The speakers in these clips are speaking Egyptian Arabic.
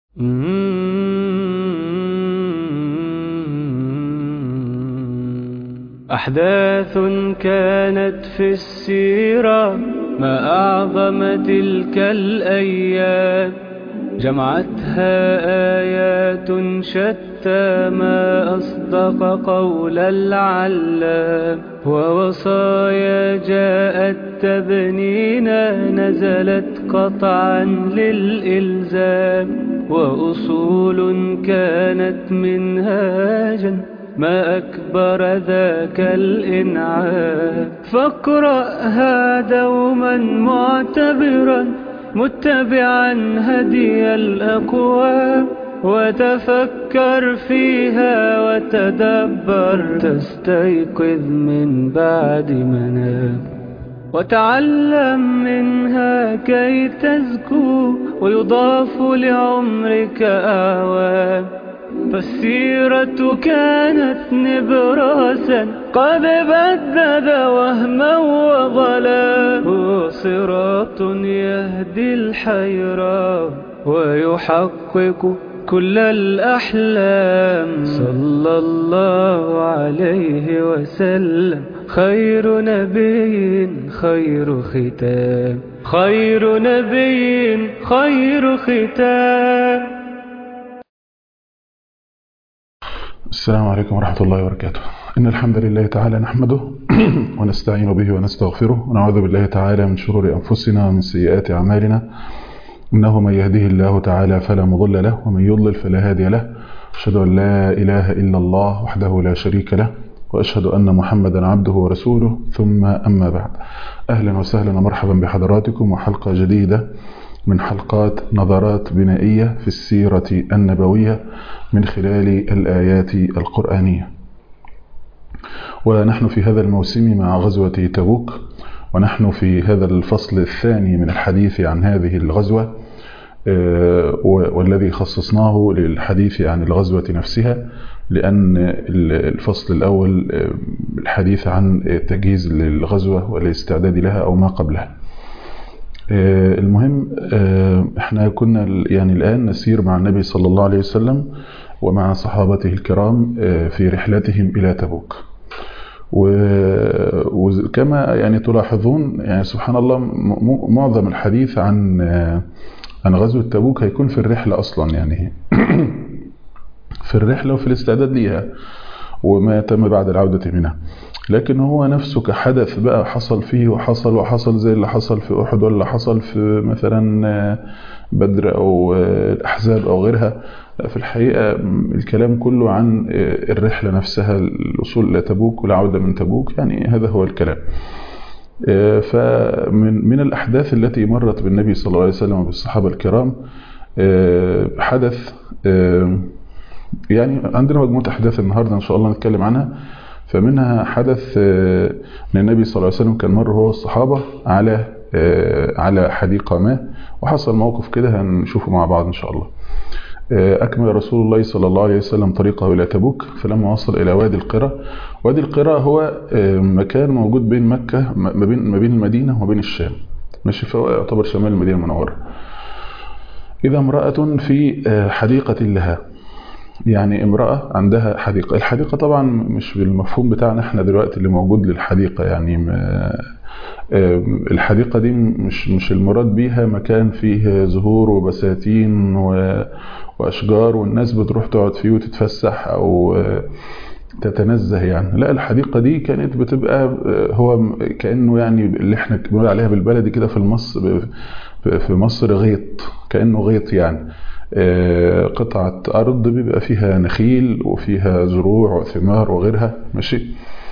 أحداث كانت في السيرة ما أعظم تلك الأيام جمعتها آيات شتى ما أصدق قول العلام ووصايا جاءت تبنينا نزلت قطعا للإلزام وأصول كانت منهاجا ما أكبر ذاك الإنعام فاقرأها دوما معتبرا متبعا هدي الأقوام وتفكر فيها وتدبر تستيقظ من بعد منام وتعلم منها كي تزكو ويضاف لعمرك أعوام فالسيرة كانت نبراسا قد بدد وهما وظلا هو صراط يهدي الحيران ويحقق كل الأحلام صلى الله عليه وسلم خير نبي خير ختام خير نبي خير ختام السلام عليكم ورحمة الله وبركاته إن الحمد لله تعالى نحمده ونستعين به ونستغفره ونعوذ بالله تعالى من شرور أنفسنا ومن سيئات أعمالنا إنه من يهده الله تعالى فلا مضل له ومن يضلل فلا هادي له أشهد أن لا إله إلا الله وحده لا شريك له وأشهد أن محمدا عبده ورسوله ثم أما بعد أهلا وسهلا ومرحبا بحضراتكم وحلقة جديدة من حلقات نظرات بنائية في السيرة النبوية من خلال الآيات القرآنية ونحن في هذا الموسم مع غزوة تبوك ونحن في هذا الفصل الثاني من الحديث عن هذه الغزوة والذي خصصناه للحديث عن الغزوة نفسها لأن الفصل الأول الحديث عن التجهيز للغزوة والاستعداد لها أو ما قبلها المهم احنا كنا يعني الآن نسير مع النبي صلى الله عليه وسلم ومع صحابته الكرام في رحلتهم إلى تبوك وكما يعني تلاحظون يعني سبحان الله معظم الحديث عن عن غزوة تبوك هيكون في الرحلة أصلا يعني في الرحلة وفي الاستعداد ليها وما تم بعد العودة منها لكن هو نفسه كحدث بقى حصل فيه وحصل وحصل زي اللي حصل في أحد ولا حصل في مثلا بدر أو الأحزاب أو غيرها في الحقيقة الكلام كله عن الرحلة نفسها الوصول إلى تبوك والعودة من تبوك يعني هذا هو الكلام فمن من الأحداث التي مرت بالنبي صلى الله عليه وسلم وبالصحابة الكرام حدث يعني عندنا مجموعة أحداث النهاردة إن شاء الله نتكلم عنها فمنها حدث ان النبي صلى الله عليه وسلم كان مر هو والصحابة على على حديقة ما وحصل موقف كده هنشوفه مع بعض إن شاء الله أكمل رسول الله صلى الله عليه وسلم طريقه إلى تبوك فلما وصل إلى وادي القرى وادي القرى هو مكان موجود بين مكة ما بين ما بين المدينة وما بين الشام ماشي فهو يعتبر شمال المدينة المنورة إذا امرأة في حديقة لها يعني امرأة عندها حديقة الحديقة طبعا مش بالمفهوم بتاعنا احنا دلوقتي اللي موجود للحديقة يعني الحديقة دي مش مش المراد بيها مكان فيه زهور وبساتين وأشجار والناس بتروح تقعد فيه وتتفسح أو تتنزه يعني لا الحديقة دي كانت بتبقى هو كأنه يعني اللي احنا بنقول عليها بالبلدي كده في مصر في مصر غيط كأنه غيط يعني قطعة أرض بيبقى فيها نخيل وفيها زروع وثمار وغيرها ماشي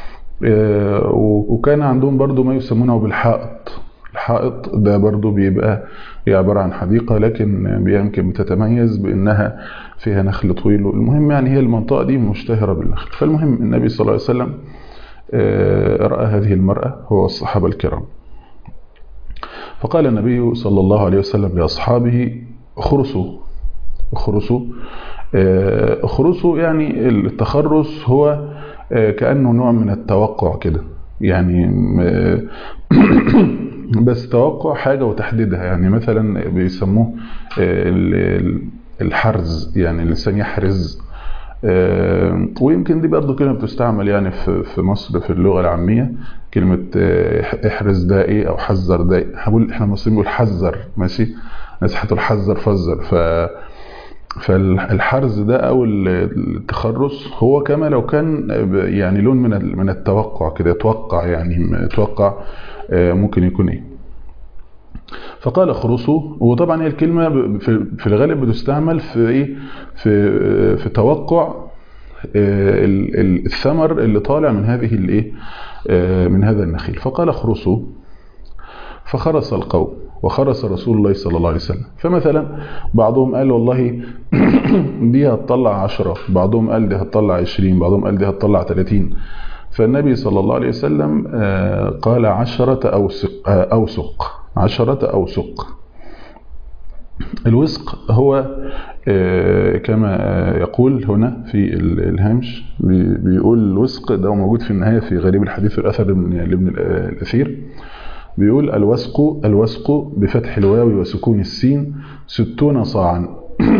وكان عندهم برضو ما يسمونه بالحائط الحائط ده برضو بيبقى هي عبارة عن حديقة لكن يمكن بتتميز بأنها فيها نخل طويل المهم يعني هي المنطقة دي مشتهرة بالنخل فالمهم النبي صلى الله عليه وسلم رأى هذه المرأة هو الصحابة الكرام فقال النبي صلى الله عليه وسلم لأصحابه اخرسوا اخرسوا اخرسوا يعني التخرس هو كأنه نوع من التوقع كده يعني بس توقع حاجة وتحديدها يعني مثلا بيسموه الحرز يعني الإنسان يحرز ويمكن دي برضه كلمة بتستعمل يعني في في مصر في اللغة العامية كلمة احرز ده ايه او حذر ده ايه هقول احنا المصريين بنقول حذر ماشي ناس هتقول حذر فذر ف فالحرز ده او التخرص هو كما لو كان يعني لون من من التوقع كده يتوقع يعني يتوقع ممكن يكون ايه فقال خرصوا وطبعا هي الكلمه في الغالب بتستعمل في ايه في في توقع الثمر اللي طالع من هذه الايه من هذا النخيل فقال خرصوا فخرس القوم وخرس رسول الله صلى الله عليه وسلم فمثلا بعضهم قال والله دي هتطلع عشرة بعضهم قال دي هتطلع عشرين بعضهم قال دي هتطلع ثلاثين فالنبي صلى الله عليه وسلم قال عشرة أوسق, أوسق عشرة أوسق الوسق هو كما يقول هنا في الهامش بيقول الوسق ده موجود في النهاية في غريب الحديث الأثر لابن الأثير بيقول الوسق الوسق بفتح الواو وسكون السين ستون صاعا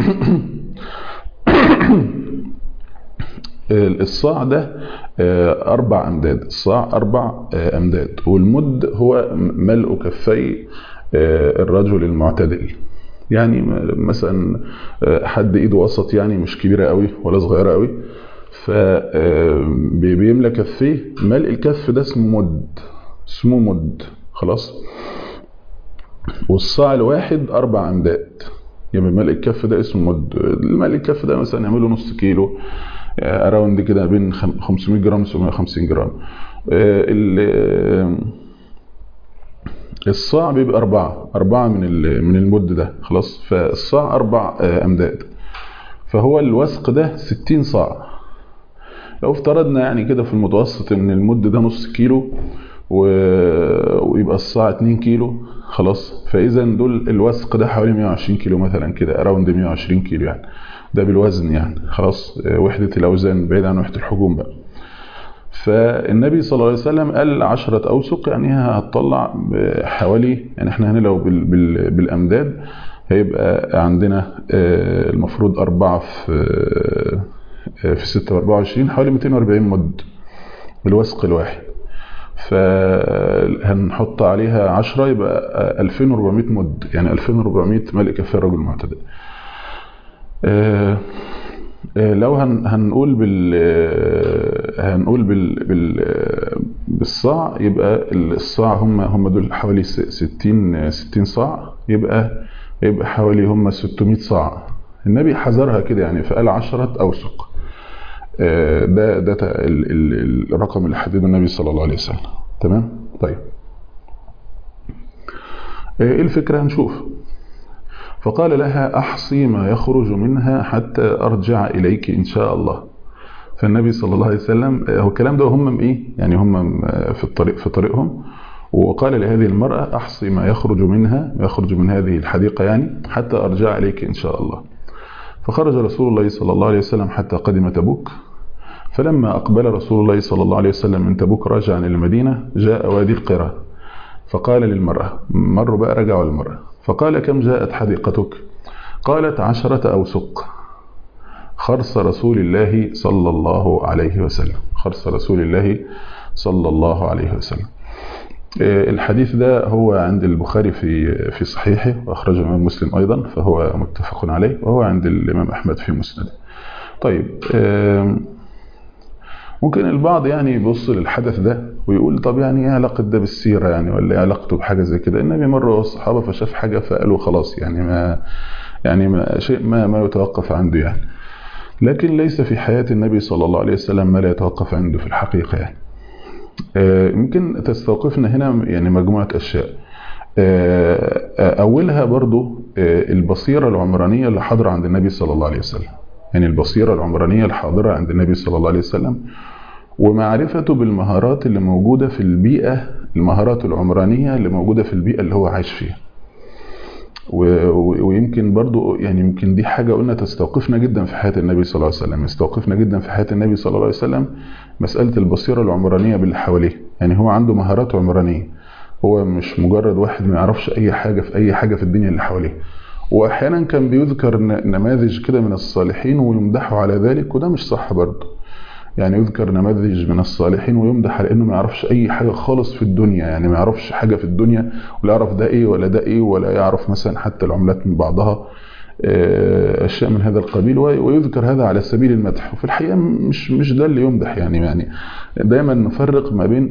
الصاع ده أربع أمداد الصاع أربع أمداد والمد هو ملء كفي الرجل المعتدل يعني مثلا حد ايده وسط يعني مش كبيرة قوي ولا صغيرة قوي فبيملى كفيه ملء الكف ده اسمه مد اسمه مد خلاص والصاع الواحد أربع أمداد يعني ملء الكف ده اسمه مد ملء الكف ده مثلا يعمله نص كيلو اراوند كده بين 500 جرام 750 جرام الصاع بيبقى أربعة أربعة من من المد ده خلاص فالصاع أربع أمداد فهو الوسق ده 60 صاع لو افترضنا يعني كده في المتوسط ان المد ده نص كيلو ويبقى الصاع 2 كيلو خلاص فاذا دول الوسق ده حوالي 120 كيلو مثلا كده اراوند 120 كيلو يعني ده بالوزن يعني خلاص وحدة الأوزان بعيد عن وحدة الحجوم بقى فالنبي صلى الله عليه وسلم قال عشرة أوسق يعني هتطلع حوالي يعني احنا هنا لو بال بال بالأمداد هيبقى عندنا المفروض أربعة في في ستة وأربعة وعشرين حوالي 240 مد بالوسق الواحد فهنحط عليها عشرة يبقى 2400 مد يعني 2400 ملء كفاية رجل معتدل آه لو هن هنقول بال هنقول بال بال بالصاع يبقى الصاع هم هم دول حوالي 60 60 صاع يبقى يبقى حوالي هم 600 صاع النبي حذرها كده يعني فقال 10 اوسق ده ده الرقم اللي حدده النبي صلى الله عليه وسلم تمام طيب ايه الفكره هنشوف فقال لها أحصي ما يخرج منها حتى أرجع إليك إن شاء الله فالنبي صلى الله عليه وسلم هو الكلام ده هم إيه يعني هم في الطريق في طريقهم وقال لهذه المرأة أحصي ما يخرج منها ما يخرج من هذه الحديقة يعني حتى أرجع إليك إن شاء الله فخرج رسول الله صلى الله عليه وسلم حتى قدم تبوك فلما أقبل رسول الله صلى الله عليه وسلم من تبوك راجعا إلى المدينة جاء وادي القرى فقال للمرأة مروا بقى رجعوا المرأة فقال كم جاءت حديقتك قالت عشرة أوسق خرص رسول الله صلى الله عليه وسلم خرص رسول الله صلى الله عليه وسلم الحديث ده هو عند البخاري في في صحيحه واخرجه الامام مسلم ايضا فهو متفق عليه وهو عند الامام احمد في مسنده طيب ممكن البعض يعني يبص للحدث ده ويقول طب يعني ايه علاقه ده بالسيره يعني ولا ايه علاقته بحاجه زي كده النبي مره والصحابه فشاف حاجه فقالوا خلاص يعني ما يعني ما شيء ما ما يتوقف عنده يعني لكن ليس في حياه النبي صلى الله عليه وسلم ما لا يتوقف عنده في الحقيقه يعني يمكن تستوقفنا هنا يعني مجموعه اشياء اولها برضو البصيره العمرانيه اللي حاضره عند النبي صلى الله عليه وسلم يعني البصيرة العمرانية الحاضرة عند النبي صلى الله عليه وسلم ومعرفته بالمهارات اللي موجودة في البيئة المهارات العمرانية اللي موجودة في البيئة اللي هو عايش فيها ويمكن برضو يعني يمكن دي حاجة قلنا تستوقفنا جدا في حياة النبي صلى الله عليه وسلم استوقفنا جدا في حياة النبي صلى الله عليه وسلم مسألة البصيرة العمرانية باللي حواليه يعني هو عنده مهارات عمرانية هو مش مجرد واحد ما يعرفش أي حاجة في أي حاجة في الدنيا اللي حواليه واحيانا كان بيذكر نماذج كده من الصالحين ويمدحوا على ذلك وده مش صح برضه يعني يذكر نماذج من الصالحين ويمدح على انه ما يعرفش اي حاجه خالص في الدنيا يعني ما يعرفش حاجه في الدنيا ولا يعرف ده ايه ولا ده ايه ولا يعرف مثلا حتى العملات من بعضها اشياء من هذا القبيل ويذكر هذا على سبيل المدح وفي الحقيقه مش مش ده اللي يمدح يعني يعني دايما نفرق ما بين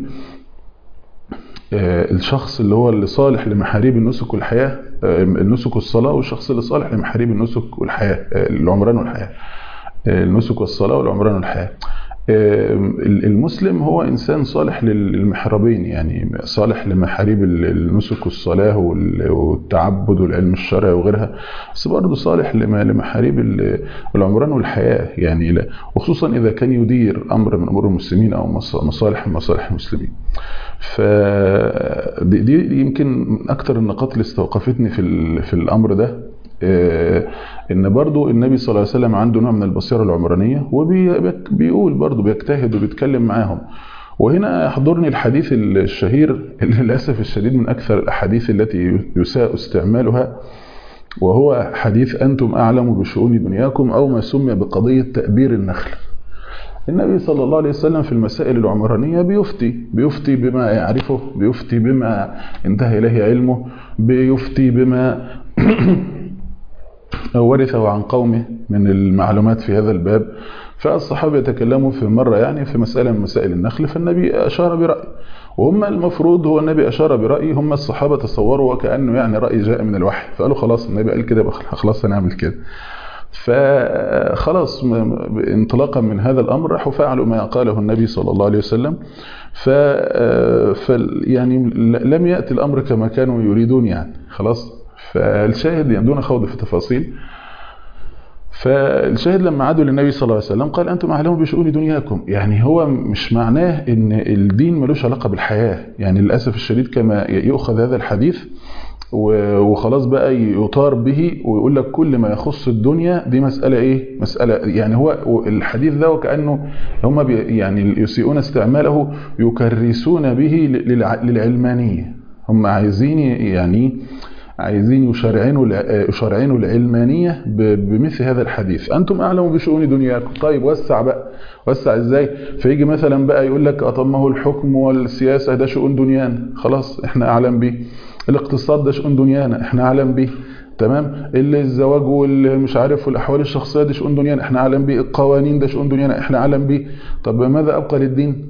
الشخص اللي هو اللي صالح لمحاريب النسك والحياه النسك والصلاه والشخص اللي صالح لمحاريب النسك والحياه العمران والحياه النسك والصلاه والعمران والحياه المسلم هو إنسان صالح للمحرابين يعني صالح لمحاريب النسك والصلاة والتعبد والعلم الشرعي وغيرها بس برضه صالح لمحاريب العمران والحياة يعني وخصوصا إذا كان يدير أمر من أمور المسلمين أو مصالح من مصالح المسلمين فدي يمكن من أكثر النقاط اللي استوقفتني في, في الأمر ده ان برضو النبي صلى الله عليه وسلم عنده نوع من البصيره العمرانيه وبيقول برضو بيجتهد وبيتكلم معاهم وهنا يحضرني الحديث الشهير اللي للاسف الشديد من اكثر الاحاديث التي يساء استعمالها وهو حديث انتم اعلم بشؤون دنياكم او ما سمي بقضيه تابير النخل النبي صلى الله عليه وسلم في المسائل العمرانية بيفتي بيفتي بما يعرفه بيفتي بما انتهى إليه علمه بيفتي بما ورثه عن قومه من المعلومات في هذا الباب فالصحابة يتكلموا في مرة يعني في مسألة من مسائل النخل فالنبي أشار برأي وهم المفروض هو النبي أشار برأي هم الصحابة تصوروا وكأنه يعني رأي جاء من الوحي فقالوا خلاص النبي قال كده خلاص هنعمل كده فخلاص انطلاقا من هذا الأمر راحوا فعلوا ما قاله النبي صلى الله عليه وسلم ف يعني لم يأتي الأمر كما كانوا يريدون يعني خلاص فالشاهد يعني دون خوض في تفاصيل فالشاهد لما عادوا للنبي صلى الله عليه وسلم قال أنتم أعلموا بشؤون دنياكم يعني هو مش معناه ان الدين ملوش علاقة بالحياة يعني للأسف الشديد كما يؤخذ هذا الحديث وخلاص بقى يطار به ويقول لك كل ما يخص الدنيا دي مسألة ايه مسألة يعني هو الحديث ده وكأنه هم يعني يسيئون استعماله يكرسون به للعلمانية هم عايزين يعني عايزين يشرعنوا يشرعنوا العلمانية بمثل هذا الحديث أنتم أعلموا بشؤون دنياكم طيب وسع بقى وسع إزاي فيجي مثلا بقى يقول لك أطمه الحكم والسياسة ده شؤون دنيانا خلاص احنا أعلم به الاقتصاد ده شؤون دنيانا احنا أعلم به تمام اللي الزواج والمش عارف والاحوال الشخصيه دي شؤون دنيانا احنا اعلم بيه القوانين ده شؤون دنيانا احنا اعلم بيه طب ماذا ابقى للدين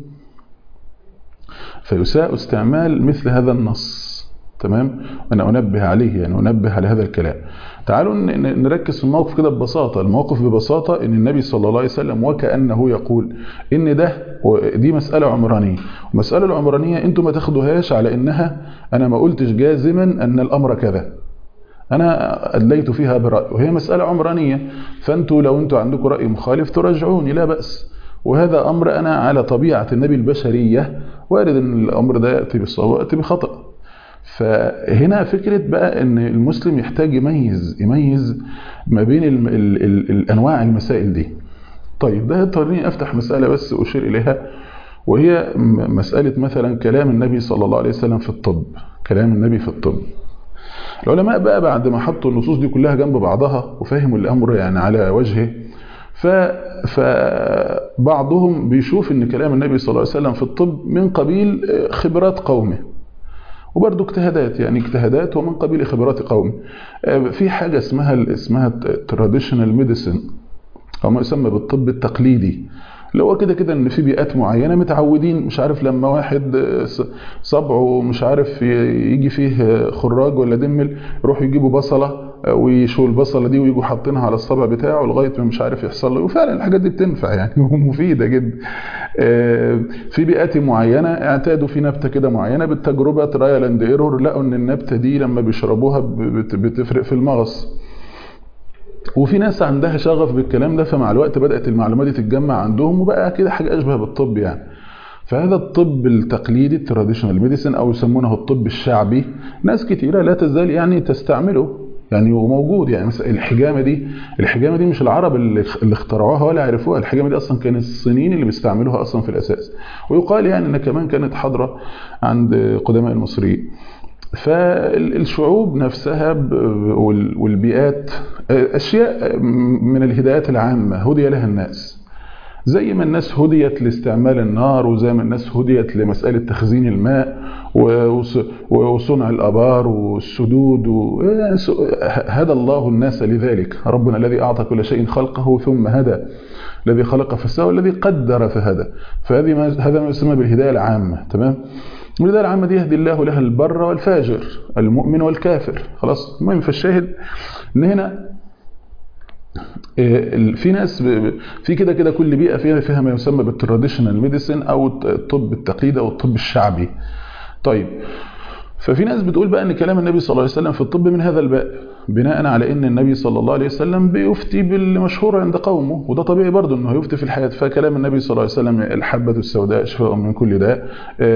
فيساء استعمال مثل هذا النص تمام انا انبه عليه يعني انبه على هذا الكلام تعالوا نركز في الموقف كده ببساطه الموقف ببساطه ان النبي صلى الله عليه وسلم وكانه يقول ان ده دي مساله عمرانيه المساله العمرانيه انتم ما تاخدوهاش على انها انا ما قلتش جازما ان الامر كذا انا ادليت فيها براي وهي مساله عمرانيه فانتوا لو انتوا عندكم راي مخالف ترجعوني لا باس وهذا امر انا على طبيعه النبي البشريه وارد ان الامر ده ياتي بالصواب وياتي بخطأ فهنا فكرة بقى ان المسلم يحتاج يميز يميز ما بين ال ال ال الانواع المسائل دي طيب ده يضطرني افتح مسألة بس اشير اليها وهي مسألة مثلا كلام النبي صلى الله عليه وسلم في الطب كلام النبي في الطب العلماء بقى بعد ما حطوا النصوص دي كلها جنب بعضها وفهموا الامر يعني على وجهه ف فبعضهم بيشوف ان كلام النبي صلى الله عليه وسلم في الطب من قبيل خبرات قومه وبرضه اجتهادات يعني اجتهادات ومن قبيل خبرات قوم في حاجة اسمها اسمها تراديشنال ميديسن أو ما يسمى بالطب التقليدي اللي هو كده كده ان في بيئات معينه متعودين مش عارف لما واحد صبعه مش عارف يجي فيه خراج ولا دمل يروحوا يجيبوا بصله ويشوا البصله دي ويجوا حاطينها على الصبع بتاعه لغايه ما مش عارف يحصل له وفعلا الحاجات دي بتنفع يعني ومفيده جدا في بيئات معينه اعتادوا في نبته كده معينه بالتجربه ترايل اند ايرور لقوا ان النبته دي لما بيشربوها بتفرق في المغص وفي ناس عندها شغف بالكلام ده فمع الوقت بدأت المعلومات دي تتجمع عندهم وبقى كده حاجة أشبه بالطب يعني فهذا الطب التقليدي التراديشنال ميديسن أو يسمونه الطب الشعبي ناس كتيرة لا تزال يعني تستعمله يعني وموجود يعني مثلا الحجامه دي الحجامه دي مش العرب اللي اخترعوها ولا عرفوها الحجامه دي اصلا كان الصينيين اللي بيستعملوها اصلا في الاساس ويقال يعني ان كمان كانت حاضره عند قدماء المصريين فالشعوب نفسها والبيئات أشياء من الهدايات العامة هدي لها الناس زي ما الناس هديت لاستعمال النار وزي ما الناس هديت لمسألة تخزين الماء وصنع الأبار والسدود هدى الله الناس لذلك ربنا الذي أعطى كل شيء خلقه ثم هدى الذي خلق فسوى الذي قدر فهدى فهذه ما هذا ما يسمى بالهداية العامة تمام والهداية العامة دي يهدي الله لها البر والفاجر المؤمن والكافر خلاص المهم فالشاهد ان هنا في ناس في كده كده كل بيئه فيها فيها ما يسمى بالتراديشنال ميديسن او الطب التقليدي او الطب الشعبي طيب ففي ناس بتقول بقى ان كلام النبي صلى الله عليه وسلم في الطب من هذا الباب بناء على ان النبي صلى الله عليه وسلم بيفتي بالمشهور عند قومه وده طبيعي برضه انه يفتي في الحياه فكلام النبي صلى الله عليه وسلم الحبه السوداء شفاء من كل داء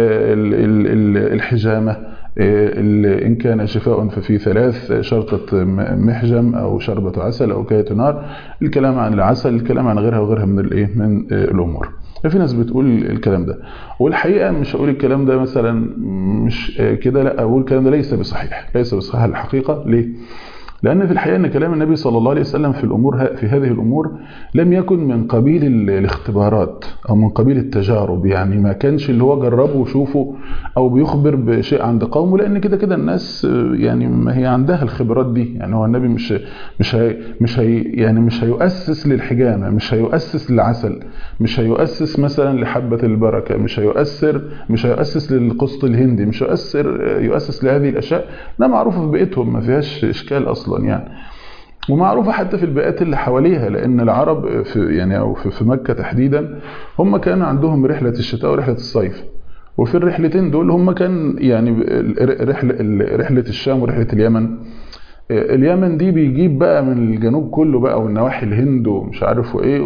الحجامه إن كان شفاء ففي ثلاث شرطة محجم أو شربة عسل أو كاية نار الكلام عن العسل الكلام عن غيرها وغيرها من الإيه من الأمور ففي ناس بتقول الكلام ده والحقيقة مش هقول الكلام ده مثلا مش كده لا أقول الكلام ده ليس بصحيح ليس بصحيح الحقيقة ليه؟ لأن في الحقيقة أن كلام النبي صلى الله عليه وسلم في الأمور في هذه الأمور لم يكن من قبيل الاختبارات أو من قبيل التجارب يعني ما كانش اللي هو جربه وشوفه أو بيخبر بشيء عند قومه لأن كده كده الناس يعني ما هي عندها الخبرات دي يعني هو النبي مش مش هي مش هي يعني مش هيؤسس للحجامة مش هيؤسس للعسل مش هيؤسس مثلا لحبة البركة مش هيؤثر مش هيؤسس للقسط الهندي مش هيؤثر يؤسس لهذه الأشياء ده معروفة في بيئتهم ما فيهاش إشكال أصلا اصلا يعني ومعروفه حتى في البيئات اللي حواليها لان العرب في يعني او في مكه تحديدا هم كان عندهم رحله الشتاء ورحله الصيف وفي الرحلتين دول هم كان يعني رحله رحله الشام ورحله اليمن اليمن دي بيجيب بقى من الجنوب كله بقى والنواحي الهند ومش عارف وايه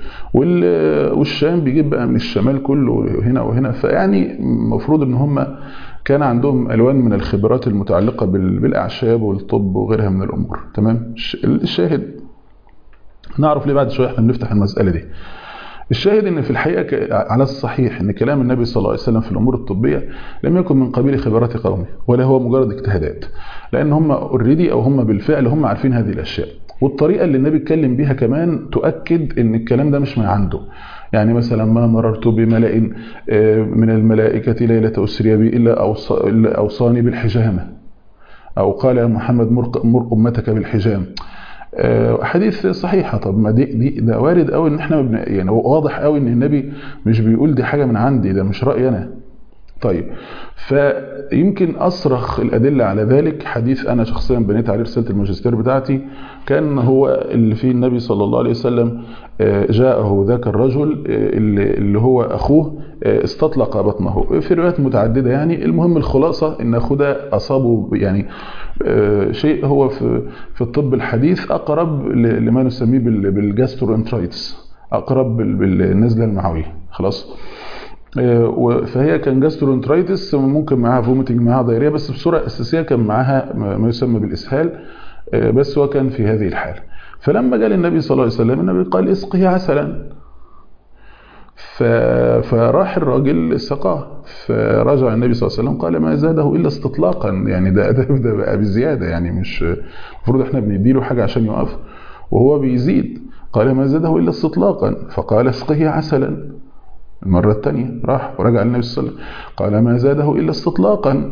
والشام بيجيب بقى من الشمال كله هنا وهنا فيعني المفروض ان هم كان عندهم الوان من الخبرات المتعلقه بالاعشاب والطب وغيرها من الامور تمام الشاهد نعرف ليه بعد شويه احنا بنفتح المساله دي الشاهد ان في الحقيقه على الصحيح ان كلام النبي صلى الله عليه وسلم في الامور الطبيه لم يكن من قبيل خبرات قومه ولا هو مجرد اجتهادات لان هم اوريدي او هم بالفعل هم عارفين هذه الاشياء والطريقه اللي النبي اتكلم بيها كمان تؤكد ان الكلام ده مش من عنده يعني مثلا ما مررت بملأ من الملائكة ليلة أسري بي إلا أوصاني بالحجامة أو قال يا محمد مر أمتك بالحجام حديث صحيحة طب ما دي, دي ده وارد قوي ان احنا بن يعني واضح قوي ان النبي مش بيقول دي حاجة من عندي ده مش رأيي انا طيب فيمكن أصرخ الأدلة على ذلك حديث أنا شخصيا بنيت عليه رسالة الماجستير بتاعتي كان هو اللي فيه النبي صلى الله عليه وسلم جاءه ذاك الرجل اللي هو أخوه استطلق بطنه في روايات متعددة يعني المهم الخلاصة أن أخوه ده أصابه يعني شيء هو في في الطب الحديث أقرب لما نسميه بالجاسترونترايتس أقرب بالنزلة المعوية خلاص فهي كان جاسترونترايتس ممكن معاها فوميتنج معاها ضيريه بس بصوره اساسيه كان معاها ما يسمى بالاسهال بس هو كان في هذه الحاله فلما جاء النبي صلى الله عليه وسلم النبي قال اسقه عسلا فراح الراجل سقاه فرجع النبي صلى الله عليه وسلم قال ما زاده الا استطلاقا يعني ده ادب ده بقى بزياده يعني مش المفروض احنا بنديله حاجه عشان يقف وهو بيزيد قال ما زاده الا استطلاقا فقال اسقه عسلا المرة الثانية راح ورجع النبي صلى الله عليه وسلم قال ما زاده إلا استطلاقا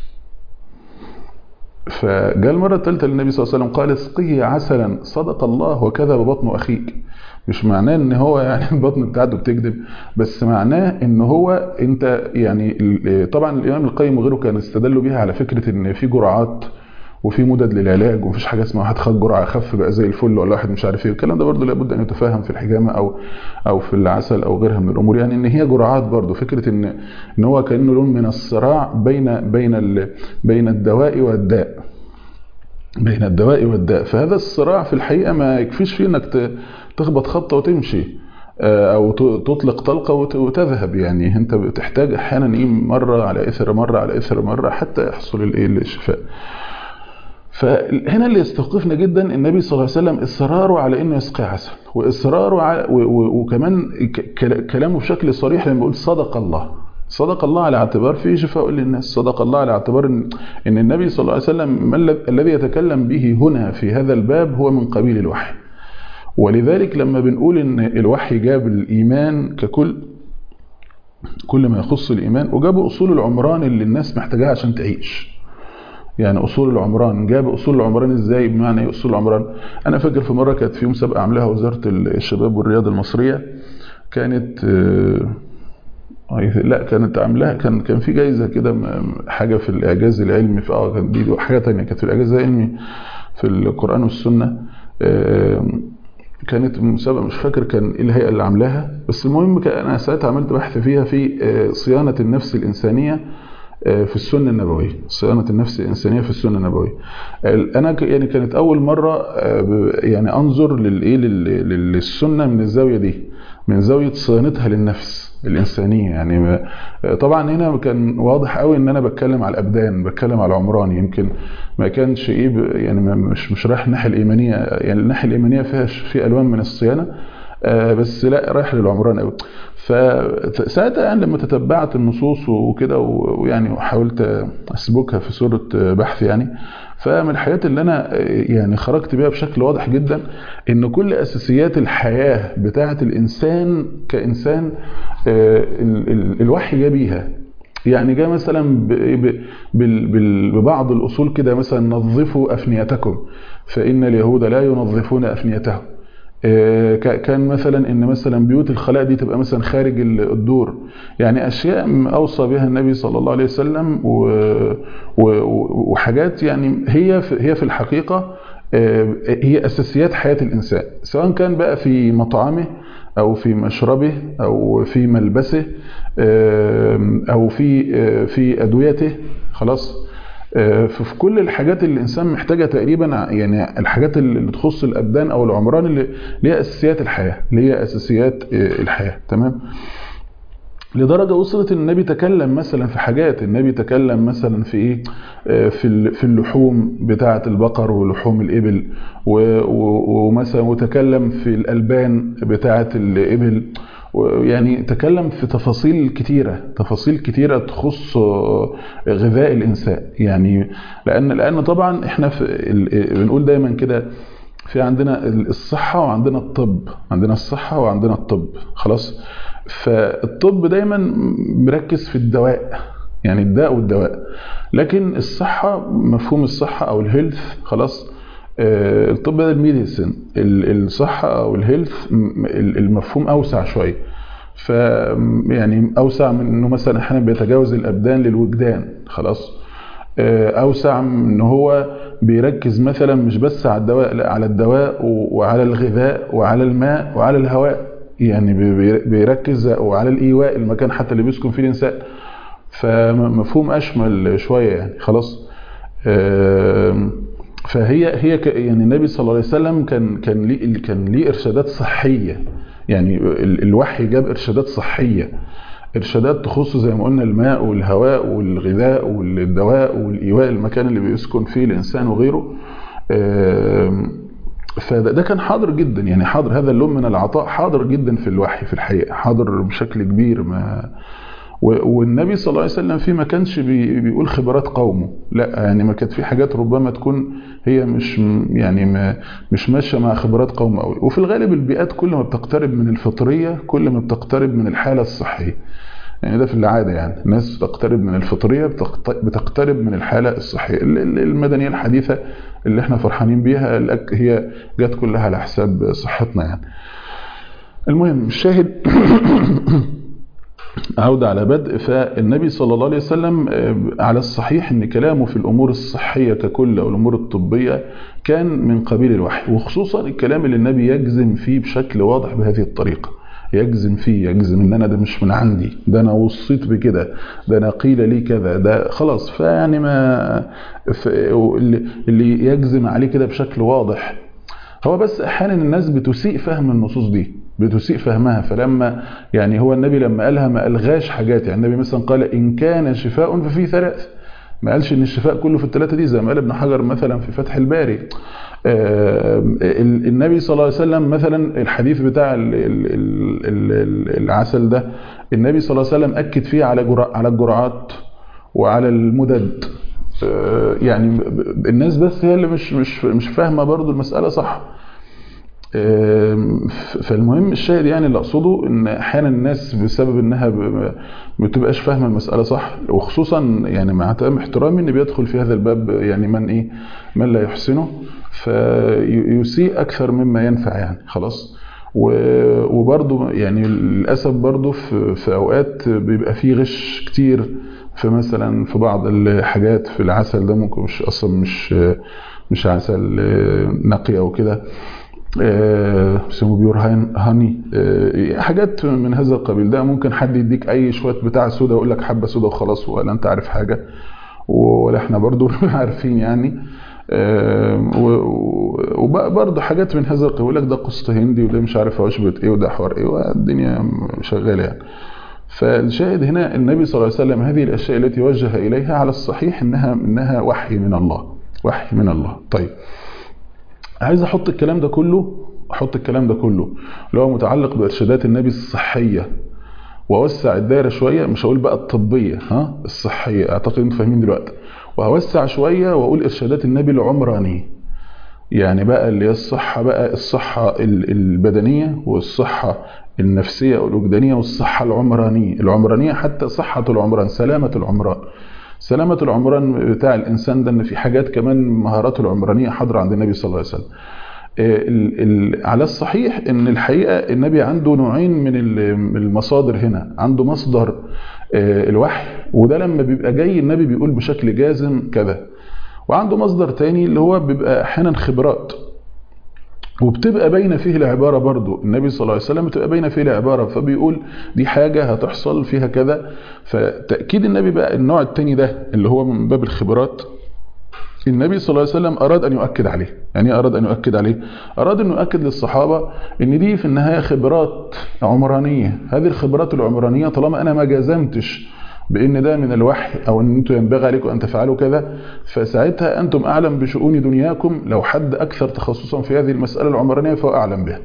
فجاء المرة الثالثة للنبي صلى الله عليه وسلم قال اسقيه عسلا صدق الله وكذب بطن أخيك مش معناه ان هو يعني البطن بتاعته بتكذب بس معناه ان هو انت يعني طبعا الامام القيم وغيره كان استدلوا بيها على فكره ان في جرعات وفي مدد للعلاج ومفيش حاجه اسمها واحد خد جرعه اخف بقى زي الفل ولا واحد مش عارف ايه الكلام ده برضه لابد ان يتفهم في الحجامه او او في العسل او غيرها من الامور يعني ان هي جرعات برضه فكره ان ان هو كانه لون من الصراع بين بين ال بين الدواء والداء بين الدواء والداء فهذا الصراع في الحقيقه ما يكفيش فيه انك تخبط خبطه وتمشي او تطلق طلقه وتذهب يعني انت بتحتاج احيانا ايه مره على اثر مره على اثر مره حتى يحصل الايه الشفاء فهنا اللي يستوقفنا جدا النبي صلى الله عليه وسلم اصراره على انه يسقي عسل واصراره على وكمان كلامه بشكل صريح لما بيقول صدق الله صدق الله على اعتبار فيه شفاء للناس صدق الله على اعتبار ان, إن النبي صلى الله عليه وسلم الذي يتكلم به هنا في هذا الباب هو من قبيل الوحي ولذلك لما بنقول ان الوحي جاب الايمان ككل كل ما يخص الايمان وجاب اصول العمران اللي الناس محتاجاها عشان تعيش يعني اصول العمران جاب اصول العمران ازاي بمعنى ايه اصول العمران انا فاكر في مره كانت في مسابقه عاملاها وزاره الشباب والرياضه المصريه كانت لا كانت عاملاها كان كان في جايزه كده حاجه في الاعجاز العلمي في اه كان دي حاجه ثانيه كانت في الاعجاز العلمي في القران والسنه كانت مسابقه مش فاكر كان ايه الهيئه اللي عاملاها بس المهم انا ساعتها عملت بحث فيها في صيانه النفس الانسانيه في السنة النبوية صيانة النفس الإنسانية في السنة النبوية أنا يعني كانت أول مرة يعني أنظر للإيه للسنة من الزاوية دي من زاوية صيانتها للنفس الإنسانية يعني طبعا هنا كان واضح قوي إن أنا بتكلم على الأبدان بتكلم على العمران يمكن ما كانش إيه يعني مش مش رايح الناحية الإيمانية يعني الناحية الإيمانية فيها في ألوان من الصيانة بس لا رايح للعمران قوي فساعتها يعني لما تتبعت النصوص وكده ويعني وحاولت اسبكها في صوره بحث يعني فمن الحاجات اللي انا يعني خرجت بيها بشكل واضح جدا ان كل اساسيات الحياه بتاعه الانسان كانسان الوحي جه بيها يعني جاء مثلا ببعض الاصول كده مثلا نظفوا افنيتكم فان اليهود لا ينظفون افنيتهم كان مثلا ان مثلا بيوت الخلاء دي تبقى مثلا خارج الدور يعني اشياء اوصى بها النبي صلى الله عليه وسلم وحاجات يعني هي هي في الحقيقه هي اساسيات حياه الانسان سواء كان بقى في مطعمه او في مشربه او في ملبسه او في في ادويته خلاص ففي كل الحاجات اللي الانسان محتاجها تقريبا يعني الحاجات اللي تخص الابدان او العمران اللي هي اساسيات الحياه اللي هي اساسيات الحياه تمام لدرجه وصلت ان النبي تكلم مثلا في حاجات النبي تكلم مثلا في ايه في في اللحوم بتاعه البقر ولحوم الابل ومثلا وتكلم في الالبان بتاعه الابل يعني تكلم في تفاصيل كتيرة تفاصيل كتيرة تخص غذاء الإنسان يعني لأن لأن طبعا احنا في بنقول دايما كده في عندنا الصحة وعندنا الطب عندنا الصحة وعندنا الطب خلاص فالطب دايما مركز في الدواء يعني الداء والدواء لكن الصحة مفهوم الصحة أو الهيلث خلاص الطب ده الميديسن الصحة أو الهيلث المفهوم أوسع شوية ف يعني أوسع من إنه مثلا أحيانا بيتجاوز الأبدان للوجدان خلاص أوسع من إن هو بيركز مثلا مش بس على الدواء لا على الدواء وعلى الغذاء وعلى الماء وعلى الهواء يعني بيركز وعلى الإيواء المكان حتى اللي بيسكن فيه الإنسان فمفهوم أشمل شوية يعني خلاص فهي هي يعني النبي صلى الله عليه وسلم كان كان ليه كان ليه ارشادات صحيه يعني الوحي جاب ارشادات صحيه ارشادات تخص زي ما قلنا الماء والهواء والغذاء والدواء والايواء المكان اللي بيسكن فيه الانسان وغيره فده كان حاضر جدا يعني حاضر هذا اللون من العطاء حاضر جدا في الوحي في الحقيقه حاضر بشكل كبير ما والنبي صلى الله عليه وسلم فيه ما كانش بيقول خبرات قومه لا يعني ما كانت في حاجات ربما تكون هي مش يعني ما مش ماشيه مع خبرات قومه قوي وفي الغالب البيئات كل ما بتقترب من الفطريه كل ما بتقترب من الحاله الصحيه يعني ده في العاده يعني الناس بتقترب من الفطريه بتقترب من الحاله الصحيه المدنيه الحديثه اللي احنا فرحانين بيها هي جت كلها على حساب صحتنا يعني المهم الشاهد عودة على بدء فالنبي صلى الله عليه وسلم على الصحيح ان كلامه في الامور الصحية ككل او الامور الطبية كان من قبيل الوحي وخصوصا الكلام اللي النبي يجزم فيه بشكل واضح بهذه الطريقة يجزم فيه يجزم ان انا ده مش من عندي ده انا وصيت بكده ده انا قيل لي كذا ده خلاص فيعني ما اللي يجزم عليه كده بشكل واضح هو بس احيانا الناس بتسيء فهم النصوص دي بتسيء فهمها فلما يعني هو النبي لما قالها ما الغاش حاجات يعني النبي مثلا قال ان كان شفاء ففي ثلاث ما قالش ان الشفاء كله في الثلاثه دي زي ما قال ابن حجر مثلا في فتح الباري النبي صلى الله عليه وسلم مثلا الحديث بتاع ال ال ال العسل ده النبي صلى الله عليه وسلم اكد فيه على جرع على الجرعات وعلى المدد يعني الناس بس هي اللي مش مش مش فاهمه برضو المساله صح فالمهم الشاهد يعني اللي اقصده ان احيانا الناس بسبب انها ما بتبقاش فاهمه المساله صح وخصوصا يعني مع تمام احترامي ان بيدخل في هذا الباب يعني من ايه من لا يحسنه فيسيء اكثر مما ينفع يعني خلاص وبرضه يعني للاسف برضه في, في اوقات بيبقى فيه غش كتير في مثلا في بعض الحاجات في العسل ده ممكن مش اصلا مش مش عسل نقي او كده بيسموه بيور هاني حاجات من هذا القبيل ده ممكن حد يديك اي شويه بتاع سودا ويقول لك حبه سودا وخلاص ولا انت عارف حاجه ولا احنا برضو عارفين يعني وبرضه حاجات من هذا القبيل يقول لك ده قسط هندي وده مش عارف عشبه ايه وده حوار ايه والدنيا شغاله يعني فالشاهد هنا النبي صلى الله عليه وسلم هذه الاشياء التي وجه اليها على الصحيح انها انها وحي من الله وحي من الله طيب عايز احط الكلام ده كله احط الكلام ده كله اللي هو متعلق بارشادات النبي الصحيه واوسع الدايره شويه مش هقول بقى الطبيه ها الصحيه اعتقد انتم فاهمين دلوقتي وهوسع شويه واقول ارشادات النبي العمرانيه يعني بقى اللي هي الصحه بقى الصحه البدنيه والصحه النفسيه والوجدانيه والصحه العمرانيه العمرانيه حتى صحه العمران سلامه العمران سلامة العمران بتاع الإنسان ده إن في حاجات كمان مهاراته العمرانية حاضرة عند النبي صلى الله عليه وسلم. ال ال على الصحيح إن الحقيقة النبي عنده نوعين من المصادر هنا، عنده مصدر الوحي وده لما بيبقى جاي النبي بيقول بشكل جازم كذا. وعنده مصدر تاني اللي هو بيبقى أحيانا خبرات. وبتبقى باينه فيه العباره برضو النبي صلى الله عليه وسلم بتبقى باينه فيه العباره فبيقول دي حاجه هتحصل فيها كذا فتاكيد النبي بقى النوع الثاني ده اللي هو من باب الخبرات النبي صلى الله عليه وسلم اراد ان يؤكد عليه يعني اراد ان يؤكد عليه اراد انه يؤكد للصحابه ان دي في النهايه خبرات عمرانيه هذه الخبرات العمرانيه طالما انا ما جازمتش بان ده من الوحي او ان انتم ينبغي عليكم ان تفعلوا كذا فساعتها انتم اعلم بشؤون دنياكم لو حد اكثر تخصصا في هذه المساله العمرانيه فهو اعلم بها.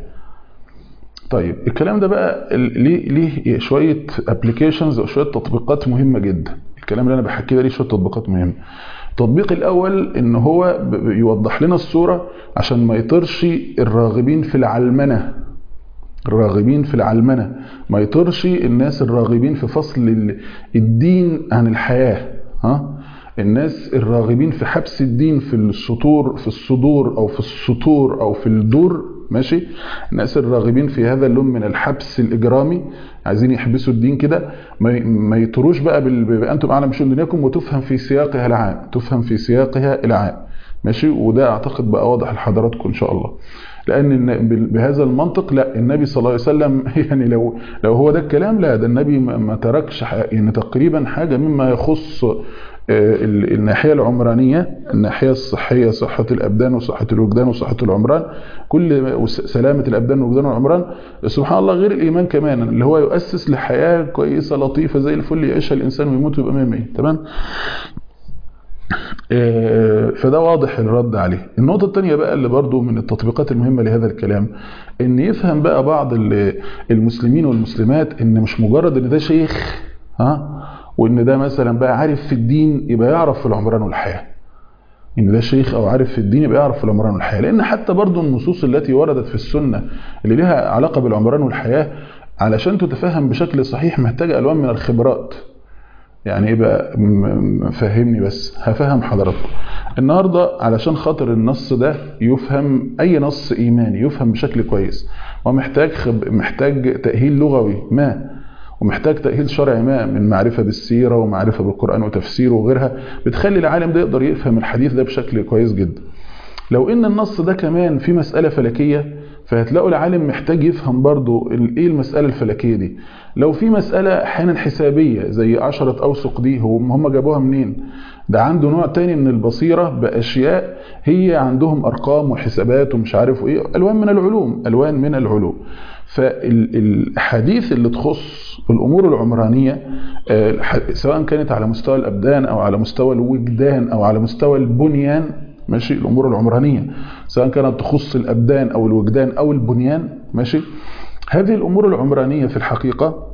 طيب الكلام ده بقى ليه ليه شويه ابلكيشنز او شويه تطبيقات مهمه جدا. الكلام اللي انا بحكيه ده ليه شويه تطبيقات مهمه. التطبيق الاول ان هو يوضح لنا الصوره عشان ما يطرش الراغبين في العلمنه الراغبين في العلمنة ما يطرش الناس الراغبين في فصل الدين عن الحياة ها الناس الراغبين في حبس الدين في السطور في الصدور او في السطور او في الدور ماشي الناس الراغبين في هذا اللون من الحبس الاجرامي عايزين يحبسوا الدين كده ما يطروش بقى انتم اعلم بشؤون دنياكم وتفهم في سياقها العام تفهم في سياقها العام ماشي وده اعتقد بقى واضح لحضراتكم ان شاء الله لان بهذا المنطق لا النبي صلى الله عليه وسلم يعني لو لو هو ده الكلام لا ده النبي ما تركش يعني تقريبا حاجه مما يخص الناحيه العمرانيه الناحيه الصحيه صحه الابدان وصحه الوجدان وصحه العمران كل سلامه الابدان والوجدان والعمران سبحان الله غير الايمان كمان اللي هو يؤسس لحياه كويسه لطيفه زي الفل يعيشها الانسان ويموت ويبقى 100 تمام فده واضح الرد عليه النقطة الثانية بقى اللي برضو من التطبيقات المهمة لهذا الكلام ان يفهم بقى بعض المسلمين والمسلمات ان مش مجرد ان ده شيخ ها وان ده مثلا بقى عارف في الدين يبقى يعرف في العمران والحياة ان ده شيخ او عارف في الدين يبقى يعرف في العمران والحياة لان حتى برضو النصوص التي وردت في السنة اللي لها علاقة بالعمران والحياة علشان تتفهم بشكل صحيح محتاجة الوان من الخبرات يعني ايه بقى فهمني بس هفهم حضراتكم النهارده علشان خاطر النص ده يفهم اي نص ايماني يفهم بشكل كويس هو محتاج خب... محتاج تاهيل لغوي ما ومحتاج تاهيل شرعي ما من معرفه بالسيره ومعرفه بالقران وتفسيره وغيرها بتخلي العالم ده يقدر يفهم الحديث ده بشكل كويس جدا لو ان النص ده كمان في مساله فلكيه فهتلاقوا العالم محتاج يفهم برضو ايه المسألة الفلكية دي لو في مسألة احيانا حسابية زي عشرة أوسق دي هم جابوها منين ده عنده نوع تاني من البصيرة بأشياء هي عندهم أرقام وحسابات ومش عارف ايه ألوان من العلوم ألوان من العلوم فالحديث اللي تخص الأمور العمرانية سواء كانت على مستوى الأبدان أو على مستوى الوجدان أو على مستوى البنيان ماشي الامور العمرانيه سواء كانت تخص الابدان او الوجدان او البنيان ماشي هذه الامور العمرانيه في الحقيقه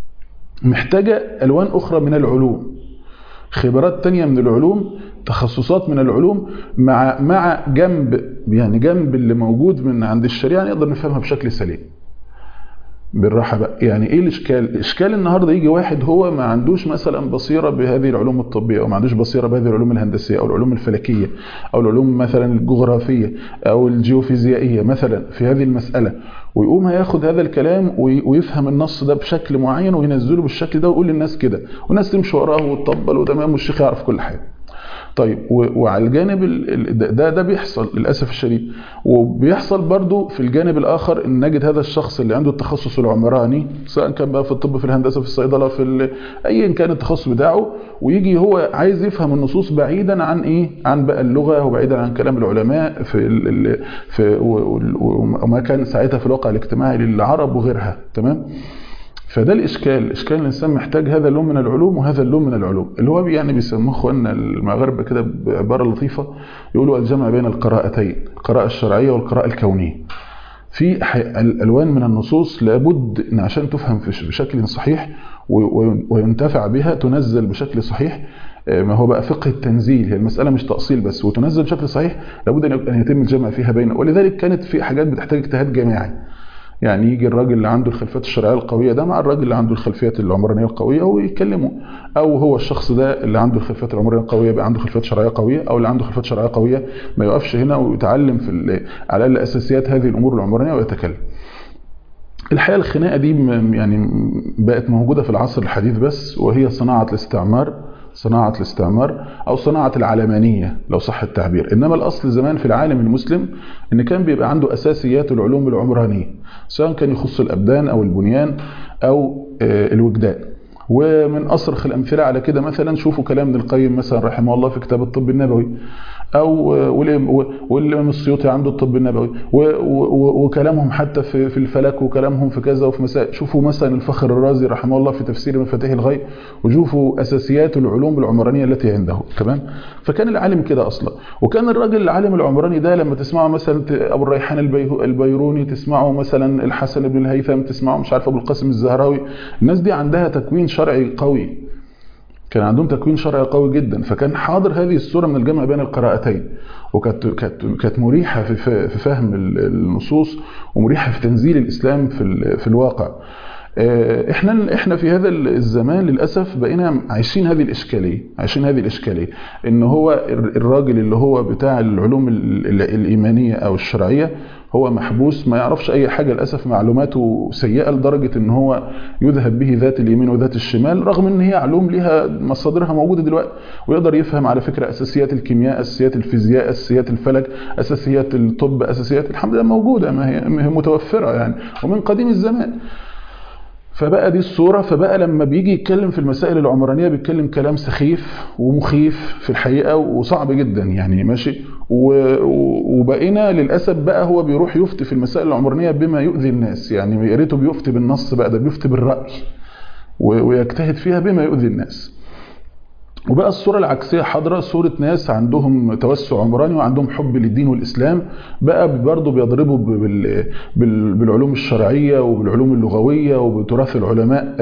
محتاجه الوان اخرى من العلوم خبرات تانية من العلوم تخصصات من العلوم مع مع جنب يعني جنب اللي موجود من عند الشريعه نقدر نفهمها بشكل سليم بالراحه بقى يعني ايه الاشكال اشكال النهارده يجي واحد هو ما عندوش مثلا بصيره بهذه العلوم الطبيه او ما عندوش بصيره بهذه العلوم الهندسيه او العلوم الفلكيه او العلوم مثلا الجغرافيه او الجيوفيزيائيه مثلا في هذه المساله ويقوم هياخد هذا الكلام ويفهم النص ده بشكل معين وينزله بالشكل ده ويقول للناس كده والناس تمشي وراه وتطبل وتمام والشيخ يعرف كل حاجه طيب وعلى الجانب ده ده بيحصل للاسف الشديد وبيحصل برضو في الجانب الاخر ان نجد هذا الشخص اللي عنده التخصص العمراني سواء كان بقى في الطب في الهندسه في الصيدله في ايا كان التخصص بتاعه ويجي هو عايز يفهم النصوص بعيدا عن ايه عن بقى اللغه وبعيدا عن كلام العلماء في ال في وما كان ساعتها في الواقع الاجتماعي للعرب وغيرها تمام فده الاشكال اشكال الانسان محتاج هذا اللون من العلوم وهذا اللون من العلوم اللي هو يعني بيسموه اخواننا المغاربه كده بعباره لطيفه يقولوا الجمع بين القراءتين القراءه الشرعيه والقراءه الكونيه في الالوان من النصوص لابد ان عشان تفهم بشكل صحيح وينتفع بها تنزل بشكل صحيح ما هو بقى فقه التنزيل هي المسألة مش تأصيل بس وتنزل بشكل صحيح لابد أن يتم الجمع فيها بين ولذلك كانت في حاجات بتحتاج اجتهاد جماعي يعني يجي الراجل اللي عنده الخلفيات الشرعيه القويه ده مع الراجل اللي عنده الخلفيات العمرانيه القويه ويتكلموا او هو الشخص ده اللي عنده الخلفيات العمرانيه القويه يبقى عنده خلفيات شرعيه قويه او اللي عنده خلفيات شرعيه قويه ما يقفش هنا ويتعلم في على الاقل اساسيات هذه الامور العمرانيه ويتكلم الحقيقه الخناقه دي يعني بقت موجوده في العصر الحديث بس وهي صناعه الاستعمار صناعة الاستعمار أو صناعة العلمانية لو صح التعبير إنما الأصل زمان في العالم المسلم إن كان بيبقى عنده أساسيات العلوم العمرانية سواء كان يخص الأبدان أو البنيان أو الوجدان ومن أصرخ الأمثلة على كده مثلا شوفوا كلام ابن القيم مثلا رحمه الله في كتاب الطب النبوي أو والإمام السيوطي عنده الطب النبوي وكلامهم حتى في في الفلك وكلامهم في كذا وفي مسائل شوفوا مثلا الفخر الرازي رحمه الله في تفسير مفاتيح الغيب وشوفوا أساسيات العلوم العمرانية التي عنده تمام فكان العالم كده أصلا وكان الراجل العالم العمراني ده لما تسمعوا مثلا أبو الريحان البيروني تسمعوا مثلا الحسن بن الهيثم تسمعوا مش عارف أبو القاسم الزهراوي الناس دي عندها تكوين شرعي قوي كان عندهم تكوين شرعي قوي جدا فكان حاضر هذه الصوره من الجمع بين القراءتين وكانت كانت كانت مريحه في في فهم النصوص ومريحه في تنزيل الاسلام في في الواقع احنا احنا في هذا الزمان للاسف بقينا عايشين هذه الاشكاليه عايشين هذه الاشكاليه ان هو الراجل اللي هو بتاع العلوم الايمانيه او الشرعيه هو محبوس ما يعرفش اي حاجه للاسف معلوماته سيئه لدرجه ان هو يذهب به ذات اليمين وذات الشمال رغم ان هي علوم ليها مصادرها موجوده دلوقتي ويقدر يفهم على فكره اساسيات الكيمياء اساسيات الفيزياء اساسيات الفلك اساسيات الطب اساسيات الحمد لله موجوده ما هي متوفره يعني ومن قديم الزمان فبقى دي الصورة فبقى لما بيجي يتكلم في المسائل العمرانية بيتكلم كلام سخيف ومخيف في الحقيقة وصعب جدا يعني ماشي وبقينا للأسف بقى هو بيروح يفتي في المسائل العمرانية بما يؤذي الناس يعني يا ريته بيفتي بالنص بقى ده بيفتي بالرأي ويجتهد فيها بما يؤذي الناس وبقى الصورة العكسية حاضرة صورة ناس عندهم توسع عمراني وعندهم حب للدين والإسلام بقى برضه بيضربوا بالعلوم الشرعية وبالعلوم اللغوية وبتراث العلماء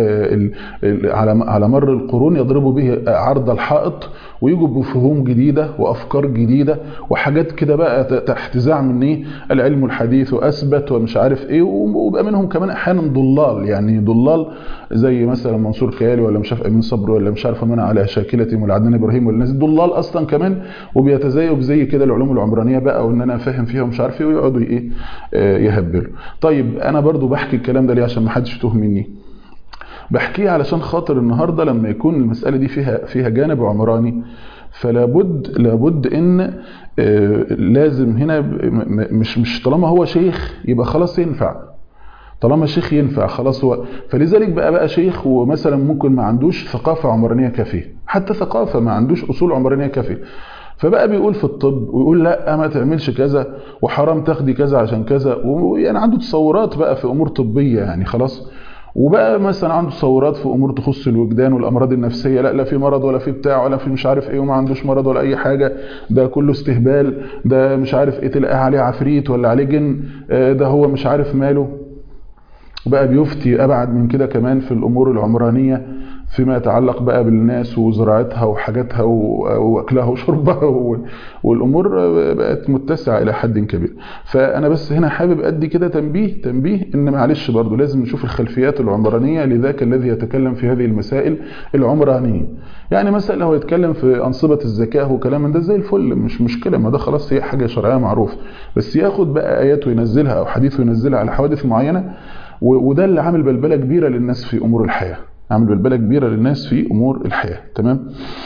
على مر القرون يضربوا به عرض الحائط ويجوا بفهوم جديدة وأفكار جديدة وحاجات كده بقى تحت زعم ان ايه العلم الحديث وأثبت ومش عارف ايه وبقى منهم كمان أحيانا ضلال يعني ضلال زي مثلا منصور كيالي ولا مش عارف أمين صبري ولا مش عارف من على شاكلة والعدنان إبراهيم والناس ضلال أصلا كمان وبيتزيوا بزي كده العلوم العمرانية بقى وإن أنا فاهم فيها ومش عارف ايه ويقعدوا ايه يهبلوا طيب أنا برضو بحكي الكلام ده ليه عشان ما حدش يتوه مني بحكيه علشان خاطر النهارده لما يكون المساله دي فيها فيها جانب عمراني فلا بد لابد ان لازم هنا مش مش طالما هو شيخ يبقى خلاص ينفع طالما شيخ ينفع خلاص هو فلذلك بقى بقى شيخ ومثلا ممكن ما عندوش ثقافه عمرانيه كافيه حتى ثقافه ما عندوش اصول عمرانيه كافيه فبقى بيقول في الطب ويقول لا ما تعملش كذا وحرام تاخدي كذا عشان كذا ويعني عنده تصورات بقى في امور طبيه يعني خلاص وبقى مثلا عنده تصورات في امور تخص الوجدان والامراض النفسيه لا لا في مرض ولا في بتاع ولا في مش عارف ايه وما عندوش مرض ولا اي حاجه ده كله استهبال ده مش عارف ايه تلاقيه عليه عفريت ولا عليه جن ده هو مش عارف ماله وبقى بيفتي ابعد من كده كمان في الامور العمرانيه فيما يتعلق بقى بالناس وزراعتها وحاجاتها واكلها وشربها والامور بقت متسعه الى حد كبير فانا بس هنا حابب ادي كده تنبيه تنبيه ان معلش برضو لازم نشوف الخلفيات العمرانيه لذاك الذي يتكلم في هذه المسائل العمرانيه يعني مثلا لو يتكلم في انصبه الزكاه وكلام من ده زي الفل مش مشكله ما ده خلاص هي حاجه شرعيه معروفه بس ياخد بقى ايات وينزلها او حديث وينزلها على حوادث معينه وده اللي عامل بلبله كبيره للناس في امور الحياه عامل بلبله كبيره للناس في امور الحياه تمام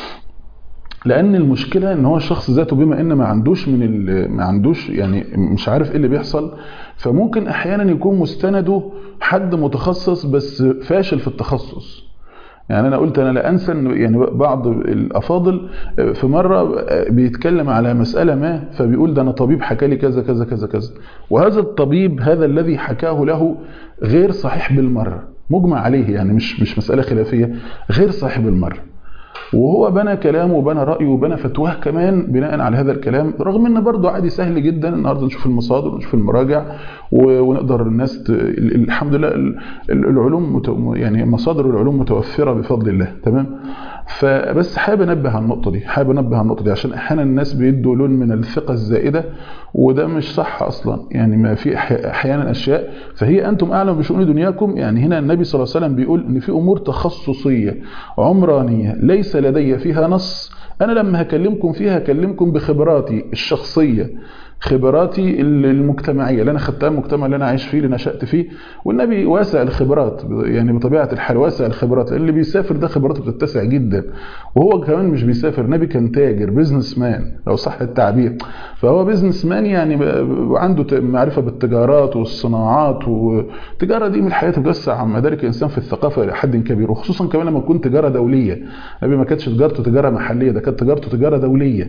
لان المشكله ان هو الشخص ذاته بما ان ما عندوش من ما عندوش يعني مش عارف ايه اللي بيحصل فممكن احيانا يكون مستنده حد متخصص بس فاشل في التخصص يعني انا قلت انا لا انسى ان يعني بعض الافاضل في مره بيتكلم على مساله ما فبيقول ده انا طبيب حكى لي كذا كذا كذا كذا وهذا الطبيب هذا الذي حكاه له غير صحيح بالمره مجمع عليه يعني مش مش مساله خلافيه غير صحيح بالمره وهو بنى كلامه وبنى رايه وبنى فتواه كمان بناء على هذا الكلام رغم ان برضه عادي سهل جدا النهارده نشوف المصادر ونشوف المراجع ونقدر الناس ت... الحمد لله العلوم مت... يعني مصادر العلوم متوفره بفضل الله تمام فبس حابب انبه على النقطه دي حابب انبه على النقطه دي عشان احيانا الناس بيدوا لون من الثقه الزائده وده مش صح اصلا يعني ما في احيانا اشياء فهي انتم اعلم بشؤون دنياكم يعني هنا النبي صلى الله عليه وسلم بيقول ان في امور تخصصيه عمرانيه ليس لدي فيها نص انا لما هكلمكم فيها هكلمكم بخبراتي الشخصيه خبراتي المجتمعيه اللي انا خدتها المجتمع اللي انا عايش فيه اللي نشات فيه والنبي واسع الخبرات يعني بطبيعه الحال واسع الخبرات اللي بيسافر ده خبراته بتتسع جدا وهو كمان مش بيسافر النبي كان تاجر بيزنس مان لو صح التعبير فهو بيزنس مان يعني عنده معرفه بالتجارات والصناعات والتجاره دي من الحياه بتوسع عن مدارك الانسان في الثقافه الى حد كبير وخصوصا كمان لما تكون تجاره دوليه النبي ما كانتش تجارته تجاره محليه ده كانت تجارته تجاره دوليه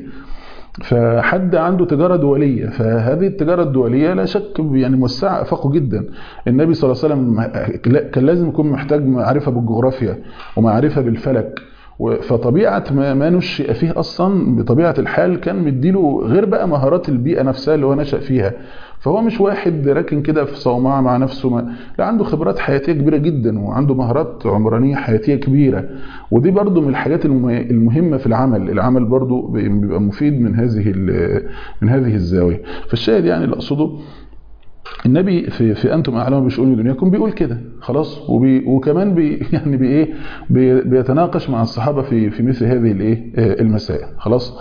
فحد عنده تجارة دولية فهذه التجارة الدولية لا شك يعني موسعة أفاقه جدا النبي صلى الله عليه وسلم كان لازم يكون محتاج معرفة بالجغرافيا ومعرفة بالفلك فطبيعة ما, ما نشئ فيه أصلا بطبيعة الحال كان مديله غير بقى مهارات البيئة نفسها اللي هو نشأ فيها فهو مش واحد راكن كده في صومعة مع نفسه ما لا عنده خبرات حياتية كبيرة جدا وعنده مهارات عمرانية حياتية كبيرة ودي برضو من الحاجات المهمة في العمل العمل برضو بيبقى مفيد من هذه من هذه الزاوية فالشاهد يعني اللي أقصده النبي في في انتم اعلم بشؤون دنياكم بيقول كده خلاص وبي وكمان بي يعني بي ايه بي بيتناقش مع الصحابه في في مثل هذه الايه المسائل خلاص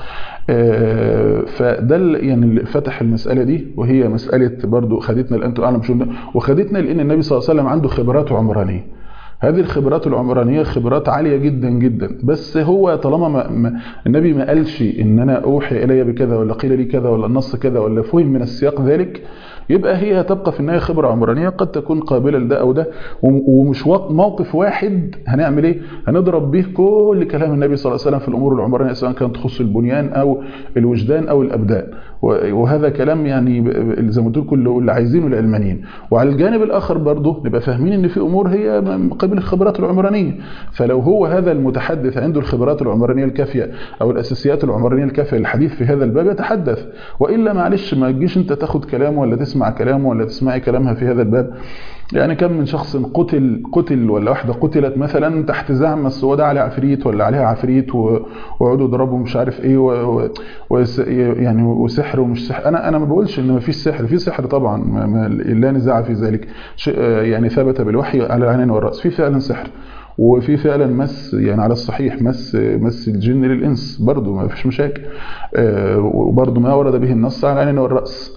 فده يعني اللي فتح المساله دي وهي مساله برضو خدتنا لانتم اعلم بشؤون وخدتنا لان النبي صلى الله عليه وسلم عنده خبرات عمرانيه هذه الخبرات العمرانيه خبرات عاليه جدا جدا بس هو طالما ما ما النبي ما قالش ان انا اوحي الي بكذا ولا قيل لي كذا ولا النص كذا ولا فهم من السياق ذلك يبقى هي هتبقى في النهايه خبره عمرانيه قد تكون قابله لده او ده ومش موقف واحد هنعمل ايه؟ هنضرب به كل كلام النبي صلى الله عليه وسلم في الامور العمرانيه سواء كانت تخص البنيان او الوجدان او الابدان وهذا كلام يعني زي ما قلت لكم اللي عايزينه العلمانيين وعلى الجانب الاخر برضه نبقى فاهمين ان في امور هي قبل الخبرات العمرانيه فلو هو هذا المتحدث عنده الخبرات العمرانيه الكافيه او الاساسيات العمرانيه الكافيه للحديث في هذا الباب يتحدث والا معلش ما تجيش انت تاخد كلامه ولا تسمع كلامه ولا تسمعي كلامها في هذا الباب يعني كم من شخص قتل قتل ولا واحده قتلت مثلا تحت زعم بس هو ده عليه عفريت ولا عليها عفريت ويقعدوا يضربوا مش عارف ايه و... و... يعني وسحر ومش سحر انا انا ما بقولش ان ما فيش سحر في سحر طبعا ما... ما... لا نزاع في ذلك يعني ثبت بالوحي على العينين والراس في فعلا سحر وفي فعلا مس يعني على الصحيح مس مس الجن للانس برضه ما فيش مشاكل وبرضه ما ورد به النص على العينين والراس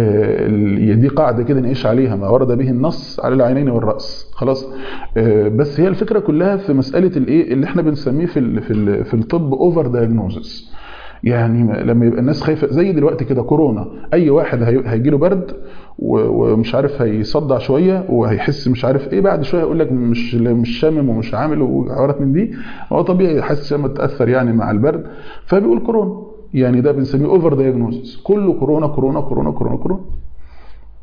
دي قاعدة كده نعيش عليها ما ورد به النص على العينين والرأس خلاص بس هي الفكرة كلها في مسألة الايه اللي احنا بنسميه في ال في, ال في الطب اوفر دايجنوزس يعني لما يبقى الناس خايفه زي دلوقتي كده كورونا اي واحد هيجي له برد ومش عارف هيصدع شويه وهيحس مش عارف ايه بعد شويه يقول لك مش مش شامم ومش عامل وحوارات من دي هو طبيعي حاسس لما تاثر يعني مع البرد فبيقول كورونا يعني ده بنسميه اوفر دايجنوزس كله كورونا كورونا كورونا كورونا كورونا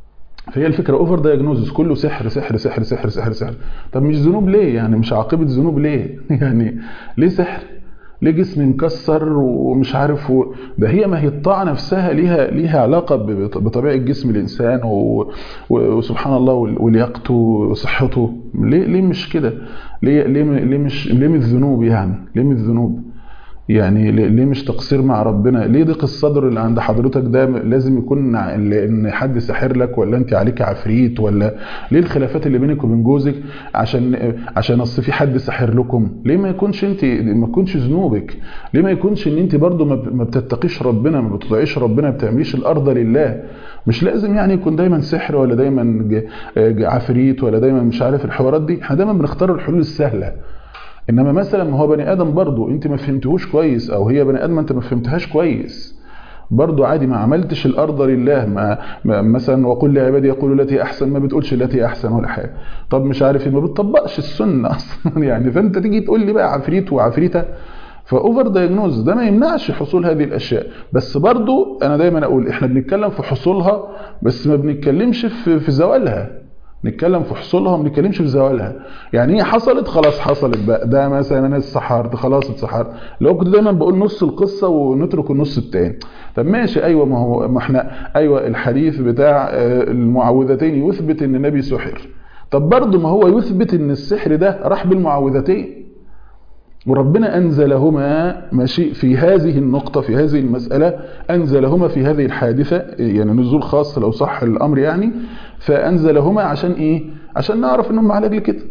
فهي الفكره اوفر دايجنوزس كله سحر سحر سحر سحر سحر سحر طب مش ذنوب ليه يعني مش عاقبه ذنوب ليه يعني ليه سحر ليه جسمي مكسر ومش عارف و... ده هي ما هي الطاعه نفسها ليها ليها علاقه ب- بطبيعه جسم الانسان و... و... وسبحان الله وال- ولياقته وصحته ليه ليه مش كده ليه ليه ليه مش ليه من الذنوب يعني ليه من الذنوب يعني ليه ليه مش تقصير مع ربنا ليه ضيق الصدر اللي عند حضرتك ده لازم يكون ع- ان حد ساحر لك ولا انت عليك عفريت ولا ليه الخلافات اللي بينك وبين جوزك عشان عشان اصل في حد ساحر لكم ليه ما يكونش انت ما يكونش ذنوبك ليه ما يكونش ان انت برضو ما ب- ما بتتقيش ربنا ما بتطيعيش ربنا ما بتعمليش الارض لله مش لازم يعني يكون دايما سحر ولا دايما ج- ج- عفريت ولا دايما مش عارف الحوارات دي احنا دايما بنختار الحلول السهله انما مثلا ما هو بني ادم برضه انت ما فهمتهوش كويس او هي بني ادم انت ما فهمتهاش كويس برضه عادي ما عملتش الارض لله ما, ما مثلا وقل لعبادي يقولوا التي احسن ما بتقولش التي احسن ولا حاجه طب مش عارف ايه ما بتطبقش السنه اصلا يعني فانت تيجي تقول لي بقى عفريت وعفريته فاوفر دايجنوز ده ما يمنعش حصول هذه الاشياء بس برضو انا دايما اقول احنا بنتكلم في حصولها بس ما بنتكلمش في في زوالها نتكلم في حصولها ما بنتكلمش في زوالها يعني هي حصلت خلاص حصلت بقى ده مثلا انا اتسحرت خلاص اتسحرت لو كنت دايما بقول نص القصه ونترك النص التاني طب ماشي ايوه ما هو ما احنا ايوه الحديث بتاع آه، المعوذتين يثبت ان النبي سحر طب برضه ما هو يثبت ان السحر ده راح بالمعوذتين وربنا أنزلهما ماشي في هذه النقطة في هذه المسألة أنزلهما في هذه الحادثة يعني نزول خاص لو صح الأمر يعني فأنزلهما عشان إيه؟ عشان نعرف إنهم علاج لكده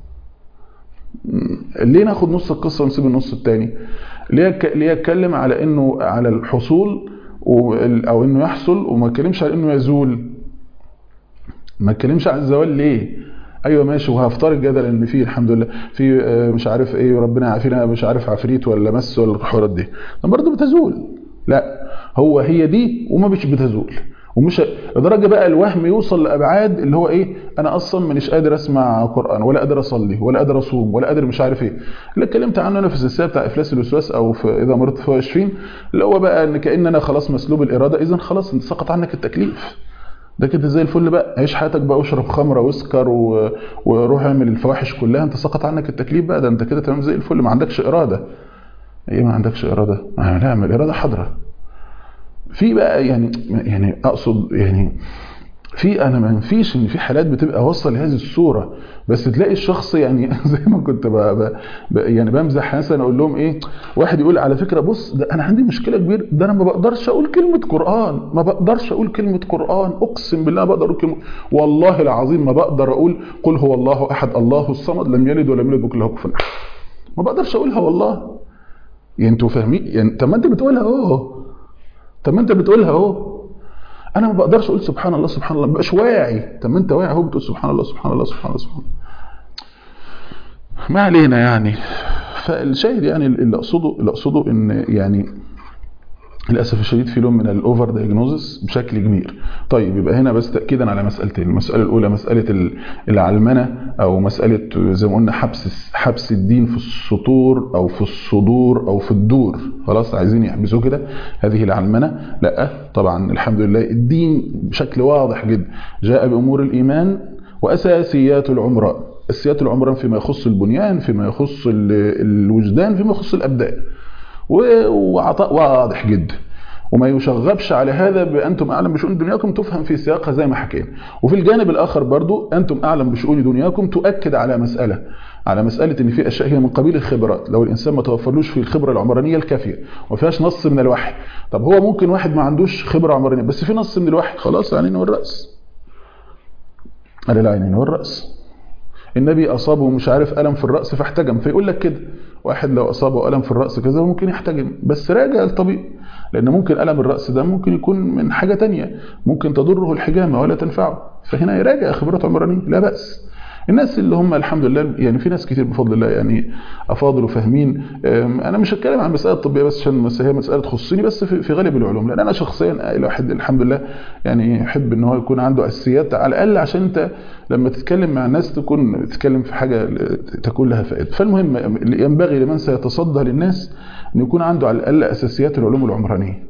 ليه ناخد نص القصة ونسيب النص التاني ليه أك- ليه اتكلم على انه على الحصول وال- او انه يحصل وما اتكلمش على انه يزول ما اتكلمش عن الزوال ليه ايوه ماشي وهفترض جدلا ان في الحمد لله في آه، مش عارف ايه ربنا يعافينا مش عارف عفريت ولا مس ولا الحوارات دي طب برضه بتزول لا هو هي دي وما مش بتزول ومش لدرجه بقى الوهم يوصل لابعاد اللي هو ايه انا اصلا مش قادر اسمع قران ولا قادر اصلي ولا قادر اصوم ولا قادر مش عارف ايه اللي اتكلمت عنه انا في السلسله بتاع افلاس الوسواس او في اذا مرضت فهو يشفين اللي هو بقى ان كان انا خلاص مسلوب الاراده اذا خلاص انت سقط عنك التكليف ده كده زي الفل بقى عيش حياتك بقى واشرب خمره واسكر و... وروح اعمل الفواحش كلها انت سقط عنك التكليف بقى ده انت كده تمام زي الفل ما عندكش اراده ايه ما عندكش اراده ما لا ما الاراده حاضره في بقى يعني يعني اقصد يعني في انا ما فيش ان في حالات بتبقى واصله لهذه الصوره بس تلاقي الشخص يعني زي ما كنت ب ب ب يعني بمزح مثلا اقول لهم ايه واحد يقول على فكره بص ده انا عندي مشكله كبيره ده انا ما بقدرش اقول كلمه قران ما بقدرش اقول كلمه قران اقسم بالله ما بقدر اقول كلمه والله العظيم ما بقدر اقول قل هو الله احد الله الصمد لم يلد ولم يولد وكله كفوا احد ما بقدرش اقولها والله يعني انتوا فاهمين يعني طب ما انت بتقولها اهو طب ما انت بتقولها اهو انا ما بقدرش اقول سبحان الله سبحان الله ما بقاش واعي طب ما انت واعي اهو بتقول سبحان الله سبحان الله سبحان الله سبحان الله ما علينا يعني فالشاهد يعني اللي اقصده اللي اقصده ان يعني للاسف الشديد في لون من الاوفر دايجنوزس بشكل كبير طيب يبقى هنا بس تاكيدا على مسالتين المساله الاولى مساله العلمنه او مساله زي ما قلنا حبس حبس الدين في السطور او في الصدور او في الدور خلاص عايزين يحبسوه كده هذه العلمنه لا طبعا الحمد لله الدين بشكل واضح جدا جاء بامور الايمان واساسيات العمران اساسيات العمران فيما يخص البنيان فيما يخص الوجدان فيما يخص الابدان وعطاء واضح جدا وما يشغبش على هذا بأنتم أعلم بشؤون دنياكم تفهم في سياقها زي ما حكينا وفي الجانب الآخر برضو أنتم أعلم بشؤون دنياكم تؤكد على مسألة على مسألة إن في أشياء هي من قبيل الخبرات لو الإنسان ما توفرلوش في الخبرة العمرانية الكافية وما فيهاش نص من الوحي طب هو ممكن واحد ما عندوش خبرة عمرانية بس في نص من الوحي خلاص العينين والرأس على العينين والرأس النبي أصابه مش عارف ألم في الرأس فاحتجم فيقول لك كده واحد لو أصابه ألم في الرأس كذا ممكن يحتجم بس راجع الطبيب لأن ممكن ألم الرأس ده ممكن يكون من حاجة تانية ممكن تضره الحجامة ولا تنفعه فهنا يراجع خبرات عمرانية لا بأس الناس اللي هم الحمد لله يعني في ناس كتير بفضل الله يعني افاضل وفاهمين انا مش هتكلم عن مساله طبيه بس عشان هي مساله تخصني بس في, في غالب العلوم لان انا شخصيا الواحد الحمد لله يعني يحب ان هو يكون عنده اساسيات على الاقل عشان انت لما تتكلم مع الناس تكون تتكلم في حاجه تكون لها فائده فالمهم ينبغي لمن سيتصدى للناس ان يكون عنده على الاقل اساسيات العلوم العمرانيه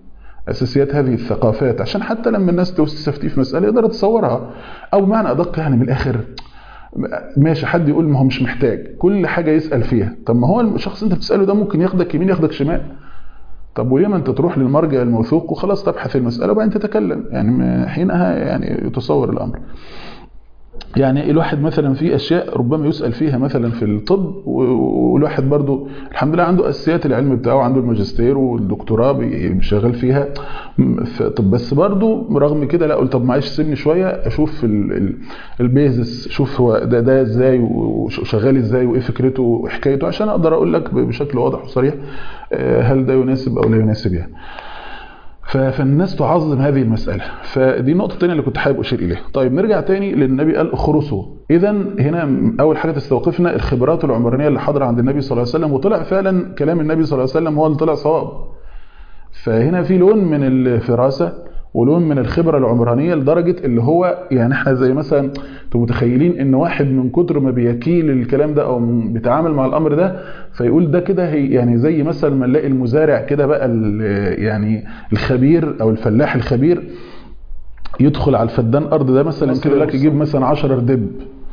اساسيات هذه الثقافات عشان حتى لما الناس تستفتي في مساله يقدر يتصورها او بمعنى ادق يعني من الاخر ماشي حد يقول ما هو مش محتاج كل حاجه يسال فيها طب ما هو الشخص انت بتساله ده ممكن ياخدك يمين ياخدك شمال طب وليه ما انت تروح للمرجع الموثوق وخلاص تبحث المساله وبعدين تتكلم يعني حينها يعني يتصور الامر يعني الواحد مثلا في اشياء ربما يسال فيها مثلا في الطب والواحد برضو الحمد لله عنده اساسيات العلم بتاعه عنده الماجستير والدكتوراه شغال فيها طب بس برضو رغم كده لا قلت طب معلش سيبني شويه اشوف البيزس شوف هو ده ده ازاي وشغال ازاي وايه فكرته وحكايته عشان اقدر اقول لك بشكل واضح وصريح هل ده يناسب او لا يناسب يعني فالناس تعظم هذه المسألة فدي النقطة الثانية اللي كنت حابب أشير إليها طيب نرجع تاني للنبي قال اخرسوا إذا هنا أول حاجة تستوقفنا الخبرات العمرانية اللي حاضرة عند النبي صلى الله عليه وسلم وطلع فعلا كلام النبي صلى الله عليه وسلم هو اللي طلع صواب فهنا في لون من الفراسة ولون من الخبرة العمرانية لدرجة اللي هو يعني احنا زي مثلا انتوا متخيلين ان واحد من كتر ما بيكيل الكلام ده او بيتعامل مع الامر ده فيقول ده كده هي يعني زي مثلا ما نلاقي المزارع كده بقى يعني الخبير او الفلاح الخبير يدخل على الفدان ارض ده مثلا كده لك يجيب مثلا 10 ردب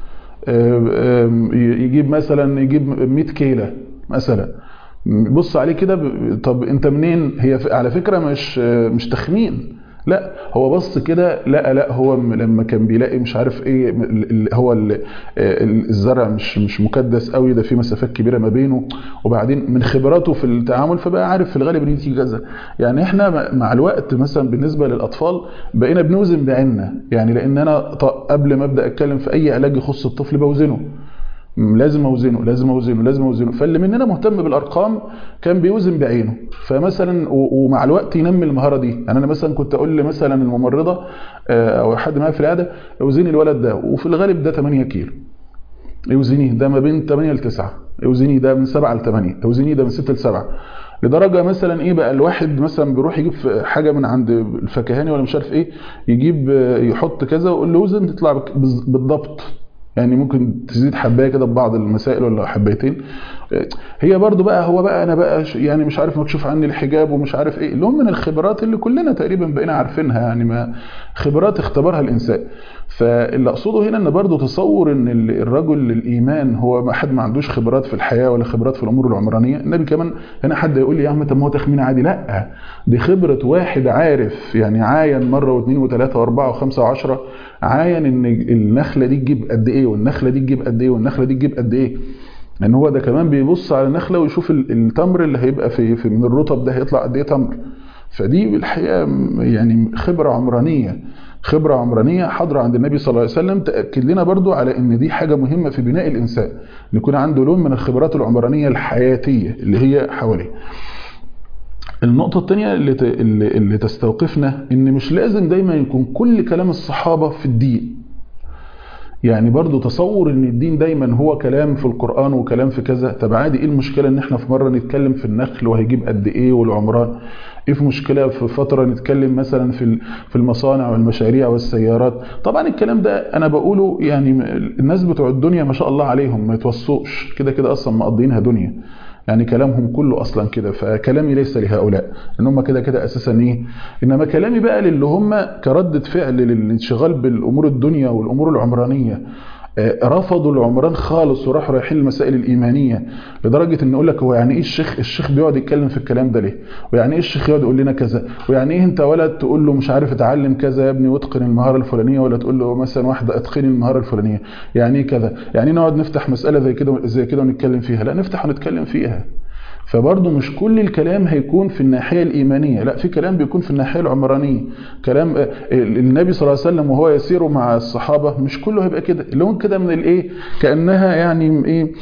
يجيب مثلا يجيب 100 كيلة مثلا بص عليه كده طب انت منين هي على فكرة مش مش تخمين لا هو بص كده لا لا هو لما كان بيلاقي مش عارف ايه هو الزرع مش مش مكدس قوي ده في مسافات كبيره ما بينه وبعدين من خبراته في التعامل فبقى عارف في الغالب ان تيجي كذا يعني احنا مع الوقت مثلا بالنسبه للاطفال بقينا بنوزن بعيننا يعني لان انا قبل ما ابدا اتكلم في اي علاج يخص الطفل بوزنه لازم اوزنه لازم اوزنه لازم اوزنه فاللي مننا مهتم بالارقام كان بيوزن بعينه فمثلا ومع الوقت ينمي المهاره دي يعني انا مثلا كنت اقول مثلا الممرضه او حد معايا في العياده اوزني الولد ده وفي الغالب ده 8 كيلو اوزنيه ده ما بين 8 ل 9 اوزنيه ده من 7 ل 8 اوزنيه ده من 6 ل 7 لدرجه مثلا ايه بقى الواحد مثلا بيروح يجيب حاجه من عند الفكهاني ولا مش عارف ايه يجيب يحط كذا ويقول له وزن تطلع بالضبط يعني ممكن تزيد حبايه كده ببعض المسائل ولا حبايتين هي برضو بقى هو بقى انا بقى يعني مش عارف مكشوف عني الحجاب ومش عارف ايه اللي هم من الخبرات اللي كلنا تقريبا بقينا عارفينها يعني ما خبرات اختبرها الانسان فاللي اقصده هنا ان برضو تصور ان الرجل الايمان هو ما حد ما عندوش خبرات في الحياه ولا خبرات في الامور العمرانيه النبي كمان هنا حد يقول لي يا عم طب ما هو تخمين عادي لا دي خبره واحد عارف يعني عاين مره واثنين وثلاثه واربعه وخمسه وعشره عاين ان النخله دي تجيب قد ايه والنخله دي تجيب قد ايه والنخله دي تجيب قد ايه لان هو ده كمان بيبص على النخله ويشوف التمر اللي هيبقى في, في من الرطب ده هيطلع قد ايه تمر فدي الحقيقه يعني خبره عمرانيه خبره عمرانيه حاضره عند النبي صلى الله عليه وسلم تاكد لنا برضو على ان دي حاجه مهمه في بناء الانسان ان يكون عنده لون من الخبرات العمرانيه الحياتيه اللي هي حواليه النقطة الثانية اللي, اللي تستوقفنا ان مش لازم دايما يكون كل كلام الصحابة في الدين يعني برضو تصور ان الدين دايما هو كلام في القرآن وكلام في كذا طب عادي ايه المشكلة ان احنا في مرة نتكلم في النخل وهيجيب قد ايه والعمران ايه في مشكلة في فترة نتكلم مثلا في في المصانع والمشاريع والسيارات طبعا الكلام ده انا بقوله يعني الناس بتوع الدنيا ما شاء الله عليهم ما يتوصوش كده كده اصلا مقضينها دنيا يعني كلامهم كله اصلا كده فكلامي ليس لهؤلاء ان هم كده كده اساسا ايه انما كلامي بقى للي هم كردة فعل للانشغال بالامور الدنيا والامور العمرانيه رفضوا العمران خالص وراحوا رايحين المسائل الايمانيه لدرجه ان يقول لك هو يعني ايه الشيخ الشيخ بيقعد يتكلم في الكلام ده ليه ويعني ايه الشيخ يقعد يقول لنا كذا ويعني ايه انت ولد تقول له مش عارف اتعلم كذا يا ابني واتقن المهاره الفلانيه ولا تقول له مثلا واحده اتقني المهاره الفلانيه يعني ايه كذا يعني نقعد نفتح مساله زي كده زي كده ونتكلم فيها لا نفتح ونتكلم فيها فبرضه مش كل الكلام هيكون في الناحية الإيمانية لا في كلام بيكون في الناحية العمرانية كلام النبي صلى الله عليه وسلم وهو يسير مع الصحابة مش كله هيبقى كده اللي هو كده من الايه كأنها يعني ايه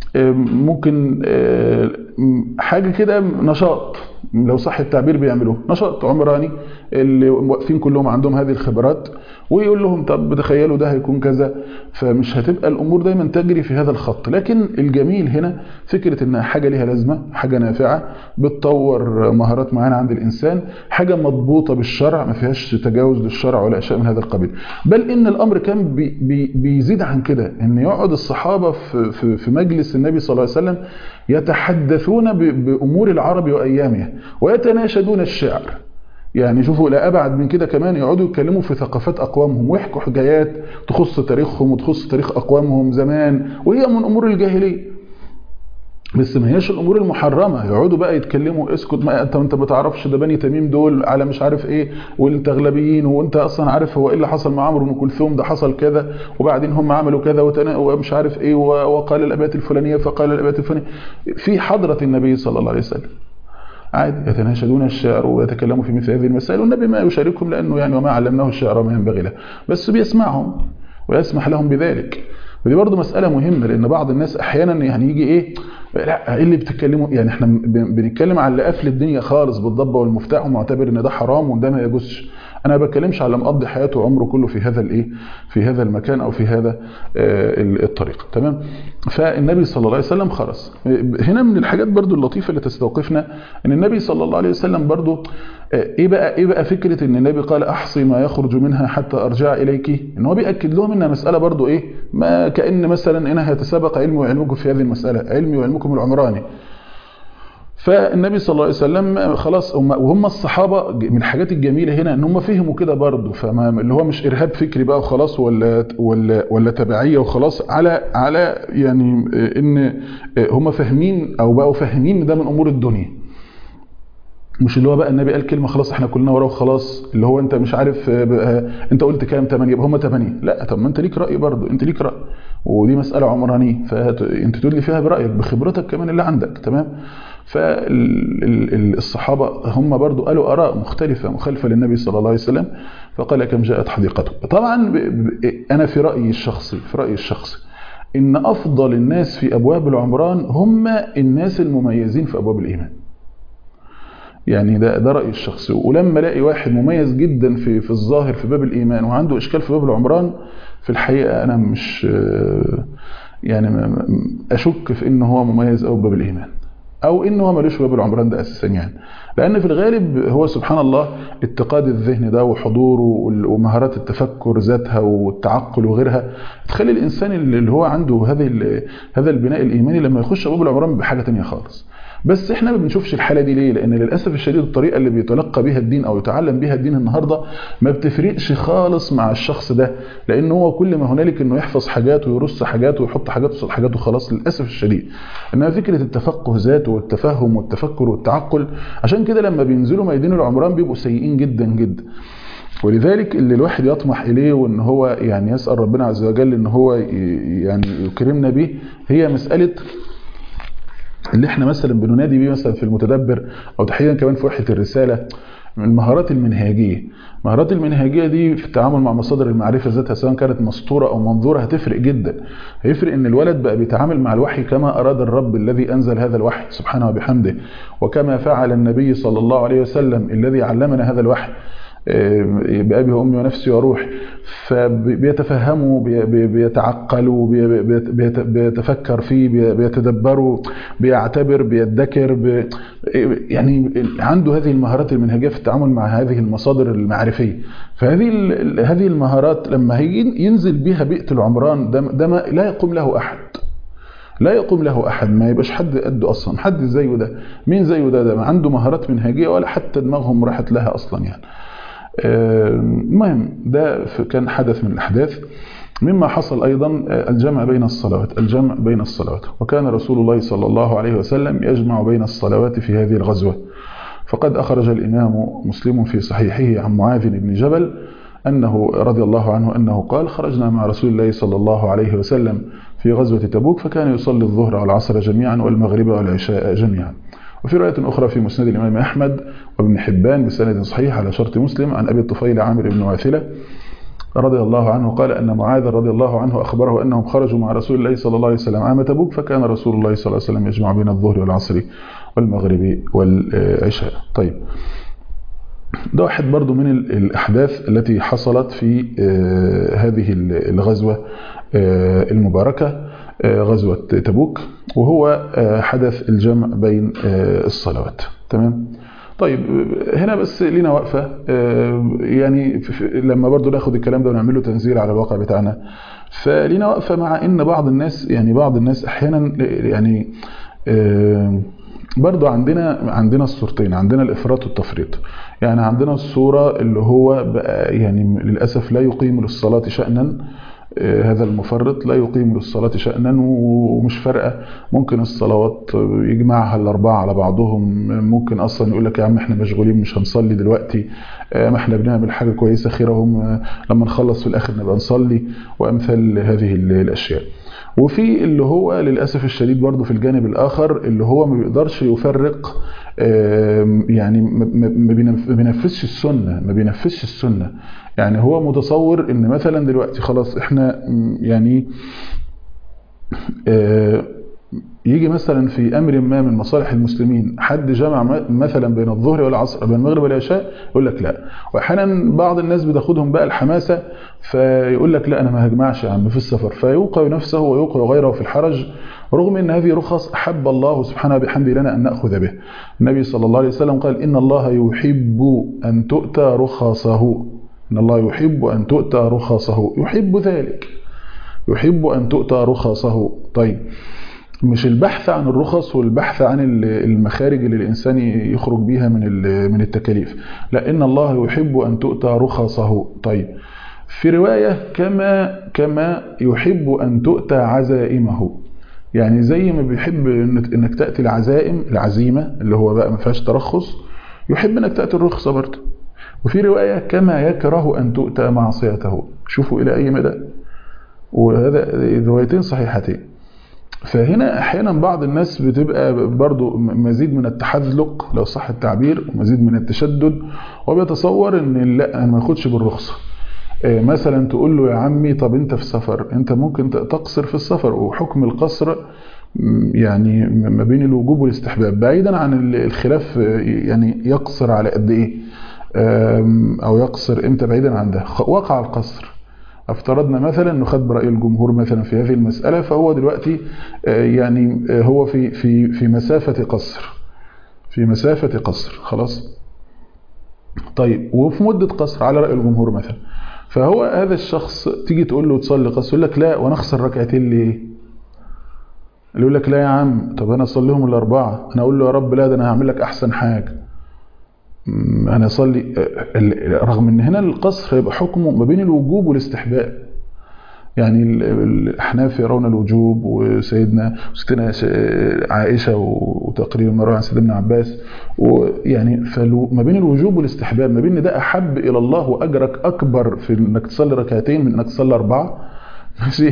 ممكن حاجة كده نشاط لو صح التعبير بيعملوه نشاط عمراني اللي واقفين كلهم عندهم هذه الخبرات ويقول لهم طب تخيلوا ده هيكون كذا فمش هتبقى الامور دايما تجري في هذا الخط لكن الجميل هنا فكره انها حاجه ليها لازمه حاجه نافعه بتطور مهارات معينه عند الانسان حاجه مضبوطه بالشرع ما فيهاش تجاوز للشرع ولا اشياء من هذا القبيل بل ان الامر كان بي بي بيزيد عن كده ان يقعد الصحابه في, في, في مجلس النبي صلى الله عليه وسلم يتحدثون بامور العرب وايامها ويتناشدون الشعر يعني شوفوا لا ابعد من كده كمان يقعدوا يتكلموا في ثقافات اقوامهم ويحكوا حكايات تخص تاريخهم وتخص تاريخ اقوامهم زمان وهي من امور الجاهليه بس ما هياش الامور المحرمه يقعدوا بقى يتكلموا اسكت ما انت انت ما تعرفش ده بني تميم دول على مش عارف ايه والتغلبيين وانت اصلا عارف هو ايه اللي حصل مع عمرو بن كلثوم ده حصل كذا وبعدين هم عملوا كذا ومش عارف ايه وقال الابيات الفلانيه فقال الابيات الفلانيه في حضره النبي صلى الله عليه وسلم عادي يتناشدون الشعر ويتكلموا في مثل هذه المسائل والنبي ما يشاركهم لانه يعني وما علمناه الشعر ما ينبغي له بس بيسمعهم ويسمح لهم بذلك ودي برضه مسألة مهمة لأن بعض الناس أحيانا يعني يجي إيه لا إيه اللي بتتكلموا يعني إحنا بنتكلم على اللي قفل الدنيا خالص بالضبة والمفتاح ومعتبر إن ده حرام وده ما يجوزش أنا ما بتكلمش على مقضي حياته وعمره كله في هذا الإيه في هذا المكان أو في هذا الطريق تمام فالنبي صلى الله عليه وسلم خرس هنا من الحاجات برضو اللطيفة اللي تستوقفنا إن النبي صلى الله عليه وسلم برضو ايه بقى ايه بقى فكره ان النبي قال احصي ما يخرج منها حتى ارجع اليك ان هو بياكد لهم انها مساله برضو ايه ما كان مثلا انها يتسابق علمي وعلمكم في هذه المساله علمي وعلمكم العمراني فالنبي صلى الله عليه وسلم خلاص هم وهم الصحابه من الحاجات الجميله هنا ان هم فهموا كده برضه فما اللي هو مش ارهاب فكري بقى وخلاص ولا ولا ولا تبعيه وخلاص على على يعني ان هم فاهمين او بقوا فاهمين ده من امور الدنيا مش اللي هو بقى النبي قال كلمه خلاص احنا كلنا وراه وخلاص اللي هو انت مش عارف انت قلت كام 8 يبقى هم 8 لا طب ما انت ليك راي برضه انت ليك راي ودي مساله عمرانيه فانت تقول لي فيها برايك بخبرتك كمان اللي عندك تمام فالصحابه هم برضه قالوا اراء مختلفه مخالفه للنبي صلى الله عليه وسلم فقال كم جاءت حديقته طبعا انا في رايي الشخصي في رايي الشخصي ان افضل الناس في ابواب العمران هم الناس المميزين في ابواب الايمان يعني ده ده رايي الشخصي ولما الاقي واحد مميز جدا في في الظاهر في باب الايمان وعنده اشكال في باب العمران في الحقيقه انا مش يعني اشك في ان هو مميز قوي باب الايمان او ان هو ملوش في باب العمران ده اساسا يعني لان في الغالب هو سبحان الله اتقاد الذهن ده وحضوره ومهارات التفكر ذاتها والتعقل وغيرها تخلي الانسان اللي هو عنده هذه هذا البناء الايماني لما يخش باب العمران بحاجه ثانيه خالص بس احنا ما بنشوفش الحاله دي ليه لان للاسف الشديد الطريقه اللي بيتلقى بيها الدين او يتعلم بيها الدين النهارده ما بتفرقش خالص مع الشخص ده لان هو كل ما هنالك انه يحفظ حاجات ويرص حاجات ويحط حاجات قصاد حاجات وخلاص للاسف الشديد انما فكره التفقه ذاته والتفهم والتفكر والتعقل عشان كده لما بينزلوا ميادين العمران بيبقوا سيئين جدا جدا ولذلك اللي الواحد يطمح اليه وان هو يعني يسال ربنا عز وجل ان هو يعني يكرمنا به هي مساله اللي احنا مثلا بننادي بيه مثلا في المتدبر او تحديدا كمان في وحده الرساله من المهارات المنهاجيه المهارات المنهاجيه دي في التعامل مع مصادر المعرفه ذاتها سواء كانت مسطوره او منظوره هتفرق جدا هيفرق ان الولد بقى بيتعامل مع الوحي كما اراد الرب الذي انزل هذا الوحي سبحانه وبحمده وكما فعل النبي صلى الله عليه وسلم الذي علمنا هذا الوحي بأبي وأمي ونفسي وروحي فبيتفهموا بيتعقلوا بيتفكر فيه بيتدبروا بيعتبر بيدكر بي يعني عنده هذه المهارات المنهجية في التعامل مع هذه المصادر المعرفية فهذه هذه المهارات لما ينزل بها بيئة العمران ده, ده ما لا يقوم له أحد لا يقوم له احد ما يبقاش حد قده اصلا حد زيه ده مين زيه ده ده ما عنده مهارات منهجيه ولا حتى دماغهم راحت لها اصلا يعني المهم ده كان حدث من الأحداث مما حصل أيضا الجمع بين الصلوات الجمع بين الصلوات وكان رسول الله صلى الله عليه وسلم يجمع بين الصلوات في هذه الغزوة فقد أخرج الإمام مسلم في صحيحه عن معاذ بن جبل أنه رضي الله عنه أنه قال خرجنا مع رسول الله صلى الله عليه وسلم في غزوة تبوك فكان يصلي الظهر والعصر جميعا والمغرب والعشاء جميعا وفي رواية أخرى في مسند الإمام أحمد وابن حبان بسند صحيح على شرط مسلم عن أبي الطفيل عامر بن واثلة رضي الله عنه قال أن معاذ رضي الله عنه أخبره أنهم خرجوا مع رسول الله صلى الله عليه وسلم عام تبوك فكان رسول الله صلى الله عليه وسلم يجمع بين الظهر والعصر والمغرب والعشاء طيب ده واحد برضو من الأحداث التي حصلت في هذه الغزوة المباركة غزوة تبوك وهو حدث الجمع بين الصلوات تمام طيب هنا بس لينا وقفة يعني لما برضو ناخد الكلام ده ونعمله تنزيل على الواقع بتاعنا فلينا وقفة مع ان بعض الناس يعني بعض الناس احيانا يعني برضو عندنا عندنا الصورتين عندنا الافراط والتفريط يعني عندنا الصوره اللي هو بقى يعني للاسف لا يقيم للصلاه شانا هذا المفرط لا يقيم للصلاة شأنا ومش فارقة ممكن الصلوات يجمعها الأربعة على بعضهم ممكن أصلا يقول لك يا عم احنا مشغولين مش هنصلي دلوقتي ما احنا بنعمل حاجة كويسة خيرهم لما نخلص في الآخر نبقى نصلي وأمثال هذه الأشياء وفي اللي هو للأسف الشديد برضه في الجانب الآخر اللي هو ما بيقدرش يفرق يعني ما بينفذش السنة ما بينفذش السنة يعني هو متصور ان مثلا دلوقتي خلاص احنا يعني يجي مثلا في امر ما من مصالح المسلمين حد جمع مثلا بين الظهر والعصر بين المغرب والعشاء يقول لك لا واحيانا بعض الناس بتاخدهم بقى الحماسه فيقول لك لا انا ما هجمعش يا عم في السفر فيوقع نفسه ويوقع غيره في الحرج رغم ان هذه رخص احب الله سبحانه بحمده لنا ان ناخذ به النبي صلى الله عليه وسلم قال ان الله يحب ان تؤتى رخصه ان الله يحب ان تؤتى رخصه يحب ذلك يحب ان تؤتى رخصه طيب مش البحث عن الرخص والبحث عن المخارج اللي الانسان يخرج بيها من من التكاليف لا ان الله يحب ان تؤتى رخصه طيب في روايه كما كما يحب ان تؤتى عزائمه يعني زي ما بيحب انك تاتي العزائم العزيمه اللي هو بقى ما فيهاش ترخص يحب انك تاتي الرخصه برضه وفي روايه كما يكره ان تؤتى معصيته شوفوا الى اي مدى وهذا روايتين صحيحتين فهنا احيانا بعض الناس بتبقى برضو مزيد من التحذلق لو صح التعبير ومزيد من التشدد وبيتصور ان لا انا ما اخدش بالرخصه مثلا تقول له يا عمي طب انت في سفر انت ممكن تقصر في السفر وحكم القصر يعني ما بين الوجوب والاستحباب بعيدا عن الخلاف يعني يقصر على قد ايه او يقصر امتى بعيدا عن ده وقع القصر افترضنا مثلا انه خد براي الجمهور مثلا في هذه المساله فهو دلوقتي يعني هو في في في مسافه قصر في مسافه قصر خلاص طيب وفي مده قصر على راي الجمهور مثلا فهو هذا الشخص تيجي تقول له تصلي قصر يقول لك لا وانا اخسر ركعتين ليه يقول لك لا يا عم طب انا اصليهم الاربعه انا اقول له يا رب لا ده انا هعمل لك احسن حاجه انا اصلي رغم ان هنا القصر هيبقى حكمه ما بين الوجوب والاستحباب يعني الاحناف يرون الوجوب وسيدنا ستنا عائشه وتقريبا مروه عن سيدنا عباس ويعني ما بين الوجوب والاستحباب ما بين ده احب الى الله واجرك اكبر في انك تصلي ركعتين من انك تصلي اربعه ماشي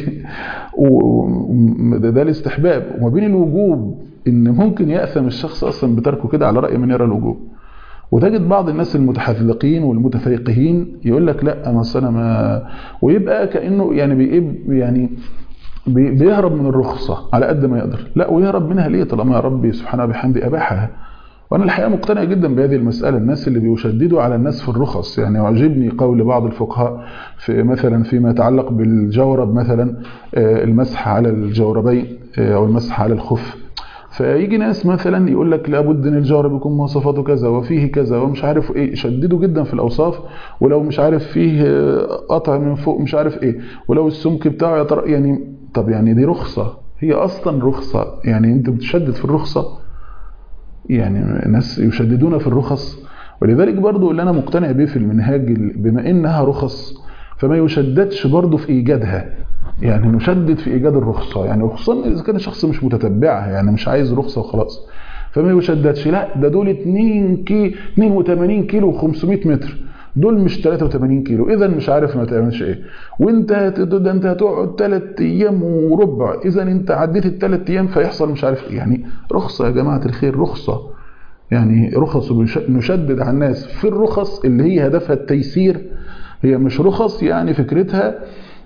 وده الاستحباب وما بين الوجوب ان ممكن ياثم الشخص اصلا بتركه كده على راي من يرى الوجوب وتجد بعض الناس المتحذلقين والمتفيقهين يقول لك لا ما انا ما ويبقى كانه يعني بيقب يعني بيهرب من الرخصه على قد ما يقدر لا ويهرب منها ليه طالما يا ربي سبحانه وبحمده اباحها وانا الحقيقه مقتنع جدا بهذه المساله الناس اللي بيشددوا على الناس في الرخص يعني يعجبني قول بعض الفقهاء في مثلا فيما يتعلق بالجورب مثلا المسح على الجوربين او المسح على الخف فيجي ناس مثلا يقول لك لابد ان الجورب يكون مواصفاته كذا وفيه كذا ومش عارف ايه شددوا جدا في الاوصاف ولو مش عارف فيه قطع من فوق مش عارف ايه ولو السمك بتاعه يعني طب يعني دي رخصه هي اصلا رخصه يعني انت بتشدد في الرخصه يعني ناس يشددون في الرخص ولذلك برضو اللي انا مقتنع به في المنهاج بما انها رخص فما يشددش برضو في ايجادها يعني نشدد في ايجاد الرخصه يعني خصوصا اذا كان الشخص مش متتبعها يعني مش عايز رخصه وخلاص فما يشددش لا ده دول 2 كي 82 كيلو و500 متر دول مش 83 كيلو اذا مش عارف ما تعملش ايه وانت ده انت هتقعد 3 ايام وربع اذا انت عديت الثلاث ايام فيحصل مش عارف ايه يعني رخصه يا جماعه الخير رخصه يعني رخص نشدد على الناس في الرخص اللي هي هدفها التيسير هي مش رخص يعني فكرتها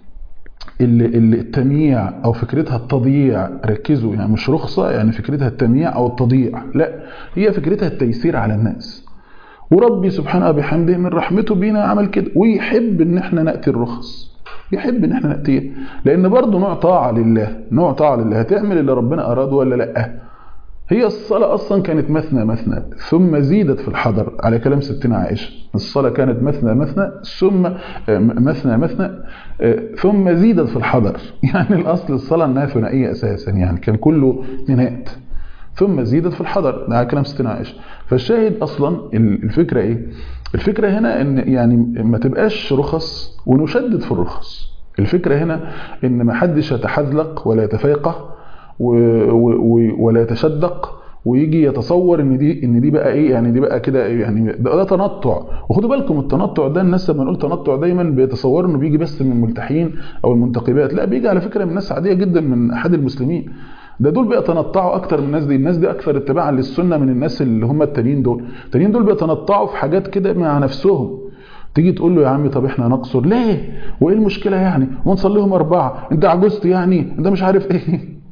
التمييع او فكرتها التضييع ركزوا يعني مش رخصه يعني فكرتها التمييع او التضييع لا هي فكرتها التيسير على الناس وربي سبحانه بحمده من رحمته بينا عمل كده ويحب ان احنا ناتي الرخص يحب ان احنا ناتيه لان برضه نوع طاعه لله نوع طاعه لله هتعمل اللي ربنا اراده ولا لا هي الصلاة أصلا كانت مثنى مثنى ثم زيدت في الحضر على كلام ستنا عائشة الصلاة كانت مثنى مثنى ثم مثنى مثنى ثم زيدت في الحضر يعني الأصل الصلاة أنها ثنائية أساسا يعني كان كله اثنينات ثم زيدت في الحضر ده كلام ستنا عائشه فالشاهد اصلا الفكره ايه الفكره هنا ان يعني ما تبقاش رخص ونشدد في الرخص الفكره هنا ان ما حدش يتحذلق ولا يتفيقه ولا يتشدق ويجي يتصور ان دي ان دي بقى ايه يعني دي بقى كده يعني ده, ده تنطع وخدوا بالكم التنطع ده الناس لما نقول تنطع دايما بيتصوروا انه بيجي بس من الملتحين او المنتقبات لا بيجي على فكره من ناس عاديه جدا من احد المسلمين ده دول بيتنطعوا اكتر من الناس دي الناس دي اكثر اتباعا للسنه من الناس اللي هم التانيين دول التانيين دول بيتنطعوا في حاجات كده مع نفسهم تيجي تقول له يا عم طب احنا نقصر ليه وايه المشكله يعني ونصليهم اربعه انت عجزت يعني انت مش عارف ايه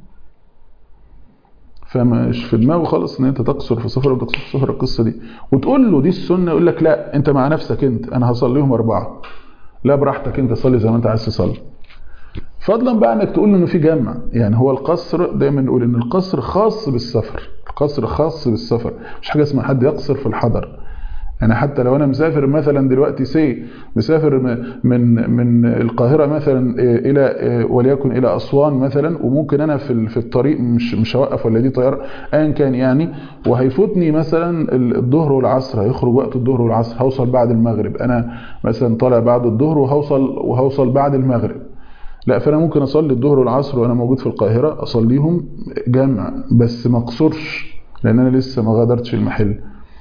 فمش في دماغه خالص ان انت تقصر في سفر وتقصر في سفر القصه دي وتقول له دي السنه يقول لك لا انت مع نفسك انت انا هصليهم اربعه لا براحتك انت صلي زي ما انت عايز تصلي فضلا بقى انك تقول انه في جمع يعني هو القصر دايما نقول ان القصر خاص بالسفر القصر خاص بالسفر مش حاجه اسمها حد يقصر في الحضر يعني حتى لو انا مسافر مثلا دلوقتي سي مسافر من من القاهره مثلا الى وليكن الى اسوان مثلا وممكن انا في في الطريق مش مش هوقف ولا دي طياره ايا كان يعني وهيفوتني مثلا الظهر والعصر هيخرج وقت الظهر والعصر هوصل بعد المغرب انا مثلا طالع بعد الظهر وهوصل وهوصل بعد المغرب لا فانا ممكن اصلي الظهر والعصر وانا موجود في القاهره اصليهم جمع بس ما اقصرش لان انا لسه ما غادرتش المحل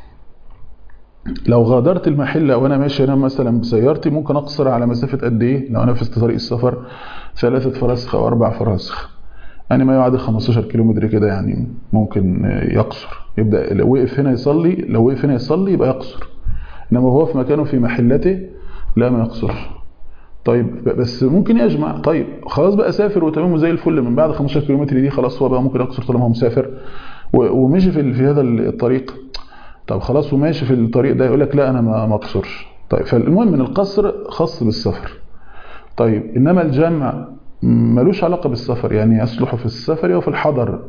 لو غادرت المحل او انا ماشي انا مثلا بسيارتي ممكن اقصر على مسافه قد ايه لو انا في طريق السفر ثلاثه فراسخ او اربع فراسخ يعني ما يعادل 15 كيلو متر كده يعني ممكن يقصر يبدا لو وقف هنا يصلي لو وقف هنا يصلي يبقى يقصر انما هو في مكانه في محلته لا ما يقصرش طيب بس ممكن يجمع طيب خلاص بقى سافر وتمام زي الفل من بعد 15 كيلو متر دي خلاص هو بقى ممكن يقصر طالما هو مسافر ومشي في في هذا الطريق طب خلاص وماشي في الطريق ده يقول لك لا انا ما اقصرش طيب فالمهم ان القصر خاص بالسفر طيب انما الجمع ملوش علاقه بالسفر يعني يصلح في السفر وفي الحضر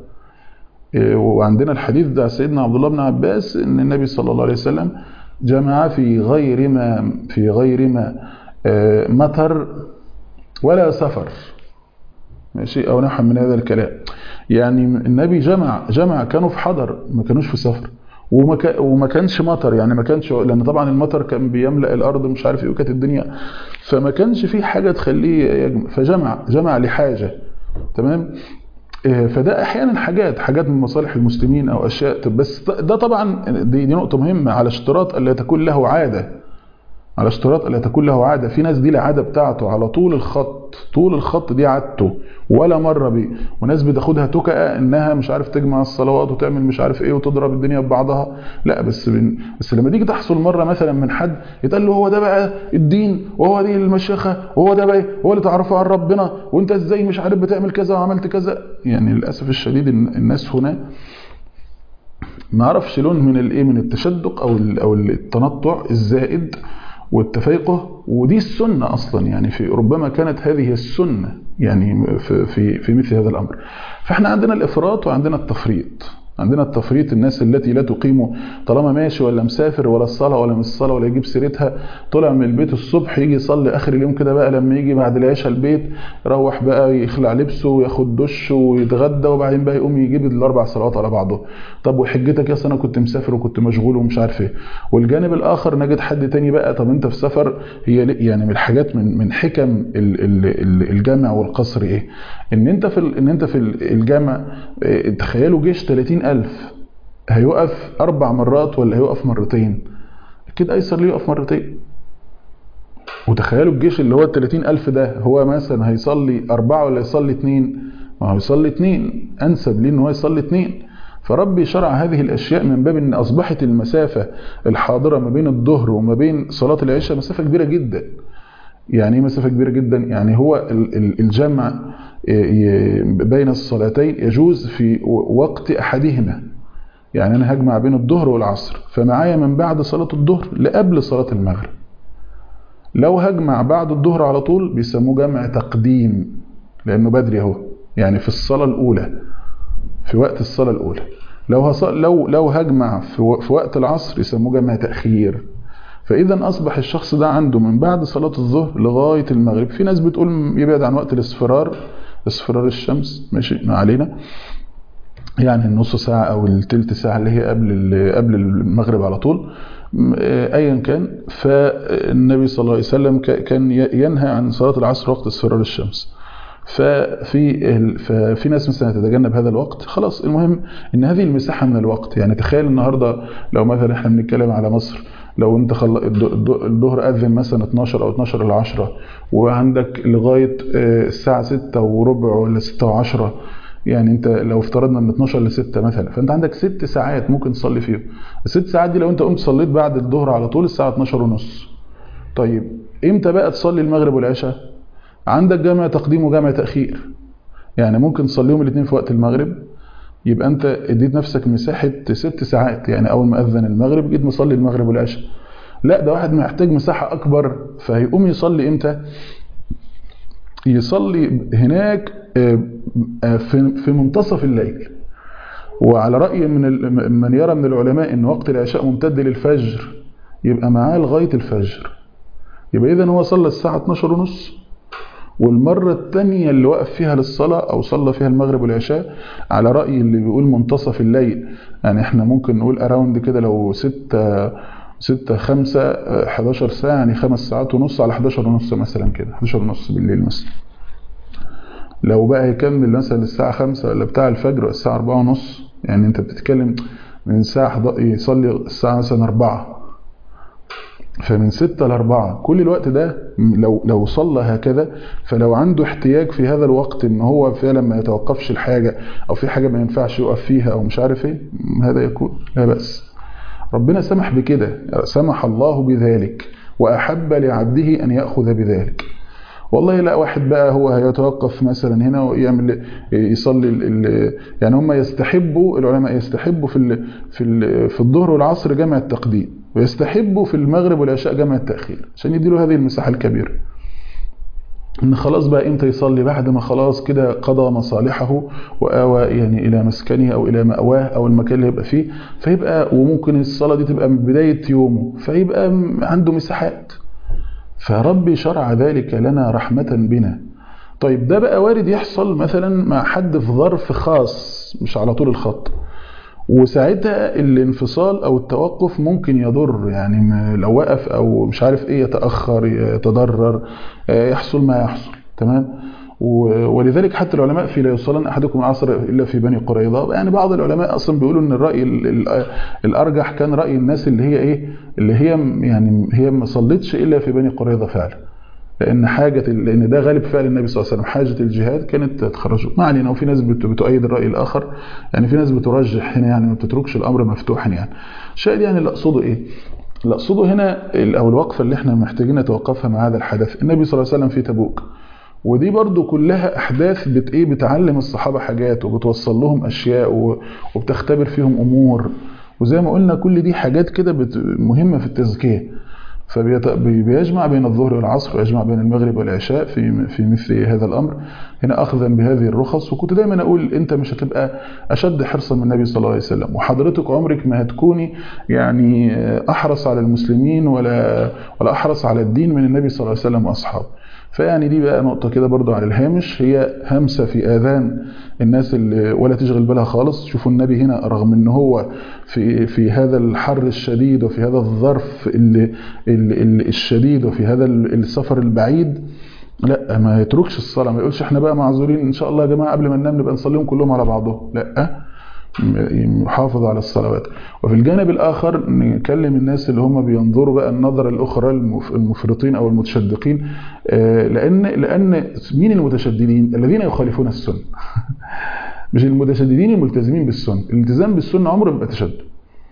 وعندنا الحديث ده سيدنا عبد الله بن عباس ان النبي صلى الله عليه وسلم جمع في غير ما في غير ما مطر ولا سفر ماشي او نحو من هذا الكلام يعني النبي جمع جمع كانوا في حضر ما كانوش في سفر وما وما كانش مطر يعني ما كانش لان طبعا المطر كان بيملا الارض مش عارف ايه وكانت الدنيا فما كانش في حاجه تخليه يجمع فجمع جمع لحاجه تمام فده احيانا حاجات حاجات من مصالح المسلمين او اشياء بس ده طبعا دي, دي نقطه مهمه على اشتراط الا تكون له عاده على اشتراط الا تكون له عاده في ناس دي العاده بتاعته على طول الخط طول الخط دي عادته ولا مره بيه وناس بتاخدها تكأة انها مش عارف تجمع الصلوات وتعمل مش عارف ايه وتضرب الدنيا ببعضها لا بس بن بس لما تيجي تحصل مره مثلا من حد يتقال له هو ده بقى الدين وهو دي المشيخه وهو ده بقى هو اللي تعرفه عن ربنا وانت ازاي مش عارف بتعمل كذا وعملت كذا يعني للاسف الشديد الناس هنا ما اعرفش لون من الايه من التشدق او او التنطع الزائد والتفيقه ودي السنة أصلا يعني في ربما كانت هذه السنة يعني في, في, في مثل هذا الأمر فإحنا عندنا الإفراط وعندنا التفريط عندنا التفريط الناس التي لا تقيم طالما ماشي ولا مسافر ولا الصلاة ولا مش الصلاة ولا يجيب سيرتها طلع من البيت الصبح يجي يصلي آخر اليوم كده بقى لما يجي بعد العشاء البيت يروح بقى يخلع لبسه وياخد دش ويتغدى وبعدين بقى يقوم يجيب الأربع صلوات على بعضه طب وحجتك يا أنا كنت مسافر وكنت مشغول ومش عارف إيه والجانب الآخر نجد حد تاني بقى طب أنت في سفر هي يعني من الحاجات من من حكم الجامع والقصر إيه ان انت في ان انت في الجامع تخيلوا جيش 30000 هيقف اربع مرات ولا هيقف مرتين اكيد ايسر ليه يقف مرتين وتخيلوا الجيش اللي هو ال 30000 ده هو مثلا هيصلي أربعة ولا يصلي اثنين ما هو يصلي اثنين أنسب ليه إن هو يصلي اثنين فربي شرع هذه الأشياء من باب أن أصبحت المسافة الحاضرة ما بين الظهر وما بين صلاة العشاء مسافة كبيرة جدا يعني ايه مسافة كبيرة جدا يعني هو الجمع بين الصلاتين يجوز في وقت أحدهما يعني أنا هجمع بين الظهر والعصر فمعايا من بعد صلاة الظهر لقبل صلاة المغرب لو هجمع بعد الظهر على طول بيسموه جمع تقديم لأنه بدري اهو يعني في الصلاة الأولى في وقت الصلاة الأولى لو هصل لو لو هجمع في وقت العصر يسموه جمع تأخير فإذا أصبح الشخص ده عنده من بعد صلاة الظهر لغاية المغرب في ناس بتقول يبعد عن وقت الاصفرار اصفرار الشمس ماشي ما علينا يعني النص ساعة أو التلت ساعة اللي هي قبل قبل المغرب على طول أيا كان فالنبي صلى الله عليه وسلم كان ينهى عن صلاة العصر وقت اصفرار الشمس ففي ففي ناس مثلا تتجنب هذا الوقت خلاص المهم ان هذه المساحه من الوقت يعني تخيل النهارده لو مثلا احنا بنتكلم على مصر لو انت خل... الظهر اذن مثلا 12 او 12 الا 10 وعندك لغايه الساعه 6 وربع ولا 6 و10 يعني انت لو افترضنا من 12 ل 6 مثلا فانت عندك ست ساعات ممكن تصلي فيهم الست ساعات دي لو انت قمت صليت بعد الظهر على طول الساعه 12 ونص طيب امتى بقى تصلي المغرب والعشاء عندك جامع تقديم وجامع تاخير يعني ممكن تصليهم الاثنين في وقت المغرب يبقى انت اديت نفسك مساحه ست ساعات يعني اول ما اذن المغرب جيت مصلي المغرب والعشاء لا ده واحد محتاج مساحه اكبر فهيقوم يصلي امتى يصلي هناك في منتصف الليل وعلى رأي من من يرى من العلماء ان وقت العشاء ممتد للفجر يبقى معاه لغاية الفجر يبقى اذا هو صلى الساعة 12 ونص والمرة الثانية اللي وقف فيها للصلاة أو صلى فيها المغرب والعشاء على رأي اللي بيقول منتصف الليل يعني احنا ممكن نقول أراوند كده لو ستة ستة خمسة 11 ساعة يعني خمس ساعات ونص على 11 ونص مثلا كده 11 ونص بالليل مثلا لو بقى يكمل مثلا الساعة خمسة ولا بتاع الفجر الساعة أربعة ونص يعني أنت بتتكلم من ساعة يصلي الساعة مثلا أربعة فمن ستة لأربعة كل الوقت ده لو لو صلى هكذا فلو عنده احتياج في هذا الوقت ان هو فعلا ما يتوقفش الحاجة او في حاجة ما ينفعش يقف فيها او مش عارف ايه هذا يكون لا بأس ربنا سمح بكده سمح الله بذلك وأحب لعبده أن يأخذ بذلك والله لا واحد بقى هو هيتوقف مثلا هنا ويعمل يصلي ال يعني هم يستحبوا العلماء يستحبوا في ال في ال في الظهر والعصر جمع التقديم ويستحبوا في المغرب والعشاء جمع التأخير عشان يديله هذه المساحة الكبيرة ان خلاص بقى امتى يصلي بعد ما خلاص كده قضى مصالحه وآوى يعني الى مسكنه او الى مأواه او المكان اللي هيبقى فيه فيبقى وممكن الصلاة دي تبقى من بداية يومه فيبقى عنده مساحات فربي شرع ذلك لنا رحمة بنا طيب ده بقى وارد يحصل مثلا مع حد في ظرف خاص مش على طول الخط وساعتها الانفصال او التوقف ممكن يضر يعني لو وقف او مش عارف ايه يتاخر يتضرر يحصل ما يحصل تمام ولذلك حتى العلماء في لا يصلن احدكم العصر الا في بني قريظه يعني بعض العلماء اصلا بيقولوا ان الراي الارجح كان راي الناس اللي هي ايه اللي هي يعني هي ما صلتش الا في بني قريظه فعلا لان حاجه لان ده غالب فعل النبي صلى الله عليه وسلم حاجه الجهاد كانت تخرجه ما علينا وفي ناس بتؤيد الراي الاخر يعني في ناس بترجح هنا يعني ما بتتركش الامر مفتوحا يعني شاهد يعني اللي اقصده ايه اللي اقصده هنا او الوقفه اللي احنا محتاجين نتوقفها مع هذا الحدث النبي صلى الله عليه وسلم في تبوك ودي برضو كلها احداث بت ايه بتعلم الصحابه حاجات وبتوصل لهم اشياء وبتختبر فيهم امور وزي ما قلنا كل دي حاجات كده مهمه في التزكيه فبيجمع بين الظهر والعصر ويجمع بين المغرب والعشاء في في مثل هذا الامر هنا اخذا بهذه الرخص وكنت دايما اقول انت مش هتبقى اشد حرصا من النبي صلى الله عليه وسلم وحضرتك عمرك ما هتكوني يعني احرص على المسلمين ولا ولا احرص على الدين من النبي صلى الله عليه وسلم واصحابه فيعني دي بقى نقطة كده برضو على الهامش هي همسة في آذان الناس اللي ولا تشغل بالها خالص شوفوا النبي هنا رغم ان هو في في هذا الحر الشديد وفي هذا الظرف اللي اللي الشديد وفي هذا السفر البعيد لا ما يتركش الصلاة ما يقولش احنا بقى معذورين ان شاء الله يا جماعة قبل ما ننام نبقى نصليهم كلهم على بعضهم لا يحافظ على الصلوات وفي الجانب الآخر نكلم الناس اللي هم بينظروا بقى النظرة الأخرى المفرطين أو المتشدقين لأن لأن مين المتشددين الذين يخالفون السنة مش المتشددين الملتزمين بالسنة الالتزام بالسنة عمره بيبقى تشدد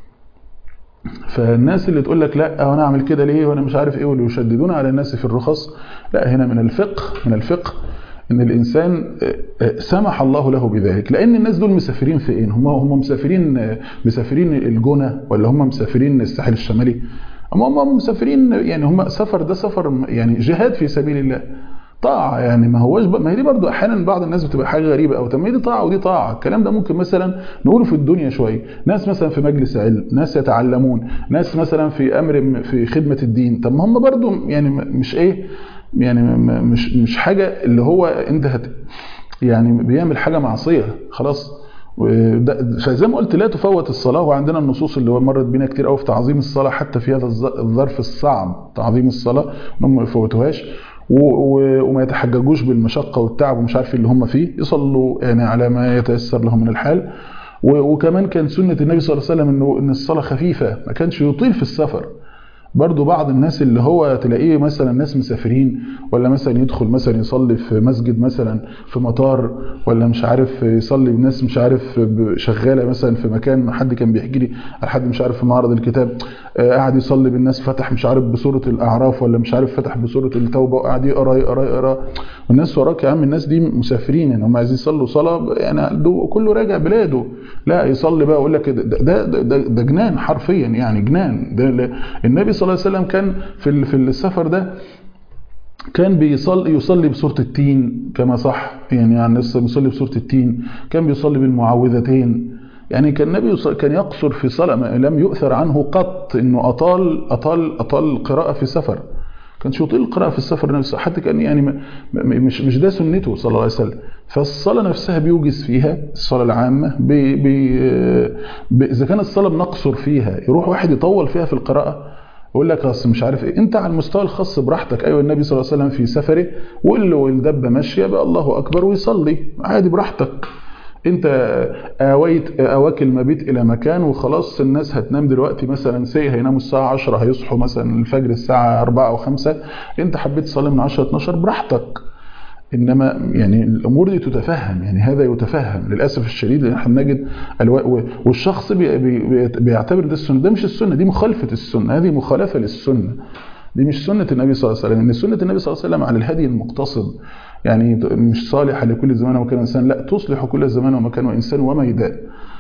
فالناس اللي تقول لك لا وانا اعمل كده ليه وانا مش عارف ايه واللي يشددون على الناس في الرخص لا هنا من الفقه من الفقه ان الانسان سمح الله له بذلك لان الناس دول مسافرين في ايه هم هم مسافرين مسافرين الجونه ولا هم مسافرين الساحل الشمالي اما هم مسافرين يعني هم سفر ده سفر يعني جهاد في سبيل الله طاعة يعني ما هوش ما هي دي برضه احيانا بعض الناس بتبقى حاجه غريبه او طب ما دي طاعه ودي طاعه الكلام ده ممكن مثلا نقوله في الدنيا شويه ناس مثلا في مجلس علم ناس يتعلمون ناس مثلا في امر في خدمه الدين طب ما هم برضه يعني مش ايه يعني مش مش حاجه اللي هو انت هت يعني بيعمل حاجه معصيه خلاص فزي ما قلت لا تفوت الصلاة وعندنا النصوص اللي هو مرت بينا كتير قوي في تعظيم الصلاة حتى في هذا الظرف الصعب تعظيم الصلاة انهم ما يفوتوهاش وما يتحججوش بالمشقة والتعب ومش عارف اللي هم فيه يصلوا يعني على ما يتيسر لهم من الحال وكمان كان سنة النبي صلى الله عليه وسلم انه ان الصلاة خفيفة ما كانش يطيل في السفر برضو بعض الناس اللي هو تلاقيه مثلا ناس مسافرين ولا مثلا يدخل مثلا يصلي في مسجد مثلا في مطار ولا مش عارف يصلي بناس مش عارف شغاله مثلا في مكان حد كان بيحكي لي على حد مش عارف في معرض الكتاب قاعد يصلي بالناس فتح مش عارف بسوره الاعراف ولا مش عارف فتح بسوره التوبه وقاعد يقرا يقرا يقرا والناس وراك يا عم الناس دي مسافرين يعني هم عايزين يصلوا صلاه يعني كله راجع بلاده لا يصلي بقى يقول لك ده ده, ده, ده جنان حرفيا يعني جنان ده النبي صلى الله عليه وسلم كان في في السفر ده كان بيصلي يصلي بسوره التين كما صح يعني عن الناس بيصلي بسوره التين كان بيصلي بالمعوذتين يعني كان النبي كان يقصر في صلاه لم يؤثر عنه قط انه اطال اطال اطال القراءه في سفر كانش يطيل القراءه في السفر نفسه حتى كان يعني مش مش ده سنته صلى الله عليه وسلم فالصلاه نفسها بيوجز فيها الصلاه العامه بي بي اذا كانت الصلاه بنقصر فيها يروح واحد يطول فيها في القراءه يقول لك اصل مش عارف ايه انت على المستوى الخاص براحتك ايوه النبي صلى الله عليه وسلم في سفره وقول له الدبه ماشيه بقى الله اكبر ويصلي عادي براحتك انت اويت اواك المبيت الى مكان وخلاص الناس هتنام دلوقتي مثلا سي هيناموا الساعه 10 هيصحوا مثلا الفجر الساعه 4 او 5 انت حبيت تصلي من 10 12 براحتك انما يعني الامور دي تتفهم يعني هذا يتفهم للاسف الشديد ان احنا بنجد والشخص بي بي بيعتبر ده السنه ده مش السنه دي مخالفه السنه هذه مخالفه للسنه دي مش سنه النبي صلى الله عليه وسلم ان سنه النبي صلى الله عليه وسلم على الهدي المقتصد يعني مش صالحه لكل زمان ومكان انسان لا تصلح كل زمان ومكان وانسان وميدان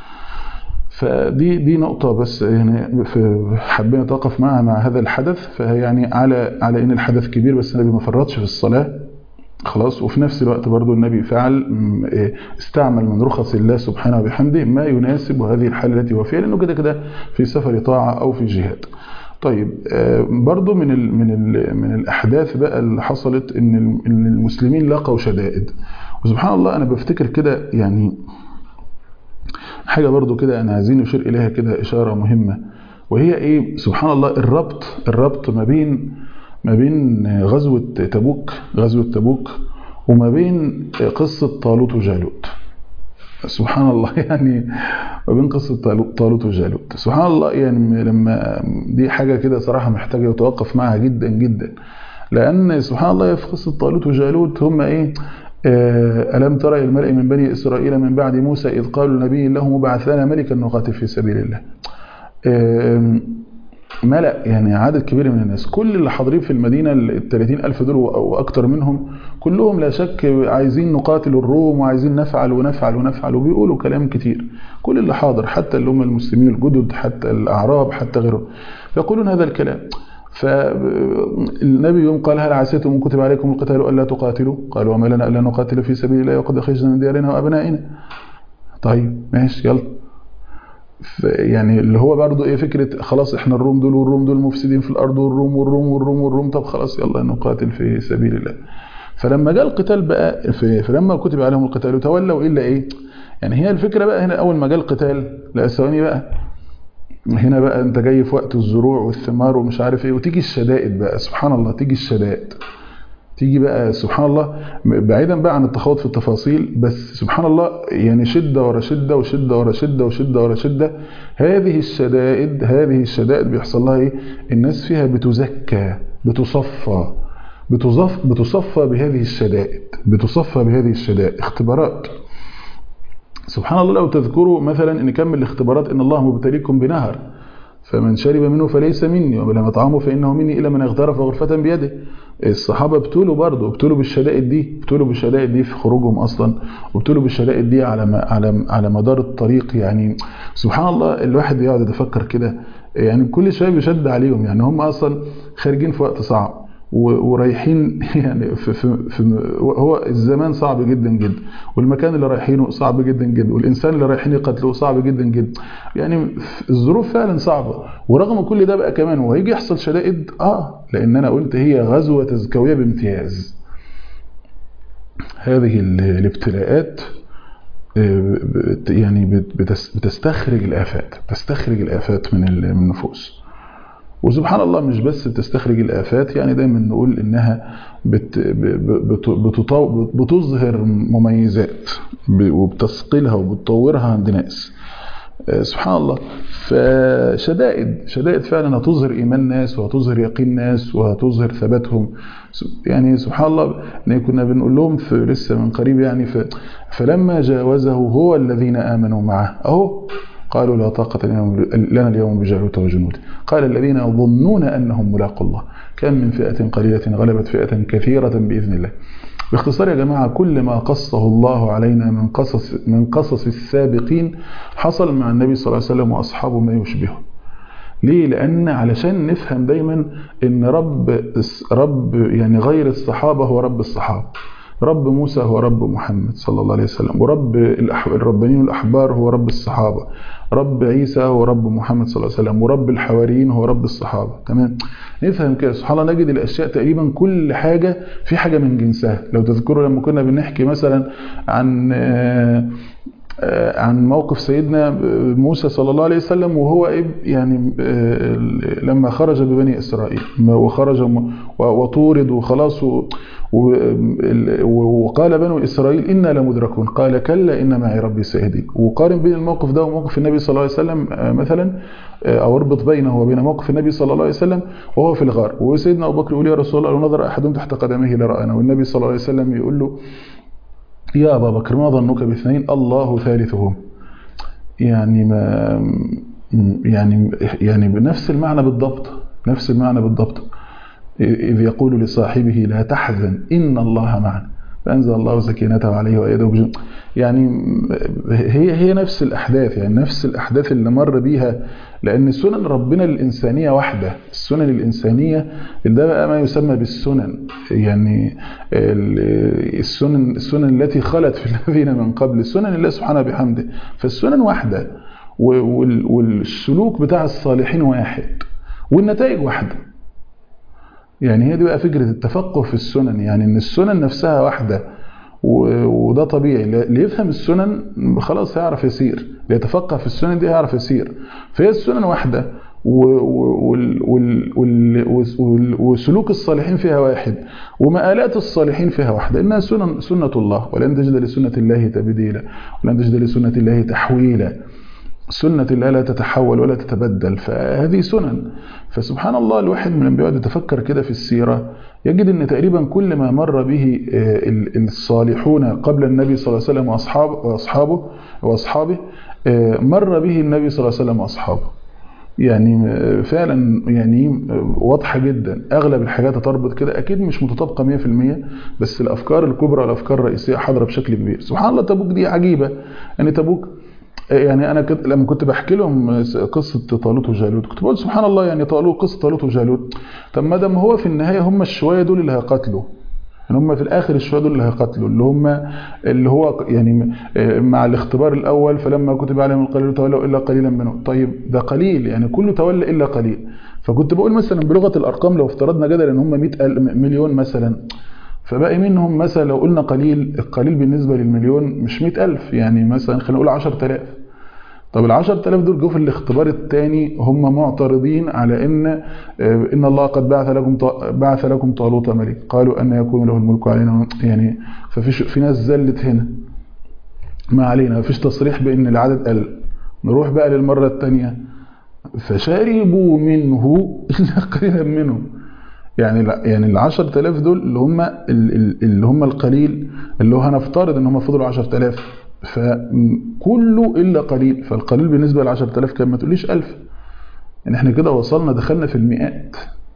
فدي دي نقطة بس يعني حابين نتوقف معها مع هذا الحدث فهي يعني على على ان الحدث كبير بس النبي ما فرطش في الصلاة خلاص وفي نفس الوقت برضو النبي فعل استعمل من رخص الله سبحانه وبحمده ما يناسب هذه الحالة التي هو فيها لأنه كده كده في سفر طاعة أو في جهاد طيب برضو من ال من ال من الأحداث بقى اللي حصلت إن إن المسلمين لقوا شدائد وسبحان الله أنا بفتكر كده يعني حاجة برضو كده أنا عايزين نشير إليها كده إشارة مهمة وهي إيه سبحان الله الربط الربط ما بين ما بين غزوة تبوك غزوة تبوك وما بين قصة طالوت وجالوت سبحان الله يعني ما بين قصة طالوت وجالوت سبحان الله يعني لما دي حاجة كده صراحة محتاجة يتوقف معها جدا جدا لأن سبحان الله في قصة طالوت وجالوت هم إيه ألم ترى الملأ من بني إسرائيل من بعد موسى إذ قالوا لنبي له مبعث لنا ملكا نقاتل في سبيل الله ملأ يعني عدد كبير من الناس كل اللي حاضرين في المدينة ال 30 ألف دول أو أكتر منهم كلهم لا شك عايزين نقاتل الروم وعايزين نفعل ونفعل ونفعل وبيقولوا كلام كتير كل اللي حاضر حتى اللي هم المسلمين الجدد حتى الأعراب حتى غيرهم يقولون هذا الكلام فالنبي يوم قال هل عسيتم ان كتب عليكم القتال الا تقاتلوا قالوا وما لنا الا نقاتل في سبيل الله وقد اخرجنا من ديارنا وابنائنا طيب ماشي يلا يعني اللي هو برضه ايه فكره خلاص احنا الروم دول والروم دول مفسدين في الارض والروم والروم والروم والروم طب خلاص يلا نقاتل في سبيل الله فلما جاء القتال بقى في فلما كتب عليهم القتال تولوا الا ايه يعني هي الفكره بقى هنا اول ما جاء القتال لا ثواني بقى هنا بقى انت جاي في وقت الزروع والثمار ومش عارف ايه وتيجي الشدائد بقى سبحان الله تيجي الشدائد تيجي بقى سبحان الله بعيدا بقى عن التخوض في التفاصيل بس سبحان الله يعني شدة ورا شدة وشدة ورا شدة وشدة ورا شدة هذه الشدائد هذه الشدائد بيحصل لها ايه الناس فيها بتزكى بتصفى بتصف بتصفى بهذه الشدائد بتصفى بهذه الشدائد اختبارات سبحان الله لو تذكروا مثلا ان كم الاختبارات ان الله مبتليكم بنهر فمن شرب منه فليس مني ومن لم يطعمه فانه مني الا من اغترف غرفه بيده الصحابه ابتلوا برضه ابتلوا بالشدائد دي ابتلوا بالشدائد دي في خروجهم اصلا وابتلوا بالشدائد دي على على على مدار الطريق يعني سبحان الله الواحد يقعد يتفكر كده يعني كل شويه بيشد عليهم يعني هم اصلا خارجين في وقت صعب ورايحين يعني في, في, في هو الزمان صعب جدا جدا والمكان اللي رايحينه صعب جدا جدا والانسان اللي رايحين يقتلوه صعب جدا جدا يعني الظروف فعلا صعبه ورغم كل ده بقى كمان وهيجي يحصل شدائد اه لان انا قلت هي غزوه تزكويه بامتياز هذه الابتلاءات يعني بتستخرج الآفات بتستخرج الآفات من النفوس وسبحان الله مش بس بتستخرج الآفات يعني دايما نقول إنها بت بتظهر مميزات وبتثقلها وبتطورها عند ناس سبحان الله فشدائد شدائد فعلا هتظهر إيمان ناس وهتظهر يقين ناس وهتظهر ثباتهم يعني سبحان الله يعني كنا بنقول لهم في لسه من قريب يعني فلما جاوزه هو الذين آمنوا معه أهو قالوا لا طاقة لنا اليوم بجالوت وجنوده قال الذين يظنون أنهم ملاقوا الله كم من فئة قليلة غلبت فئة كثيرة بإذن الله باختصار يا جماعة كل ما قصه الله علينا من قصص من قصص السابقين حصل مع النبي صلى الله عليه وسلم وأصحابه ما يشبهه ليه؟ لأن علشان نفهم دايما إن رب رب يعني غير الصحابة هو رب الصحابة رب موسى هو رب محمد صلى الله عليه وسلم ورب الربانيين والأحبار هو رب الصحابة رب عيسى هو رب محمد صلى الله عليه وسلم ورب الحواريين هو رب الصحابة تمام نفهم كده سبحان الله نجد الأشياء تقريبا كل حاجة في حاجة من جنسها لو تذكروا لما كنا بنحكي مثلا عن عن موقف سيدنا موسى صلى الله عليه وسلم وهو يعني لما خرج ببني إسرائيل وخرج وطورد وخلاص وقال بنو إسرائيل إنا لمدركون قال كلا إن معي ربي سيهدين وقارن بين الموقف ده وموقف النبي صلى الله عليه وسلم مثلا أو اربط بينه وبين موقف النبي صلى الله عليه وسلم وهو في الغار وسيدنا أبو بكر يقول يا رسول الله لو نظر أحد تحت قدميه لرأنا والنبي صلى الله عليه وسلم يقول له يا أبا بكر ما ظنك باثنين الله ثالثهم يعني ما يعني يعني بنفس المعنى بالضبط نفس المعنى بالضبط إذ يقول لصاحبه لا تحزن إن الله معنا فأنزل الله سكينته عليه وأيده بجنود يعني هي هي نفس الأحداث يعني نفس الأحداث اللي مر بيها لأن سنن ربنا الإنسانية واحدة السنن الإنسانية ده بقى ما يسمى بالسنن يعني السنن السنن التي خلت في الذين من قبل سنن الله سبحانه بحمده فالسنن واحدة والسلوك بتاع الصالحين واحد والنتائج واحدة يعني هي دي بقى فكرة التفقه في السنن يعني ان السنن نفسها واحدة وده طبيعي اللي يفهم السنن خلاص هيعرف يسير اللي يتفقه في السنن دي هيعرف يسير فهي السنن واحدة وسلوك الصالحين فيها واحد ومآلات الصالحين فيها واحدة إنها سنن سنة الله ولن تجد لسنة الله تبديلا ولن تجد لسنة الله تحويلا سنة الله لا تتحول ولا تتبدل فهذه سنن فسبحان الله الواحد من بيقعد يتفكر كده في السيرة يجد ان تقريبا كل ما مر به الصالحون قبل النبي صلى الله عليه وسلم واصحابه واصحابه مر به النبي صلى الله عليه وسلم واصحابه يعني فعلا يعني واضحة جدا اغلب الحاجات هتربط كده اكيد مش متطابقة 100% بس الافكار الكبرى الافكار الرئيسية حاضرة بشكل كبير سبحان الله تبوك دي عجيبة يعني تبوك يعني انا كنت لما كنت بحكي لهم قصه طالوت وجالوت كنت بقول سبحان الله يعني طالوت قصه طالوت وجالوت طب ما دام هو في النهايه هم الشويه دول اللي هيقاتلوا يعني هم في الاخر الشويه دول اللي هيقاتلوا اللي هم اللي هو يعني مع الاختبار الاول فلما كتب عليهم القليل تولوا الا قليلا منهم طيب ده قليل يعني كله تولى الا قليل فكنت بقول مثلا بلغه الارقام لو افترضنا جدلا ان هم 100 مليون مثلا فباقي منهم مثلا لو قلنا قليل القليل بالنسبة للمليون مش مئة ألف يعني مثلا خلينا نقول عشر تلاف طب العشر تلاف دول جو في الاختبار الثاني هم معترضين على ان ان الله قد بعث لكم بعث لكم طالوت ملك قالوا ان يكون له الملك علينا يعني ففي في ناس زلت هنا ما علينا مفيش تصريح بان العدد قل نروح بقى للمرة الثانية فشربوا منه الا قليلا منهم يعني لا يعني ال 10000 دول اللي هم اللي هم القليل اللي هو هنفترض ان هم فضلوا 10000 فكله الا قليل فالقليل بالنسبه ل 10000 كان ما تقوليش 1000 يعني احنا كده وصلنا دخلنا في المئات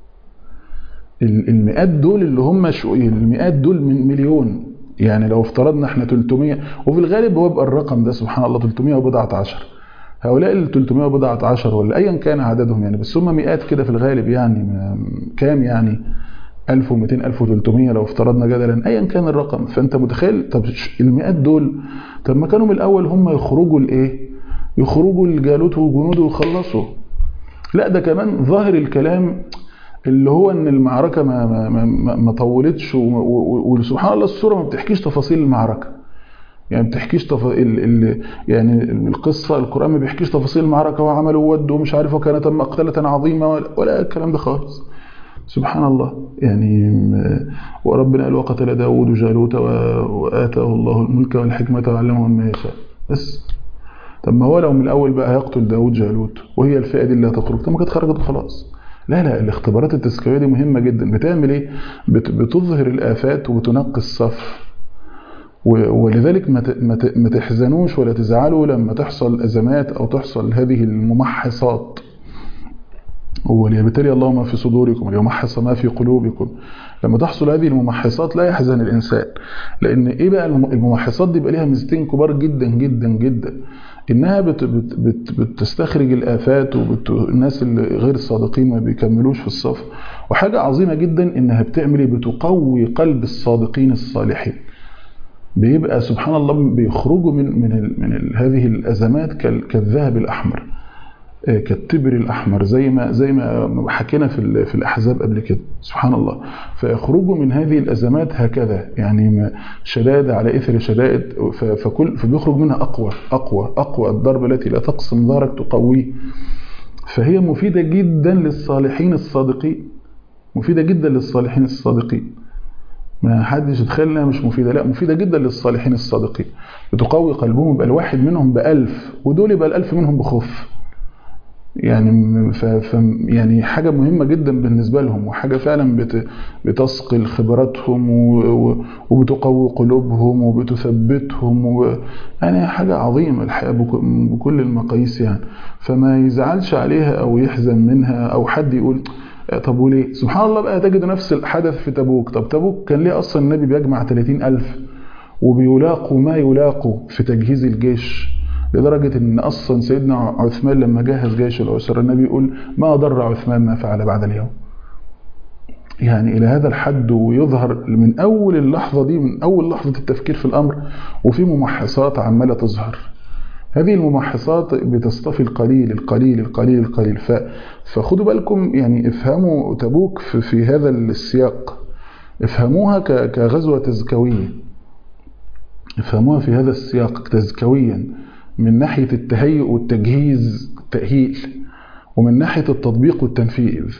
المئات دول اللي هم شو المئات دول من مليون يعني لو افترضنا احنا 300 وفي الغالب هو يبقى الرقم ده سبحان الله 300 وبضعة عشر هؤلاء ال 300 وبضعة عشر ولا ايا كان عددهم يعني بس هم مئات كده في الغالب يعني كام يعني 1200 1300 لو افترضنا جدلا ايا كان الرقم فانت متخيل طب المئات دول طب ما كانوا من الاول هم يخرجوا الايه يخرجوا الجالوت وجنوده ويخلصوا لا ده كمان ظاهر الكلام اللي هو ان المعركه ما ما ما, ما طولتش وسبحان الله السوره ما بتحكيش تفاصيل المعركه يعني ما بتحكيش تف... ال... ال... يعني القصه القران ما بيحكيش تفاصيل المعركه وعملوا ودوا ومش عارف وكانت مقتله عظيمه ولا, ولا الكلام ده خالص سبحان الله يعني وربنا قال وقتل داود جالوت وآتاه الله الملك والحكمة وعلمه مما يشاء بس طب ما هو لو من الأول بقى هيقتل داود جالوت وهي الفئة دي اللي هتخرج طب ما كانت خرجت وخلاص لا لا الاختبارات التزكوية دي مهمة جدا بتعمل ايه بت بتظهر الآفات وبتنقي الصف ولذلك ما تحزنوش ولا تزعلوا لما تحصل أزمات أو تحصل هذه الممحصات وليبتلي الله ما في صدوركم وليمحص ما في قلوبكم لما تحصل هذه الممحصات لا يحزن الإنسان لأن إيه بقى الممحصات دي بقى ليها ميزتين كبار جدا جدا جدا إنها بت بت بت بتستخرج الآفات والناس اللي غير الصادقين ما بيكملوش في الصف وحاجة عظيمة جدا إنها بتعمل إيه بتقوي قلب الصادقين الصالحين بيبقى سبحان الله بيخرجوا من من ال من ال هذه الأزمات كالذهب الأحمر كالتبر الاحمر زي ما زي ما حكينا في في الاحزاب قبل كده سبحان الله فيخرجوا من هذه الازمات هكذا يعني شدائد على اثر شدائد فكل فبيخرج منها اقوى اقوى اقوى الضربه التي لا تقسم ظهرك تقويه فهي مفيده جدا للصالحين الصادقين مفيده جدا للصالحين الصادقين ما حدش يتخيل انها مش مفيده لا مفيده جدا للصالحين الصادقين بتقوي قلبهم يبقى الواحد منهم بألف ودول يبقى الألف منهم بخف يعني ف ف يعني حاجة مهمة جدا بالنسبة لهم وحاجة فعلا بت بتثقل خبراتهم وبتقوي قلوبهم وبتثبتهم و يعني حاجة عظيمة الحقيقة بكل المقاييس يعني فما يزعلش عليها أو يحزن منها أو حد يقول طب وليه سبحان الله بقى تجد نفس الحدث في تبوك طب تبوك كان ليه أصلا النبي بيجمع 30 ألف وبيلاقوا ما يلاقوا في تجهيز الجيش لدرجة ان اصلا سيدنا عثمان لما جهز جيش العسرة النبي يقول ما ضر عثمان ما فعل بعد اليوم يعني الى هذا الحد ويظهر من اول اللحظة دي من اول لحظة التفكير في الامر وفي ممحصات عمالة تظهر هذه الممحصات بتصطفي القليل القليل القليل القليل ف... فخدوا بالكم يعني افهموا تبوك في, في هذا السياق افهموها ك... كغزوة تزكوية افهموها في هذا السياق تزكويا من ناحية التهيئ والتجهيز التأهيل ومن ناحية التطبيق والتنفيذ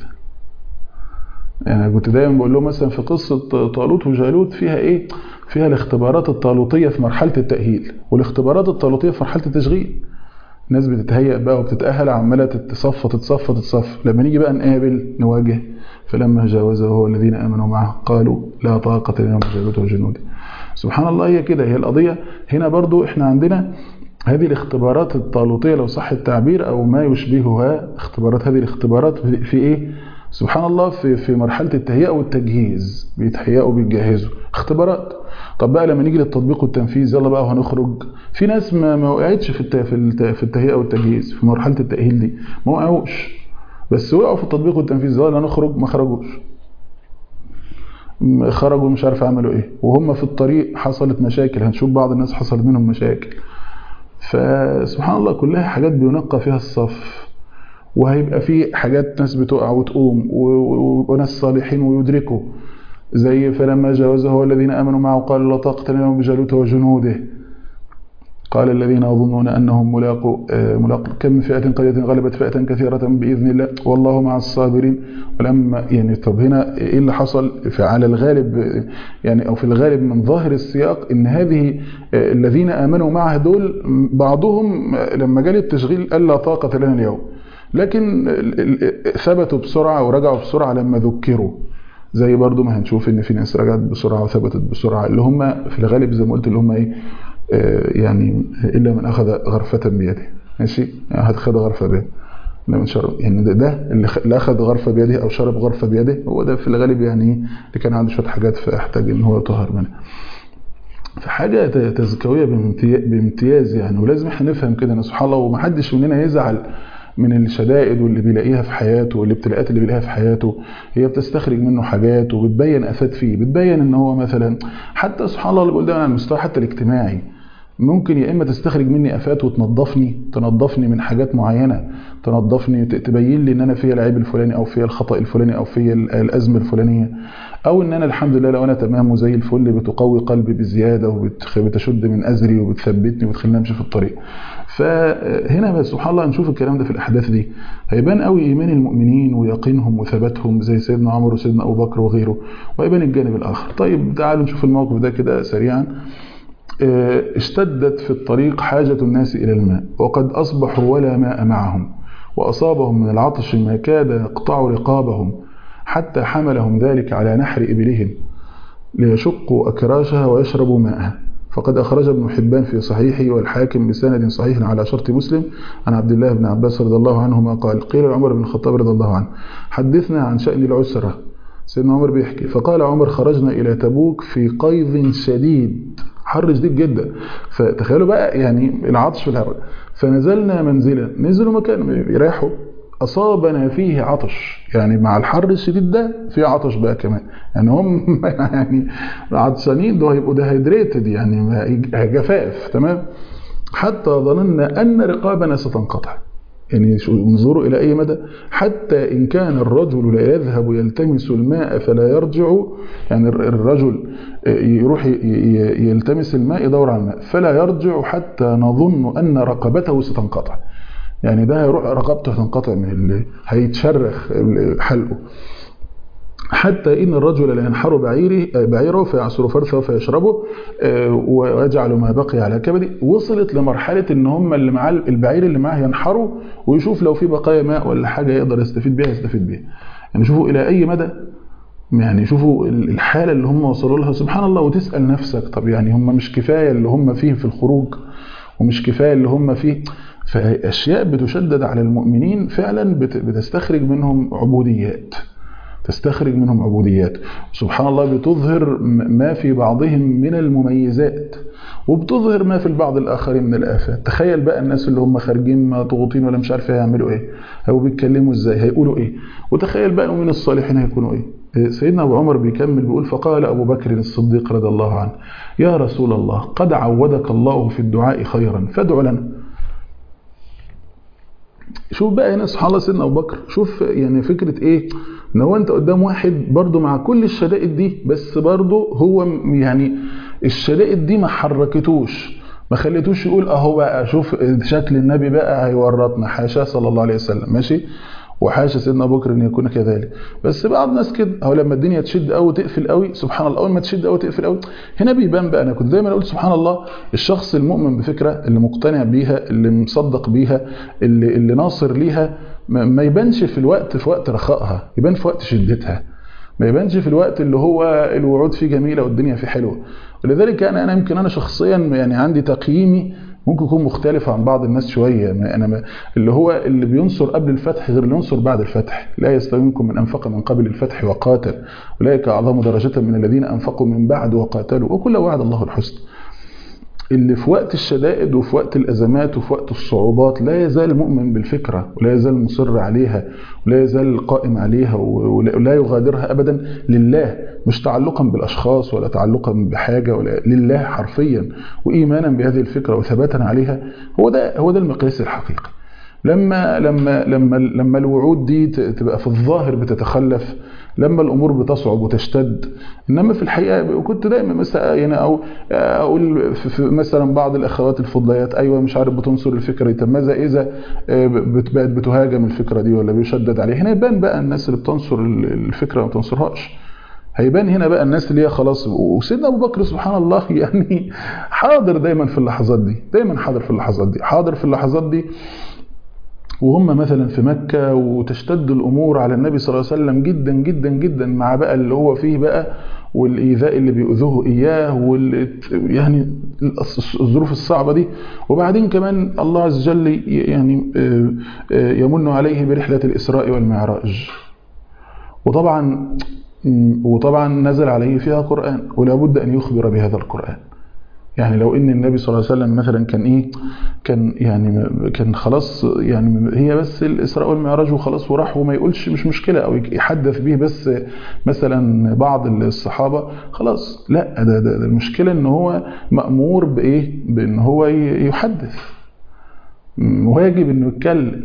يعني كنت دايما بقول لهم مثلا في قصة طالوت وجالوت فيها ايه فيها الاختبارات الطالوتية في مرحلة التأهيل والاختبارات الطالوتية في مرحلة التشغيل الناس بتتهيأ بقى وبتتأهل عمالة تتصفى تتصفى تتصفى لما نيجي بقى نقابل نواجه فلما جاوزه هو الذين آمنوا معه قالوا لا طاقة لنا بجالوت وجنوده سبحان الله هي كده هي القضية هنا برضو احنا عندنا هذه الاختبارات الطالوتية لو صح التعبير أو ما يشبهها اختبارات هذه الاختبارات في إيه؟ سبحان الله في في مرحلة التهيئة والتجهيز بيتهيئوا بيتجهزوا اختبارات طب بقى لما نيجي للتطبيق والتنفيذ يلا بقى وهنخرج في ناس ما ما وقعتش في في التهيئة والتجهيز في مرحلة التأهيل دي ما وقعوش بس وقعوا في التطبيق والتنفيذ يلا نخرج ما خرجوش خرجوا مش عارف عملوا ايه وهم في الطريق حصلت مشاكل هنشوف بعض الناس حصلت منهم مشاكل فسبحان الله كلها حاجات بينقى فيها الصف وهيبقى في حاجات ناس بتقع وتقوم وناس صالحين ويدركوا زي فلما جاوزه هو الذين امنوا معه قالوا لا طاقه لنا بجالوت وجنوده قال الذين يظنون انهم ملاقوا ملاقوا كم من فئه قليله غلبت فئه كثيره باذن الله والله مع الصابرين ولما يعني طب هنا ايه اللي حصل على الغالب يعني او في الغالب من ظاهر السياق ان هذه الذين امنوا معه دول بعضهم لما جالي التشغيل قال لا طاقه لنا اليوم لكن ثبتوا بسرعه ورجعوا بسرعه لما ذكروا زي برضو ما هنشوف ان في ناس رجعت بسرعه وثبتت بسرعه اللي هم في الغالب زي ما قلت اللي هم ايه يعني الا من اخذ غرفه بيده ماشي يعني اخذ غرفه بيده لما شرب يعني ده, ده اللي اخذ غرفه بيده او شرب غرفه بيده هو ده في الغالب يعني اللي كان عنده شويه حاجات فاحتاج ان هو يطهر منها فحاجه تزكويه بامتياز يعني ولازم احنا نفهم كده ان سبحان الله ومحدش مننا يزعل من الشدائد واللي بيلاقيها في حياته والابتلاءات اللي بيلاقيها في حياته هي بتستخرج منه حاجات وبتبين افات فيه بتبين ان هو مثلا حتى سبحان الله اللي بقول ده على المستوى حتى الاجتماعي ممكن يا اما تستخرج مني افات وتنظفني تنظفني من حاجات معينه تنظفني تبين لي ان انا فيا العيب الفلاني او فيا الخطا الفلاني او فيا الازمه الفلانيه او ان انا الحمد لله لو انا تمام وزي الفل بتقوي قلبي بزياده وبتشد من ازري وبتثبتني وبتخليني امشي في الطريق فهنا بس سبحان الله نشوف الكلام ده في الاحداث دي هيبان قوي ايمان المؤمنين ويقينهم وثباتهم زي سيدنا عمر وسيدنا ابو بكر وغيره ويبان الجانب الاخر طيب تعالوا نشوف الموقف ده كده سريعا اشتدت في الطريق حاجة الناس إلى الماء وقد أصبحوا ولا ماء معهم وأصابهم من العطش ما كاد يقطع رقابهم حتى حملهم ذلك على نحر إبلهم ليشقوا أكراشها ويشربوا ماءها فقد أخرج ابن حبان في صحيحه والحاكم بسند صحيح على شرط مسلم عن عبد الله بن عباس رضي الله عنهما قال قيل لعمر بن الخطاب رضي الله عنه حدثنا عن شأن العسرة سيدنا عمر بيحكي فقال عمر خرجنا إلى تبوك في قيظ شديد حر شديد جدا فتخيلوا بقى يعني العطش في الحر فنزلنا منزلا نزلوا مكان يريحوا أصابنا فيه عطش يعني مع الحر الشديد ده في عطش بقى كمان يعني هم يعني عطشانين ده هيبقوا دهيدريتد يعني جفاف تمام حتى ظننا أن رقابنا ستنقطع يعني انظروا إلى أي مدى حتى إن كان الرجل لا يذهب يلتمس الماء فلا يرجع يعني الرجل يروح يلتمس الماء يدور على الماء فلا يرجع حتى نظن أن رقبته ستنقطع يعني ده هيروح رقبته هتنقطع من اللي هيتشرخ حلقه حتى إن الرجل لا ينحر بعيره بعيره فيعصر فرثه فيشربه ويجعل ما بقي على كبده وصلت لمرحلة إن هم اللي معاه البعير اللي معاه ينحروا ويشوف لو في بقايا ماء ولا حاجة يقدر يستفيد بيها يستفيد بيها يعني شوفوا إلى أي مدى يعني شوفوا الحالة اللي هم وصلوا لها سبحان الله وتسأل نفسك طب يعني هم مش كفاية اللي هم فيه في الخروج ومش كفاية اللي هم فيه فأشياء بتشدد على المؤمنين فعلا بتستخرج منهم عبوديات تستخرج منهم عبوديات سبحان الله بتظهر ما في بعضهم من المميزات وبتظهر ما في البعض الآخرين من الآفات تخيل بقى الناس اللي هم خارجين مضغوطين ولا مش عارف هيعملوا ايه او بيتكلموا ازاي هيقولوا ايه وتخيل بقى المؤمنين الصالحين هيكونوا ايه سيدنا ابو عمر بيكمل بيقول فقال ابو بكر الصديق رضي الله عنه يا رسول الله قد عودك الله في الدعاء خيرا فادع لنا شوف بقى هنا سبحان الله سيدنا ابو بكر شوف يعني فكره ايه ان هو انت قدام واحد برضه مع كل الشدائد دي بس برضه هو يعني الشدائد دي ما حركتوش ما خليتوش يقول اهو بقى شوف شكل النبي بقى هيورطنا حاشا صلى الله عليه وسلم ماشي وحاشا سيدنا ابو بكر ان يكون كذلك بس بعض الناس كده او لما الدنيا تشد قوي تقفل قوي سبحان الله اول ما تشد قوي تقفل قوي هنا بيبان بقى انا كنت دايما اقول سبحان الله الشخص المؤمن بفكره اللي مقتنع بيها اللي مصدق بيها اللي اللي ناصر ليها ما يبانش في الوقت في وقت رخائها يبان في وقت شدتها ما يبانش في الوقت اللي هو الوعود فيه جميله والدنيا فيه حلوه ولذلك انا انا يمكن انا شخصيا يعني عندي تقييمي ممكن يكون مختلف عن بعض الناس شويه انا اللي هو اللي بينصر قبل الفتح غير اللي ينصر بعد الفتح لا يستوي منكم من انفق من قبل الفتح وقاتل اولئك اعظم درجه من الذين انفقوا من بعد وقاتلوا وكل وعد الله الحسنى اللي في وقت الشدائد وفي وقت الأزمات وفي وقت الصعوبات لا يزال مؤمن بالفكرة ولا يزال مصر عليها ولا يزال قائم عليها ولا يغادرها أبدا لله مش تعلقا بالأشخاص ولا تعلقا بحاجة ولا لله حرفيا وإيمانا بهذه الفكرة وثباتا عليها هو ده هو ده المقياس الحقيقي لما لما لما لما الوعود دي تبقى في الظاهر بتتخلف لما الامور بتصعب وتشتد انما في الحقيقه كنت دايما مثلا يعني او اقول في مثلا بعض الاخوات الفضليات ايوه مش عارف بتنصر الفكره طب ماذا اذا بقت بتهاجم الفكره دي ولا بيشدد عليها هنا يبان بقى الناس اللي بتنصر الفكره ما بتنصرهاش هيبان هنا بقى الناس اللي هي خلاص وسيدنا ابو بكر سبحان الله يعني حاضر دايما في اللحظات دي دايما حاضر في اللحظات دي حاضر في اللحظات دي وهم مثلا في مكة وتشتد الأمور على النبي صلى الله عليه وسلم جدا جدا جدا مع بقى اللي هو فيه بقى والإيذاء اللي بيؤذوه إياه وال يعني الظروف الصعبة دي وبعدين كمان الله عز وجل يعني يمن عليه برحلة الإسراء والمعراج وطبعا وطبعا نزل عليه فيها قرآن ولا بد أن يخبر بهذا القرآن يعني لو ان النبي صلى الله عليه وسلم مثلا كان ايه كان يعني كان خلاص يعني هي بس الاسراء والمعراج وخلاص وراح وما يقولش مش مشكله او يحدث به بس مثلا بعض الصحابه خلاص لا ده, ده, ده المشكله ان هو مامور بايه بان هو يحدث ويجب انه يتكلم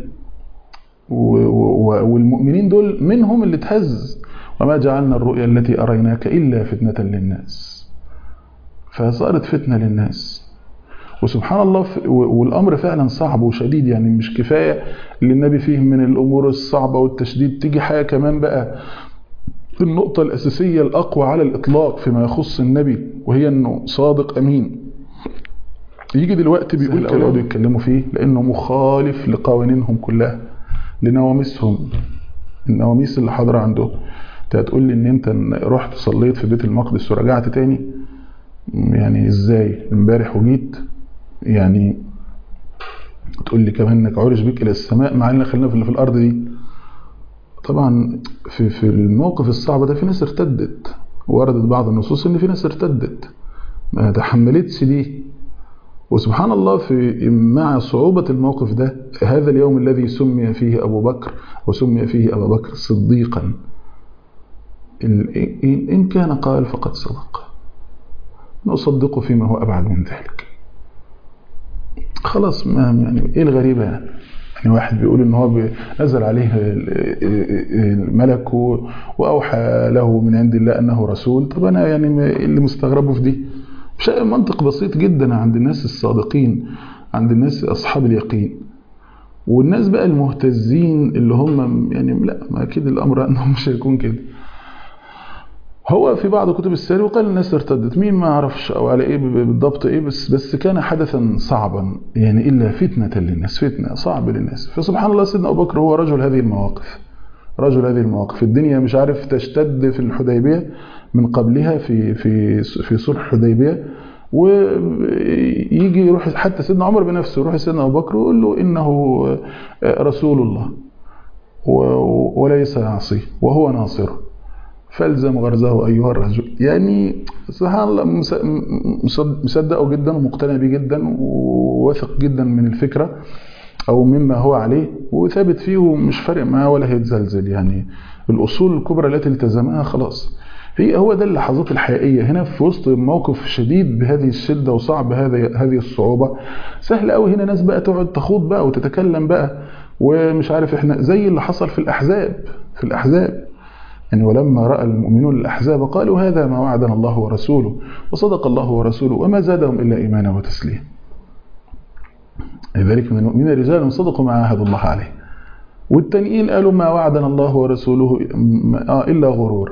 والمؤمنين دول منهم اللي تهز وما جعلنا الرؤيا التي اريناك الا فتنه للناس فصارت فتنة للناس وسبحان الله والأمر فعلا صعب وشديد يعني مش كفاية اللي النبي فيه من الأمور الصعبة والتشديد تيجي حاجة كمان بقى النقطة الأساسية الأقوى على الإطلاق فيما يخص النبي وهي أنه صادق أمين يجي دلوقتي بيقول كلام يقعدوا يتكلموا فيه لأنه مخالف لقوانينهم كلها لنواميسهم النواميس اللي حاضرة عندهم انت هتقول لي ان انت رحت صليت في بيت المقدس ورجعت تاني يعني ازاي امبارح وجيت يعني تقول لي كمان انك عرج بك الى السماء مع ان خلينا في اللي في الارض دي طبعا في في الموقف الصعب ده في ناس ارتدت وردت بعض النصوص ان في ناس ارتدت ما تحملتش دي وسبحان الله في مع صعوبة الموقف ده هذا اليوم الذي سمي فيه أبو بكر وسمي فيه أبو بكر صديقا إن كان قال فقد صدق نصدقه فيما هو أبعد من ذلك خلاص ما يعني إيه الغريبة يعني يعني واحد بيقول ان هو نزل عليه الملك واوحى له من عند الله انه رسول طب انا يعني اللي مستغربه في دي شيء منطق بسيط جدا عند الناس الصادقين عند الناس اصحاب اليقين والناس بقى المهتزين اللي هم يعني لا ما اكيد الامر انهم مش هيكون كده هو في بعض كتب السير وقال الناس ارتدت مين ما عرفش او على ايه بالضبط ايه بس بس كان حدثا صعبا يعني الا فتنه للناس فتنه صعب للناس فسبحان الله سيدنا ابو بكر هو رجل هذه المواقف رجل هذه المواقف الدنيا مش عارف تشتد في الحديبيه من قبلها في في في صلح الحديبيه ويجي يروح حتى سيدنا عمر بنفسه يروح سيدنا ابو بكر ويقول له انه رسول الله وليس يعصيه وهو ناصره فالزم غرزه ايها الرجل يعني سبحان الله مصدقه جدا ومقتنع بيه جدا وواثق جدا من الفكره او مما هو عليه وثابت فيه ومش فارق معاه ولا هيتزلزل يعني الاصول الكبرى التي التزمها خلاص هي هو ده اللحظات الحقيقيه هنا في وسط موقف شديد بهذه الشده وصعب هذه هذه الصعوبه سهل قوي هنا ناس بقى تقعد تخوض بقى وتتكلم بقى ومش عارف احنا زي اللي حصل في الاحزاب في الاحزاب يعني ولما راى المؤمنون الاحزاب قالوا هذا ما وعدنا الله ورسوله وصدق الله ورسوله وما زادهم الا ايمانا وتسليما لذلك من المؤمنين رجال صدقوا ما عاهدوا الله عليه والتانيين قالوا ما وعدنا الله ورسوله الا غرور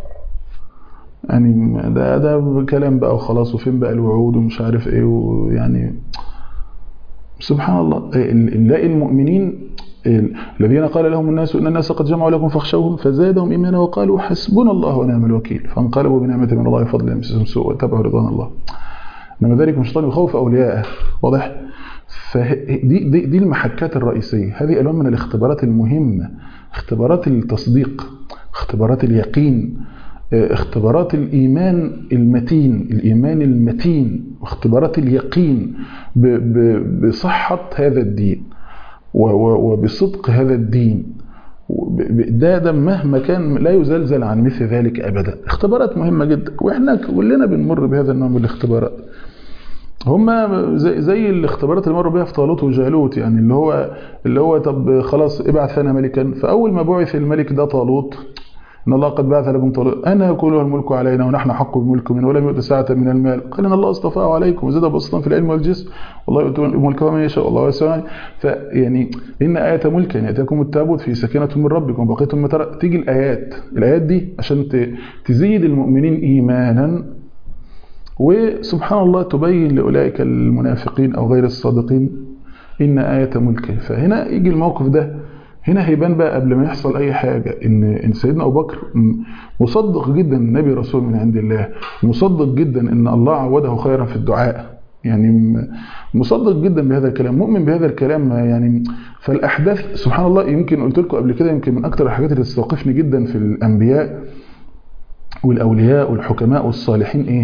يعني ده ده كلام بقى وخلاص وفين بقى الوعود ومش عارف ايه ويعني سبحان الله نلاقي المؤمنين الذين قال لهم الناس ان الناس قد جمعوا لكم فاخشوهم فزادهم ايمانا وقالوا حسبنا الله ونعم الوكيل فانقلبوا بنعمه من الله وفضل يمسسهم سوء واتبعوا رضوان الله انما ذلك من الشيطان يخوف اولياءه واضح فدي دي, دي المحكات الرئيسيه هذه الوان من الاختبارات المهمه اختبارات التصديق اختبارات اليقين اختبارات الإيمان المتين الإيمان المتين واختبارات اليقين بصحة هذا الدين وبصدق هذا الدين ده ده مهما كان لا يزلزل عن مثل ذلك أبدا اختبارات مهمة جدا وإحنا كلنا بنمر بهذا النوع من الاختبارات هما زي, زي الاختبارات اللي مروا بيها في طالوت وجالوت يعني اللي هو اللي هو طب خلاص ابعث لنا ملكا فاول ما بعث الملك ده طالوت ان الله قد بعث لكم طالوت انا يكون الملك علينا ونحن حق بملك منه ولم يؤت ساعه من المال قال ان الله اصطفاه عليكم وزاد بسطا في العلم والجسم والله يؤتي ملكه من يشاء والله واسع فيعني ان ايه ملك ان ياتيكم التابوت في سكينه من ربكم بقيتم ما ترى تيجي الايات الايات دي عشان تزيد المؤمنين ايمانا وسبحان الله تبين لاولئك المنافقين او غير الصادقين ان ايه ملكه فهنا يجي الموقف ده هنا هيبان بقى قبل ما يحصل اي حاجه ان ان سيدنا ابو بكر مصدق جدا النبي رسول من عند الله مصدق جدا ان الله عوده خيرا في الدعاء يعني مصدق جدا بهذا الكلام مؤمن بهذا الكلام يعني فالاحداث سبحان الله يمكن قلت لكم قبل كده يمكن من اكثر الحاجات اللي تستوقفني جدا في الانبياء والاولياء والحكماء والصالحين ايه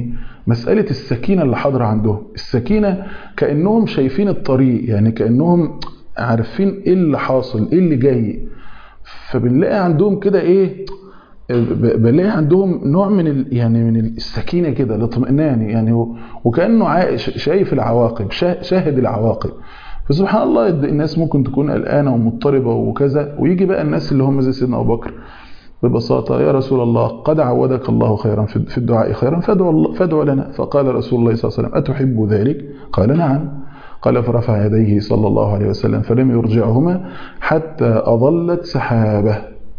مسألة السكينة اللي حاضرة عندهم السكينة كأنهم شايفين الطريق يعني كأنهم عارفين ايه اللي حاصل ايه اللي جاي فبنلاقي عندهم كده ايه بلاقي عندهم نوع من ال يعني من السكينه كده الاطمئنان يعني وكانه شايف العواقب شاهد العواقب فسبحان الله الناس ممكن تكون قلقانه ومضطربه وكذا ويجي بقى الناس اللي هم زي سيدنا ابو بكر ببساطه يا رسول الله قد عودك الله خيرا في الدعاء خيرا فادعو فادعو لنا فقال رسول الله صلى الله عليه وسلم اتحب ذلك قال نعم قال فرفع يديه صلى الله عليه وسلم فلم يرجعهما حتى اظلت سحابه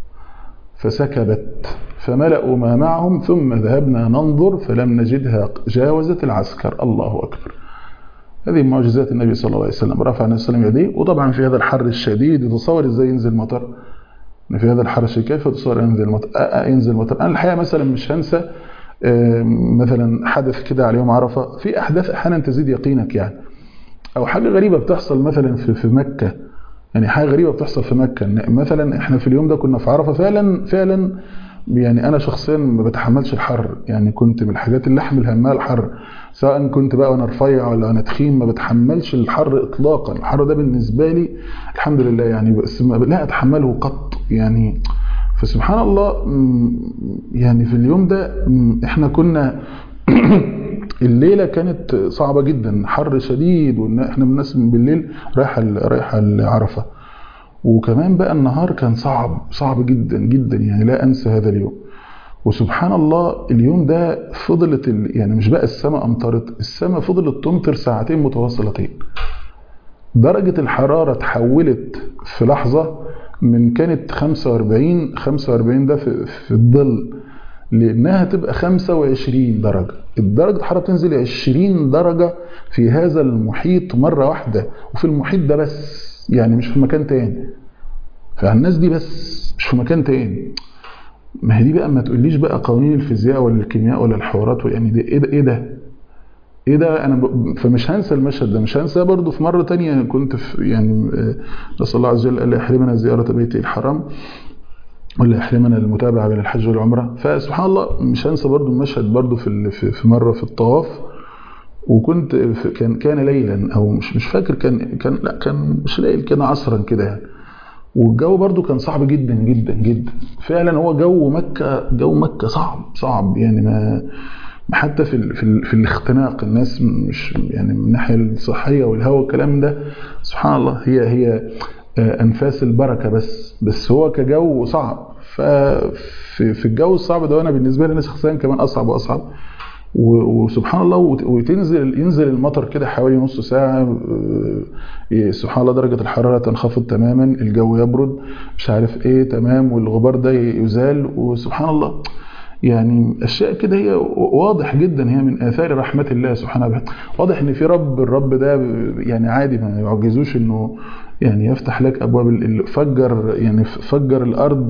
فسكبت فملأوا ما معهم ثم ذهبنا ننظر فلم نجدها جاوزت العسكر الله أكبر هذه معجزات النبي صلى الله عليه وسلم رفع النبي صلى الله عليه وسلم يديه وطبعا في هذا الحر الشديد يتصور ازاي ينزل مطر في هذا الحر الشديد كيف يتصور ينزل مطر ينزل مطر انا الحقيقه مثلا مش هنسى مثلا حدث كده على يوم عرفه في احداث احيانا تزيد يقينك يعني او حاجه غريبه بتحصل مثلا في في مكه يعني حاجه غريبه بتحصل في مكه مثلا احنا في اليوم ده كنا في عرفه فعلا فعلا يعني انا شخصيا ما بتحملش الحر يعني كنت من الحاجات اللي احمل همها الحر سواء كنت بقى وانا رفيع ولا انا تخين ما بتحملش الحر اطلاقا الحر ده بالنسبه لي الحمد لله يعني بس ما لا اتحمله قط يعني فسبحان الله يعني في اليوم ده احنا كنا الليله كانت صعبه جدا حر شديد واحنا الناس من بالليل رايحه رايحه لعرفه وكمان بقى النهار كان صعب صعب جدا جدا يعني لا انسى هذا اليوم وسبحان الله اليوم ده فضلت يعني مش بقى السماء امطرت السماء فضلت تمطر ساعتين متواصلتين درجة الحرارة تحولت في لحظة من كانت 45 45 ده في, في الظل لانها تبقى 25 درجة الدرجة الحرارة تنزل 20 درجة في هذا المحيط مرة واحدة وفي المحيط ده بس يعني مش في مكان تاني فالناس دي بس مش في مكان تاني ما هي دي بقى ما تقوليش بقى قوانين الفيزياء ولا الكيمياء ولا الحوارات يعني ده ايه ده ايه ده ايه ده انا ب... فمش هنسى المشهد ده مش هنساه برضه في مره تانية كنت في يعني نسال الله عز وجل الا يحرمنا زياره بيته الحرام ولا يحرمنا المتابعه بين الحج والعمره فسبحان الله مش هنسى برضه المشهد برضه في في مره في الطواف وكنت كان كان ليلا او مش مش فاكر كان كان لا كان مش ليل كان عصرا كده يعني والجو برضو كان صعب جدا جدا جدا فعلا هو جو مكة جو مكة صعب صعب يعني ما حتى في ال في, ال في الاختناق الناس مش يعني من الناحيه الصحيه والهواء والكلام ده سبحان الله هي هي انفاس البركه بس بس هو كجو صعب ففي في الجو الصعب ده انا بالنسبه لي انا شخصيا كمان اصعب واصعب وسبحان الله وتنزل ينزل المطر كده حوالي نص ساعة سبحان الله درجة الحرارة تنخفض تماما الجو يبرد مش عارف ايه تمام والغبار ده يزال وسبحان الله يعني اشياء كده هي واضح جدا هي من اثار رحمه الله سبحانه وتعالى واضح ان في رب الرب ده يعني عادي ما يعجزوش انه يعني يفتح لك ابواب فجر يعني فجر الارض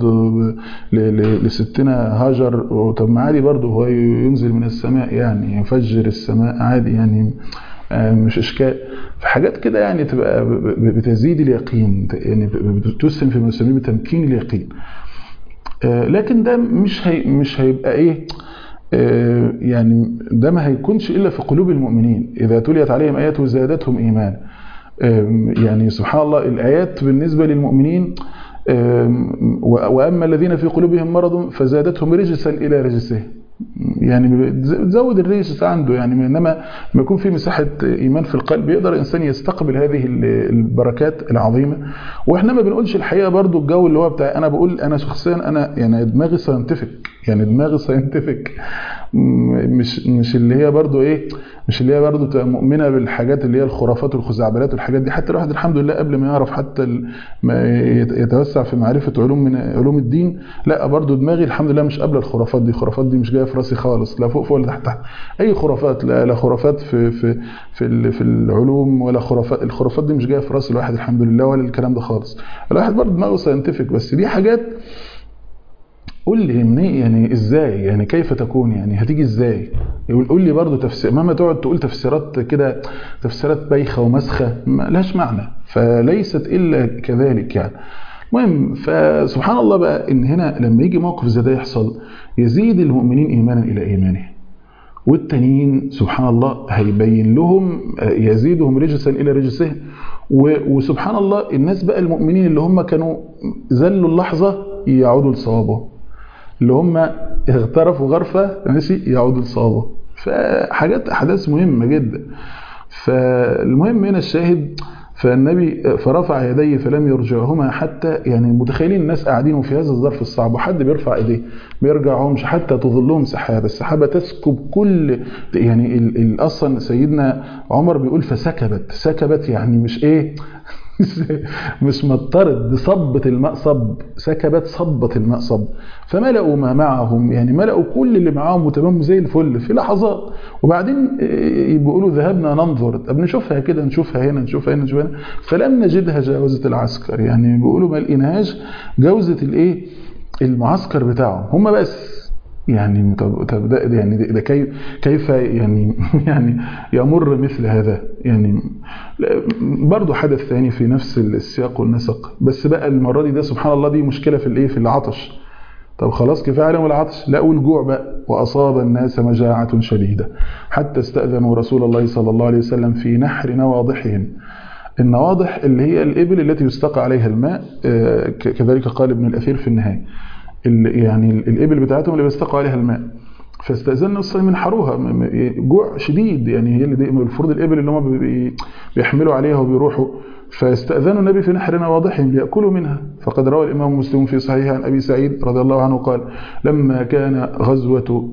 لستنا هاجر طب ما عادي برضه هو ينزل من السماء يعني يفجر السماء عادي يعني مش اشكال في حاجات كده يعني تبقى بتزيد اليقين يعني بتسهم في مسميه بتمكين اليقين لكن ده مش هي مش هيبقى ايه يعني ده ما هيكونش الا في قلوب المؤمنين اذا تليت عليهم ايات زادتهم ايمان يعني سبحان الله الايات بالنسبه للمؤمنين واما الذين في قلوبهم مرض فزادتهم رجسا الى رجسهم يعني بتزود الريش عنده يعني انما لما يكون في مساحه ايمان في القلب يقدر الانسان يستقبل هذه البركات العظيمه واحنا ما بنقولش الحقيقه برضو الجو اللي هو بتاع انا بقول انا شخصيا انا يعني دماغي ساينتفك يعني دماغي ساينتفك مش مش اللي هي برضو ايه مش اللي هي برضو تبقى مؤمنه بالحاجات اللي هي الخرافات والخزعبلات والحاجات دي حتى الواحد الحمد لله قبل ما يعرف حتى ما يتوسع في معرفه علوم من علوم الدين لا برضو دماغي الحمد لله مش قابله الخرافات دي الخرافات دي مش جايه في راسي خالص لا فوق فوق ولا تحت تحت اي خرافات لا, لا خرافات في في في في العلوم ولا خرافات الخرافات دي مش جايه في راس الواحد الحمد لله ولا الكلام ده خالص الواحد برضو دماغه ساينتفك بس دي حاجات قول لي منين يعني ازاي يعني كيف تكون يعني هتيجي ازاي يقول قول لي برضه تفسير مهما تقعد تقول تفسيرات كده تفسيرات بايخه ومسخه ما لهاش معنى فليست الا كذلك يعني المهم فسبحان الله بقى ان هنا لما يجي موقف زي ده يحصل يزيد المؤمنين ايمانا الى ايمانه والتانيين سبحان الله هيبين لهم يزيدهم رجسا الى رجسهم وسبحان الله الناس بقى المؤمنين اللي هم كانوا زلوا اللحظه يعودوا لصوابهم اللي هم اغترفوا غرفه ماشي يعودوا لصوابهم فحاجات احداث مهمه جدا فالمهم هنا الشاهد فالنبي فرفع يديه فلم يرجعهما حتى يعني متخيلين الناس قاعدين في هذا الظرف الصعب وحد بيرفع ايديه ما يرجعهمش حتى تظلهم سحابه السحابه تسكب كل يعني اصلا سيدنا عمر بيقول فسكبت سكبت يعني مش ايه مش مطرد دي صبت الماء صب سكبت صبت الماء صب فملأوا ما معهم يعني ملأوا كل اللي معاهم وتمام زي الفل في لحظات وبعدين بيقولوا ذهبنا ننظر طب نشوفها كده نشوفها هنا نشوفها هنا نشوفها هنا فلم نجدها جاوزة العسكر يعني بيقولوا ما لقيناهاش جوزة الايه المعسكر بتاعهم هم بس يعني طب طب ده يعني ده كيف كيف يعني يعني يمر مثل هذا يعني برضه حدث ثاني في نفس السياق والنسق بس بقى المره دي ده سبحان الله دي مشكله في الايه في العطش طب خلاص كفايه عليهم العطش لقوا الجوع بقى واصاب الناس مجاعه شديده حتى استاذنوا رسول الله صلى الله عليه وسلم في نحر نواضحهم النواضح اللي هي الابل التي يستقى عليها الماء كذلك قال ابن الاثير في النهايه يعني الابل بتاعتهم اللي بيستقوا عليها الماء فاستاذنا الصائمين ينحروها جوع شديد يعني هي اللي المفروض الابل اللي هم بيحملوا عليها وبيروحوا فاستاذنوا النبي في نحرنا واضحهم لياكلوا منها فقد روى الامام مسلم في صحيحه عن ابي سعيد رضي الله عنه قال لما كان غزوه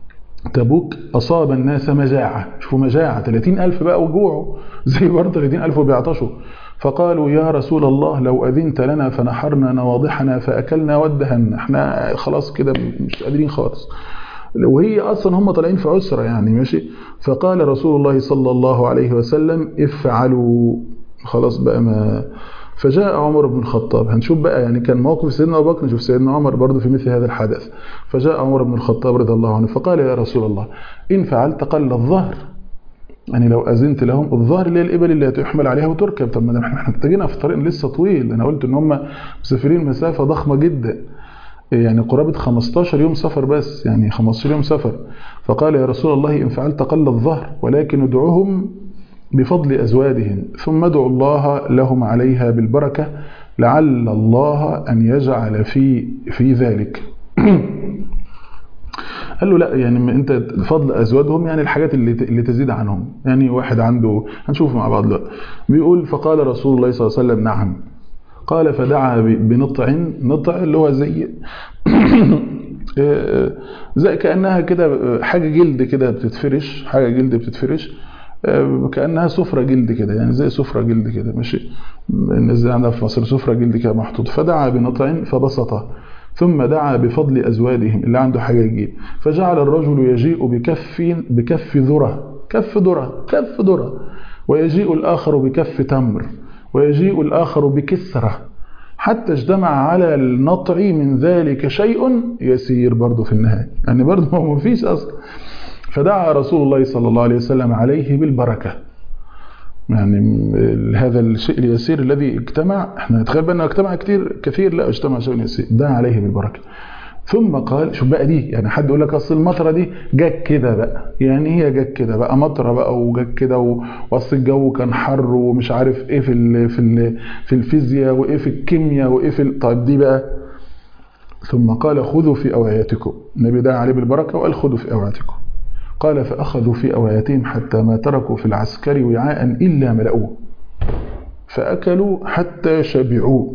تبوك أصاب الناس مجاعة شوفوا مجاعة 30000 بقى وجوعوا زي برضه 30000 وبيعطشوا فقالوا يا رسول الله لو أذنت لنا فنحرنا نواضحنا فأكلنا ودهن احنا خلاص كده مش قادرين خالص وهي أصلا هم طالعين في عسرة يعني ماشي فقال رسول الله صلى الله عليه وسلم افعلوا خلاص بقى ما فجاء عمر بن الخطاب هنشوف بقى يعني كان موقف سيدنا ابو بكر نشوف سيدنا عمر برضه في مثل هذا الحدث فجاء عمر بن الخطاب رضي الله عنه فقال يا رسول الله ان فعلت قل الظهر يعني لو اذنت لهم الظهر اللي هي الابل اللي هتحمل عليها وتركب طب ما احنا محتاجينها في طريق لسه طويل انا قلت ان هم مسافرين مسافه ضخمه جدا يعني قرابة 15 يوم سفر بس يعني 15 يوم سفر فقال يا رسول الله إن فعلت قل الظهر ولكن ادعوهم بفضل أزوادهم ثم ادعوا الله لهم عليها بالبركة لعل الله أن يجعل في في ذلك قال له لا يعني انت فضل ازواجهم يعني الحاجات اللي اللي تزيد عنهم يعني واحد عنده هنشوف مع بعض دلوقتي بيقول فقال رسول الله صلى الله عليه وسلم نعم قال فدعا بنطع نطع اللي هو زي زي كانها كده حاجه جلد كده بتتفرش حاجه جلد بتتفرش كانها سفره جلد كده يعني زي سفره جلد كده ماشي الناس زي عندها في مصر سفره جلد كده محطوط فدعا بنطع فبسطه ثم دعا بفضل أزوادهم اللي عنده حاجة يجيب فجعل الرجل يجيء بكف بكف ذرة كف ذرة كف ذرة ويجيء الآخر بكف تمر ويجيء الآخر بكسرة حتى اجتمع على النطع من ذلك شيء يسير برضه في النهاية يعني برضه ما فيش أصلا فدعا رسول الله صلى الله عليه وسلم عليه بالبركة يعني هذا الشيء اليسير الذي اجتمع احنا نتخيل بأنه اجتمع كثير كثير لا اجتمع شيء يسير دعا عليه بالبركة ثم قال شوف بقى دي يعني حد يقول لك اصل المطره دي جت كده بقى يعني هي جت كده بقى مطره بقى وجت كده واصل الجو كان حر ومش عارف ايه في ال في ال في الفيزياء وايه في الكيمياء وايه في طيب دي بقى ثم قال خذوا في اوعيتكم النبي دعا عليه بالبركه وقال خذوا في اوعيتكم قال فأخذوا في أوعيتهم حتى ما تركوا في العسكر وعاء إلا ملأوه فأكلوا حتى شبعوا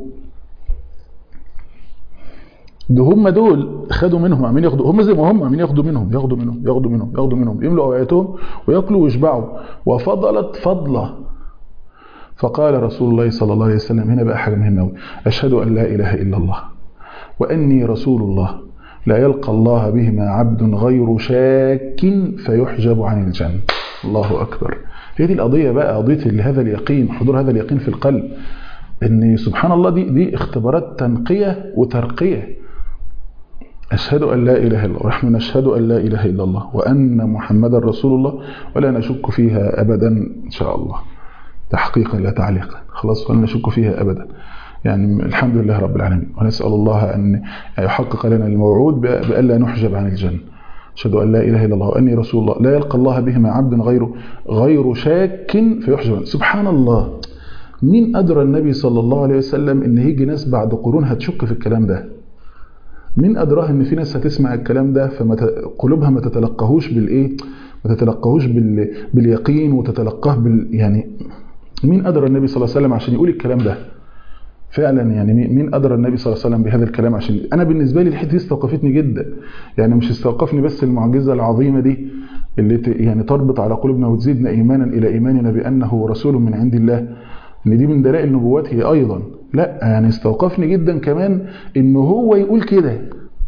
ده هم دول خدوا منهم عمين ياخدوا هم زي ما هم عمين ياخدوا منهم ياخدوا منهم ياخدوا منهم ياخدوا منهم يملوا أوعيتهم ويأكلوا ويشبعوا وفضلت فضلة فقال رسول الله صلى الله عليه وسلم هنا بقى حاجة مهمة أشهد أن لا إله إلا الله وأني رسول الله لا يلقى الله بهما عبد غير شاك فيحجب عن الجنة الله أكبر هي دي القضية بقى قضية هذا اليقين حضور هذا اليقين في القلب ان سبحان الله دي دي اختبارات تنقية وترقية أشهد أن لا إله إلا الله ونحن نشهد أن لا إله إلا الله وأن محمدا رسول الله ولا نشك فيها أبدا إن شاء الله تحقيقا لا تعليقا خلاص ولا نشك فيها أبدا يعني الحمد لله رب العالمين ونسأل الله أن يحقق لنا الموعود بألا نحجب عن الجنة أشهد أن لا إله إلا الله وأني رسول الله لا يلقى الله بهما عبد غير غير شاك فيحجب سبحان الله مين أدرى النبي صلى الله عليه وسلم إن هيجي ناس بعد قرون هتشك في الكلام ده مين أدراه إن في ناس هتسمع الكلام ده فقلوبها ما تتلقاهوش بالإيه ما تتلقاهوش بال... باليقين وتتلقاه بال يعني مين أدرى النبي صلى الله عليه وسلم عشان يقول الكلام ده فعلا يعني مين أدرى النبي صلى الله عليه وسلم بهذا الكلام عشان أنا بالنسبة لي الحته دي استوقفتني جدا يعني مش استوقفني بس المعجزة العظيمة دي اللي يعني تربط على قلوبنا وتزيدنا إيمانا إلى إيماننا بأنه رسول من عند الله إن دي من دلائل نبوته أيضا لا يعني استوقفني جدا كمان إن هو يقول كده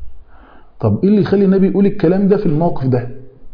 طب إيه اللي يخلي النبي يقول الكلام ده في الموقف ده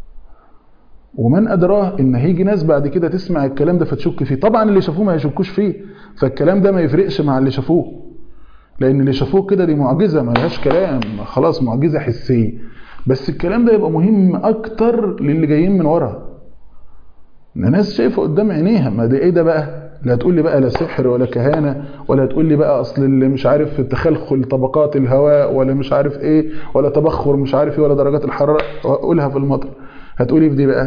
ومن أدراه إن هيجي ناس بعد كده تسمع الكلام ده فتشك فيه طبعا اللي شافوه ما يشكوش فيه فالكلام ده ما يفرقش مع اللي شافوه لأن اللي شافوه كده دي معجزة ما لهاش كلام خلاص معجزة حسية بس الكلام ده يبقى مهم أكتر للي جايين من ورا الناس شايفه قدام عينيها ما ده إيه ده بقى لا تقول لي بقى لا سحر ولا كهانة ولا تقول لي بقى أصل اللي مش عارف تخلخل طبقات الهواء ولا مش عارف إيه ولا تبخر مش عارف إيه ولا درجات الحرارة قولها في المطر هتقولي في دي بقى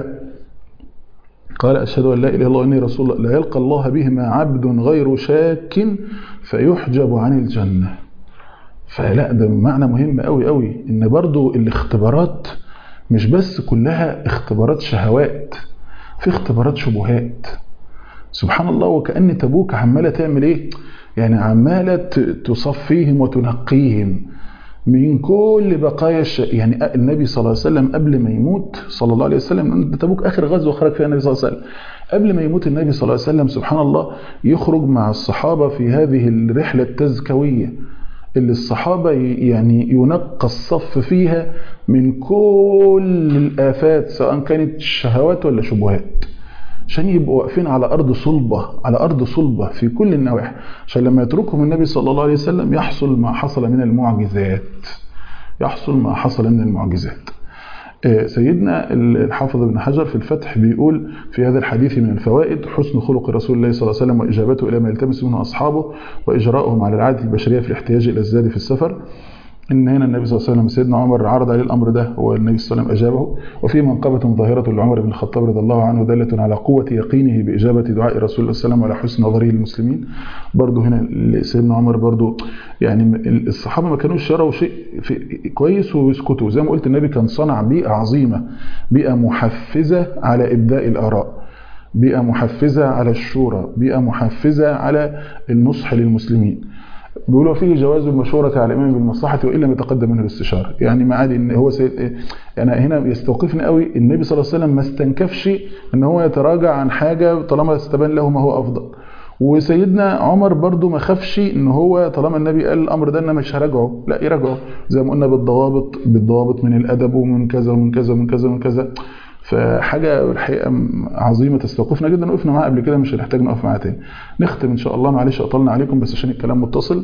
قال أشهد أن لا إله إلا الله وإني رسول الله لا يلقى الله بهما عبد غير شاك فيحجب عن الجنة فلا ده معنى مهم قوي قوي إن برضو الاختبارات مش بس كلها اختبارات شهوات في اختبارات شبهات سبحان الله وكأن تبوك عمالة تعمل ايه يعني عمالة تصفيهم وتنقيهم من كل بقايا الش... يعني النبي صلى الله عليه وسلم قبل ما يموت صلى الله عليه وسلم تبوك اخر غزوه خرج فيها النبي صلى الله عليه وسلم قبل ما يموت النبي صلى الله عليه وسلم سبحان الله يخرج مع الصحابه في هذه الرحله التزكويه اللي الصحابه يعني ينقى الصف فيها من كل الافات سواء كانت شهوات ولا شبهات عشان يبقوا واقفين على ارض صلبه على ارض صلبه في كل النواحي عشان لما يتركهم النبي صلى الله عليه وسلم يحصل ما حصل من المعجزات يحصل ما حصل من المعجزات سيدنا الحافظ ابن حجر في الفتح بيقول في هذا الحديث من الفوائد حسن خلق رسول الله صلى الله عليه وسلم وإجابته إلى ما يلتمس منه أصحابه وإجراءهم على العادة البشرية في الاحتياج إلى الزاد في السفر ان هنا النبي صلى الله عليه وسلم سيدنا عمر عرض عليه الامر ده والنبي صلى الله عليه وسلم اجابه وفي منقبه ظاهره لعمر بن الخطاب رضي الله عنه داله على قوه يقينه باجابه دعاء رسول الله صلى الله عليه وسلم وعلى حسن نظره للمسلمين برضه هنا سيدنا عمر برضه يعني الصحابه ما كانوش يروا شيء كويس ويسكتوا زي ما قلت النبي كان صنع بيئه عظيمه بيئه محفزه على ابداء الاراء بيئه محفزه على الشورى بيئه محفزه على النصح للمسلمين بيقولوا فيه جواز المشورة على الإمام بالمصلحة وإن لم يتقدم منه الاستشارة يعني ما عادي إن هو سيد يعني هنا يستوقفني قوي النبي صلى الله عليه وسلم ما استنكفش إن هو يتراجع عن حاجة طالما استبان له ما هو أفضل وسيدنا عمر برضو ما خافش ان هو طالما النبي قال الامر ده انا مش هراجعه لا يراجعه زي ما قلنا بالضوابط بالضوابط من الادب ومن كذا ومن كذا ومن كذا ومن كذا فحاجة الحقيقة عظيمة تستوقفنا جدا وقفنا معاها قبل كده مش هنحتاج نقف معاها تاني نختم ان شاء الله معلش اطلنا عليكم بس عشان الكلام متصل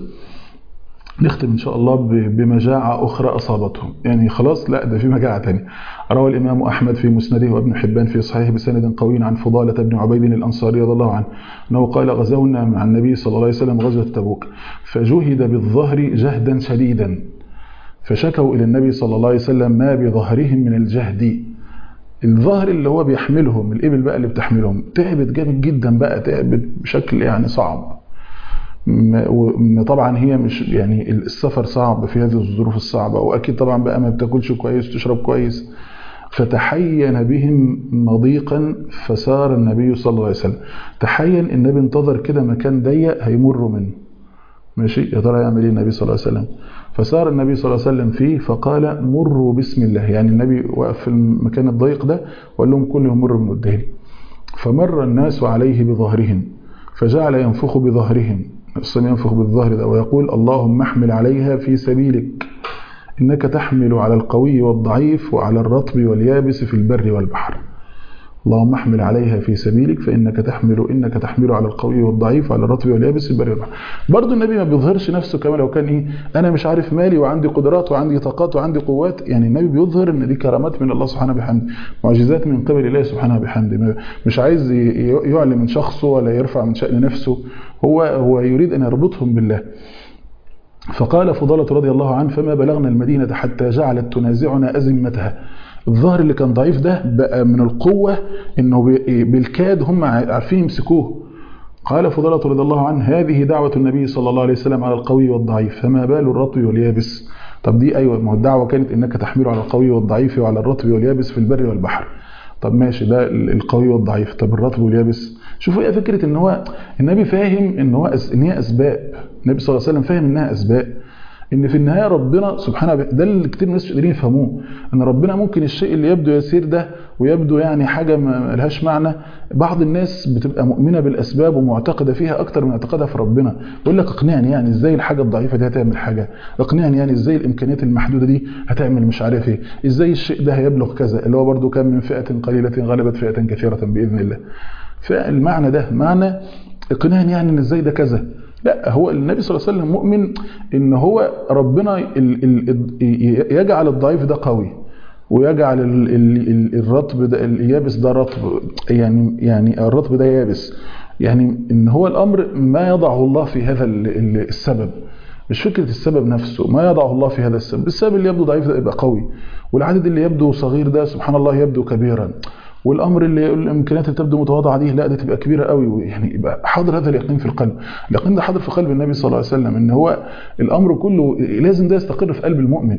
نختم ان شاء الله بمجاعة اخرى اصابتهم يعني خلاص لا ده في مجاعة تانية روى الامام احمد في مسنده وابن حبان في صحيح بسند قوي عن فضالة بن عبيد الانصاري رضي الله عنه انه قال غزونا مع النبي صلى الله عليه وسلم غزوة تبوك فجهد بالظهر جهدا شديدا فشكوا الى النبي صلى الله عليه وسلم ما بظهرهم من الجهد الظهر اللي هو بيحملهم الإبل بقى اللي بتحملهم تعبت جامد جدا بقى تعبت بشكل يعني صعب طبعا هي مش يعني السفر صعب في هذه الظروف الصعبة وأكيد طبعا بقى ما بتاكلش كويس تشرب كويس فتحين بهم مضيقا فسار النبي صلى الله عليه وسلم تحين النبي انتظر كده مكان ضيق هيمر منه ماشي يا ترى يعمل ايه النبي صلى الله عليه وسلم فسار النبي صلى الله عليه وسلم فيه فقال مروا بسم الله يعني النبي وقف في المكان الضيق ده وقال لهم كلهم مروا من قدامي فمر الناس عليه بظهرهم فجعل ينفخ بظهرهم الصين ينفخ بالظهر ده ويقول اللهم احمل عليها في سبيلك إنك تحمل على القوي والضعيف وعلى الرطب واليابس في البر والبحر اللهم احمل عليها في سبيلك فإنك تحمل إنك تحمل على القوي والضعيف وعلى الرطب واليابس في البر والبحر برضه النبي ما بيظهرش نفسه كما لو كان إيه أنا مش عارف مالي وعندي قدرات وعندي طاقات وعندي قوات يعني النبي بيظهر إن دي كرامات من الله سبحانه بحمده معجزات من قبل الله سبحانه بحمده مش عايز يعلي من شخصه ولا يرفع من شأن نفسه هو هو يريد أن يربطهم بالله فقال فضالة رضي الله عنه فما بلغنا المدينة حتى جعلت تنازعنا أزمتها الظهر اللي كان ضعيف ده بقى من القوة انه بالكاد هم عارفين يمسكوه قال فضلة رضي الله عنه هذه دعوة النبي صلى الله عليه وسلم على القوي والضعيف فما بال الرطب واليابس طب دي ايوه ما هو الدعوة كانت انك تحمله على القوي والضعيف وعلى الرطب واليابس في البر والبحر طب ماشي ده القوي والضعيف طب الرطب واليابس شوفوا ايه فكره ان هو النبي فاهم ان هو أس... ان هي اسباب النبي صلى الله عليه وسلم فاهم انها اسباب ان في النهايه ربنا سبحانه ده اللي كتير ناس مش قادرين يفهموه ان ربنا ممكن الشيء اللي يبدو يسير ده ويبدو يعني حاجه ما لهاش معنى بعض الناس بتبقى مؤمنه بالاسباب ومعتقده فيها اكتر من اعتقادها في ربنا يقول لك اقنعني يعني ازاي الحاجه الضعيفه دي هتعمل حاجه اقنعني يعني ازاي الامكانيات المحدوده دي هتعمل مش عارف ايه ازاي الشيء ده هيبلغ كذا اللي هو برده كان من فئه قليله غلبت فئه كثيره باذن الله فالمعنى ده معنى اقنعني يعني ان ازاي ده كذا لا هو النبي صلى الله عليه وسلم مؤمن ان هو ربنا يجعل الضعيف ده قوي ويجعل الرطب ده اليابس ده رطب يعني يعني الرطب ده يابس يعني ان هو الامر ما يضعه الله في هذا السبب مش فكره السبب نفسه ما يضعه الله في هذا السبب السبب اللي يبدو ضعيف ده يبقى قوي والعدد اللي يبدو صغير ده سبحان الله يبدو كبيرا والامر اللي الامكانيات اللي تبدو متواضعه دي لا ده تبقى كبيره قوي يعني يبقى حاضر هذا اليقين في القلب اليقين ده حاضر في قلب النبي صلى الله عليه وسلم ان هو الامر كله لازم ده يستقر في قلب المؤمن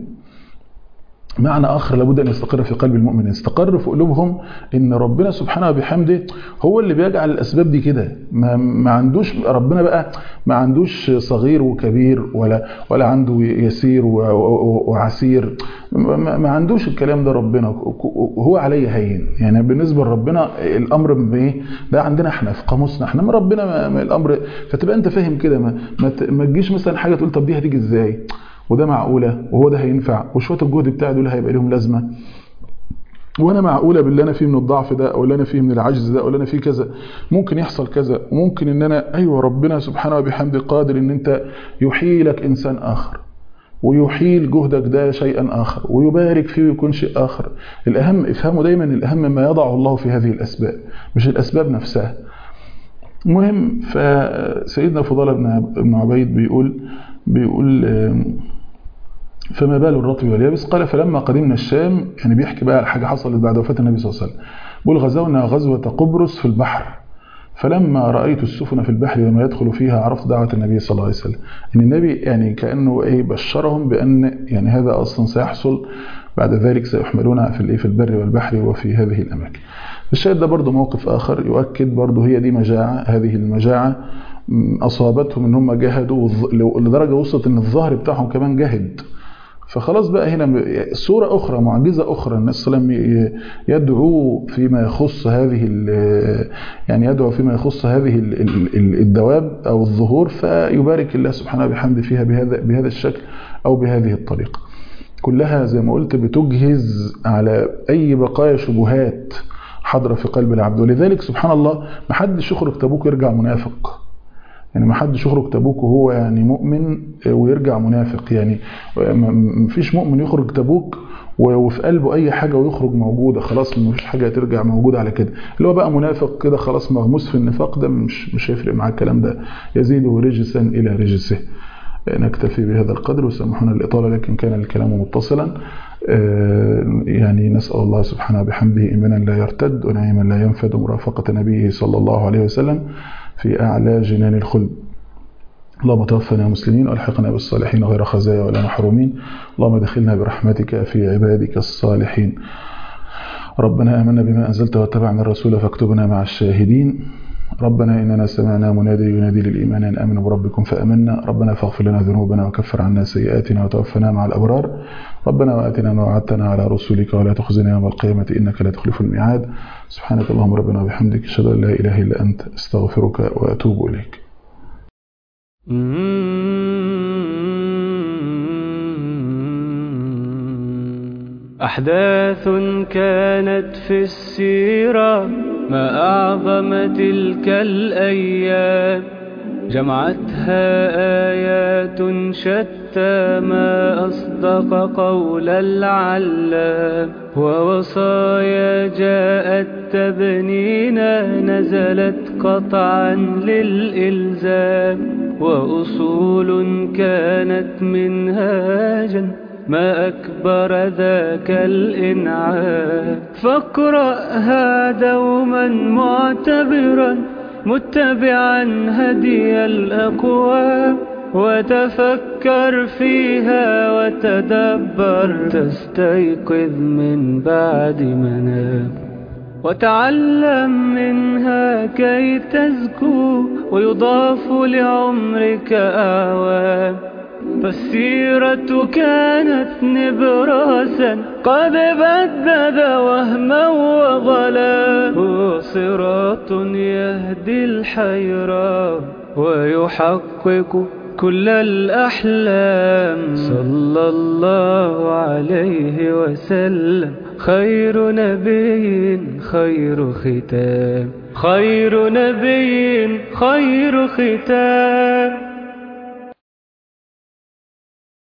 معنى اخر لابد ان يستقر في قلب المؤمن يستقر في قلوبهم ان ربنا سبحانه وبحمده هو اللي بيجعل الاسباب دي كده ما, ما عندوش ربنا بقى ما عندوش صغير وكبير ولا ولا عنده يسير وعسير ما, ما عندوش الكلام ده ربنا هو عليه هين يعني بالنسبه لربنا الامر بايه ده عندنا احنا في قاموسنا احنا ما ربنا ما, ما الامر فتبقى انت فاهم كده ما, ما, ما تجيش مثلا حاجه تقول طب دي هتيجي ازاي وده معقوله وهو ده هينفع وشويه الجهد بتاعي دول هيبقى لهم لازمه وانا معقوله باللي انا فيه من الضعف ده او اللي انا فيه من العجز ده او اللي انا فيه كذا ممكن يحصل كذا وممكن ان انا ايوه ربنا سبحانه وبحمده قادر ان انت يحيلك انسان اخر ويحيل جهدك ده شيئا اخر ويبارك فيه ويكون شيء اخر الاهم افهموا دايما الاهم ما يضعه الله في هذه الاسباب مش الاسباب نفسها المهم فسيدنا فضاله بن عبيد بيقول بيقول فما بال الرطب واليابس قال فلما قدمنا الشام يعني بيحكي بقى على حاجه حصلت بعد وفاه النبي صلى الله عليه وسلم بيقول غزونا غزوه قبرص في البحر فلما رايت السفن في البحر وما يدخل فيها عرفت دعوه النبي صلى الله عليه وسلم ان النبي يعني كانه ايه بشرهم بان يعني هذا اصلا سيحصل بعد ذلك سيحملون في الايه في البر والبحر وفي هذه الاماكن الشاهد ده برضه موقف اخر يؤكد برضه هي دي مجاعه هذه المجاعه اصابتهم ان هم جاهدوا لدرجه وصلت ان الظهر بتاعهم كمان جاهد فخلاص بقى هنا صورة أخرى معجزة أخرى الناس صلى الله عليه وسلم يدعو فيما يخص هذه يعني يدعو فيما يخص هذه الدواب أو الظهور فيبارك الله سبحانه وبحمده فيها بهذا بهذا الشكل أو بهذه الطريقة كلها زي ما قلت بتجهز على أي بقايا شبهات حاضرة في قلب العبد ولذلك سبحان الله ما حدش يخرج تبوك ويرجع منافق يعني ما حدش يخرج تبوك وهو يعني مؤمن ويرجع منافق يعني مفيش مؤمن يخرج تبوك وفي قلبه اي حاجه ويخرج موجوده خلاص مفيش حاجه ترجع موجوده على كده اللي هو بقى منافق كده خلاص مغموس في النفاق ده مش مش هيفرق معاه الكلام ده يزيده رجسا الى رجسه نكتفي بهذا القدر وسامحونا الإطالة لكن كان الكلام متصلا يعني نسأل الله سبحانه بحمده إيمانا لا يرتد ونعيما لا ينفد مرافقة نبيه صلى الله عليه وسلم في أعلى جنان الخلد اللهم توفنا مسلمين والحقنا بالصالحين غير خزايا ولا محرومين اللهم ادخلنا برحمتك في عبادك الصالحين ربنا آمنا بما أنزلت واتبعنا الرسول فاكتبنا مع الشاهدين ربنا إننا سمعنا منادي ينادي للإيمان أن آمنوا بربكم فأمنا ربنا فاغفر لنا ذنوبنا وكفر عنا سيئاتنا وتوفنا مع الأبرار ربنا وآتنا ما وعدتنا على رسولك ولا تخزنا يوم القيامة إنك لا تخلف الميعاد سبحانك اللهم ربنا وبحمدك أشهد أن لا إله إلا أنت أستغفرك وأتوب إليك أحداث كانت في السيرة ما أعظم تلك الأيام جمعتها آيات شتى ما أصدق قول العلام ووصايا جاءت تبنينا نزلت قطعا للإلزام وأصول كانت منهاجا ما أكبر ذاك الإنعام فاقرأها دوما معتبرا متبعا هدي الأقوام وتفكر فيها وتدبر تستيقظ من بعد منام وتعلم منها كي تزكو ويضاف لعمرك أعوام فالسيرة كانت نبراسا قد بدد وهما وغلا هو صراط يهدي الحيران ويحقق كل الأحلام صلى الله عليه وسلم خير نبي خير ختام خير نبي خير ختام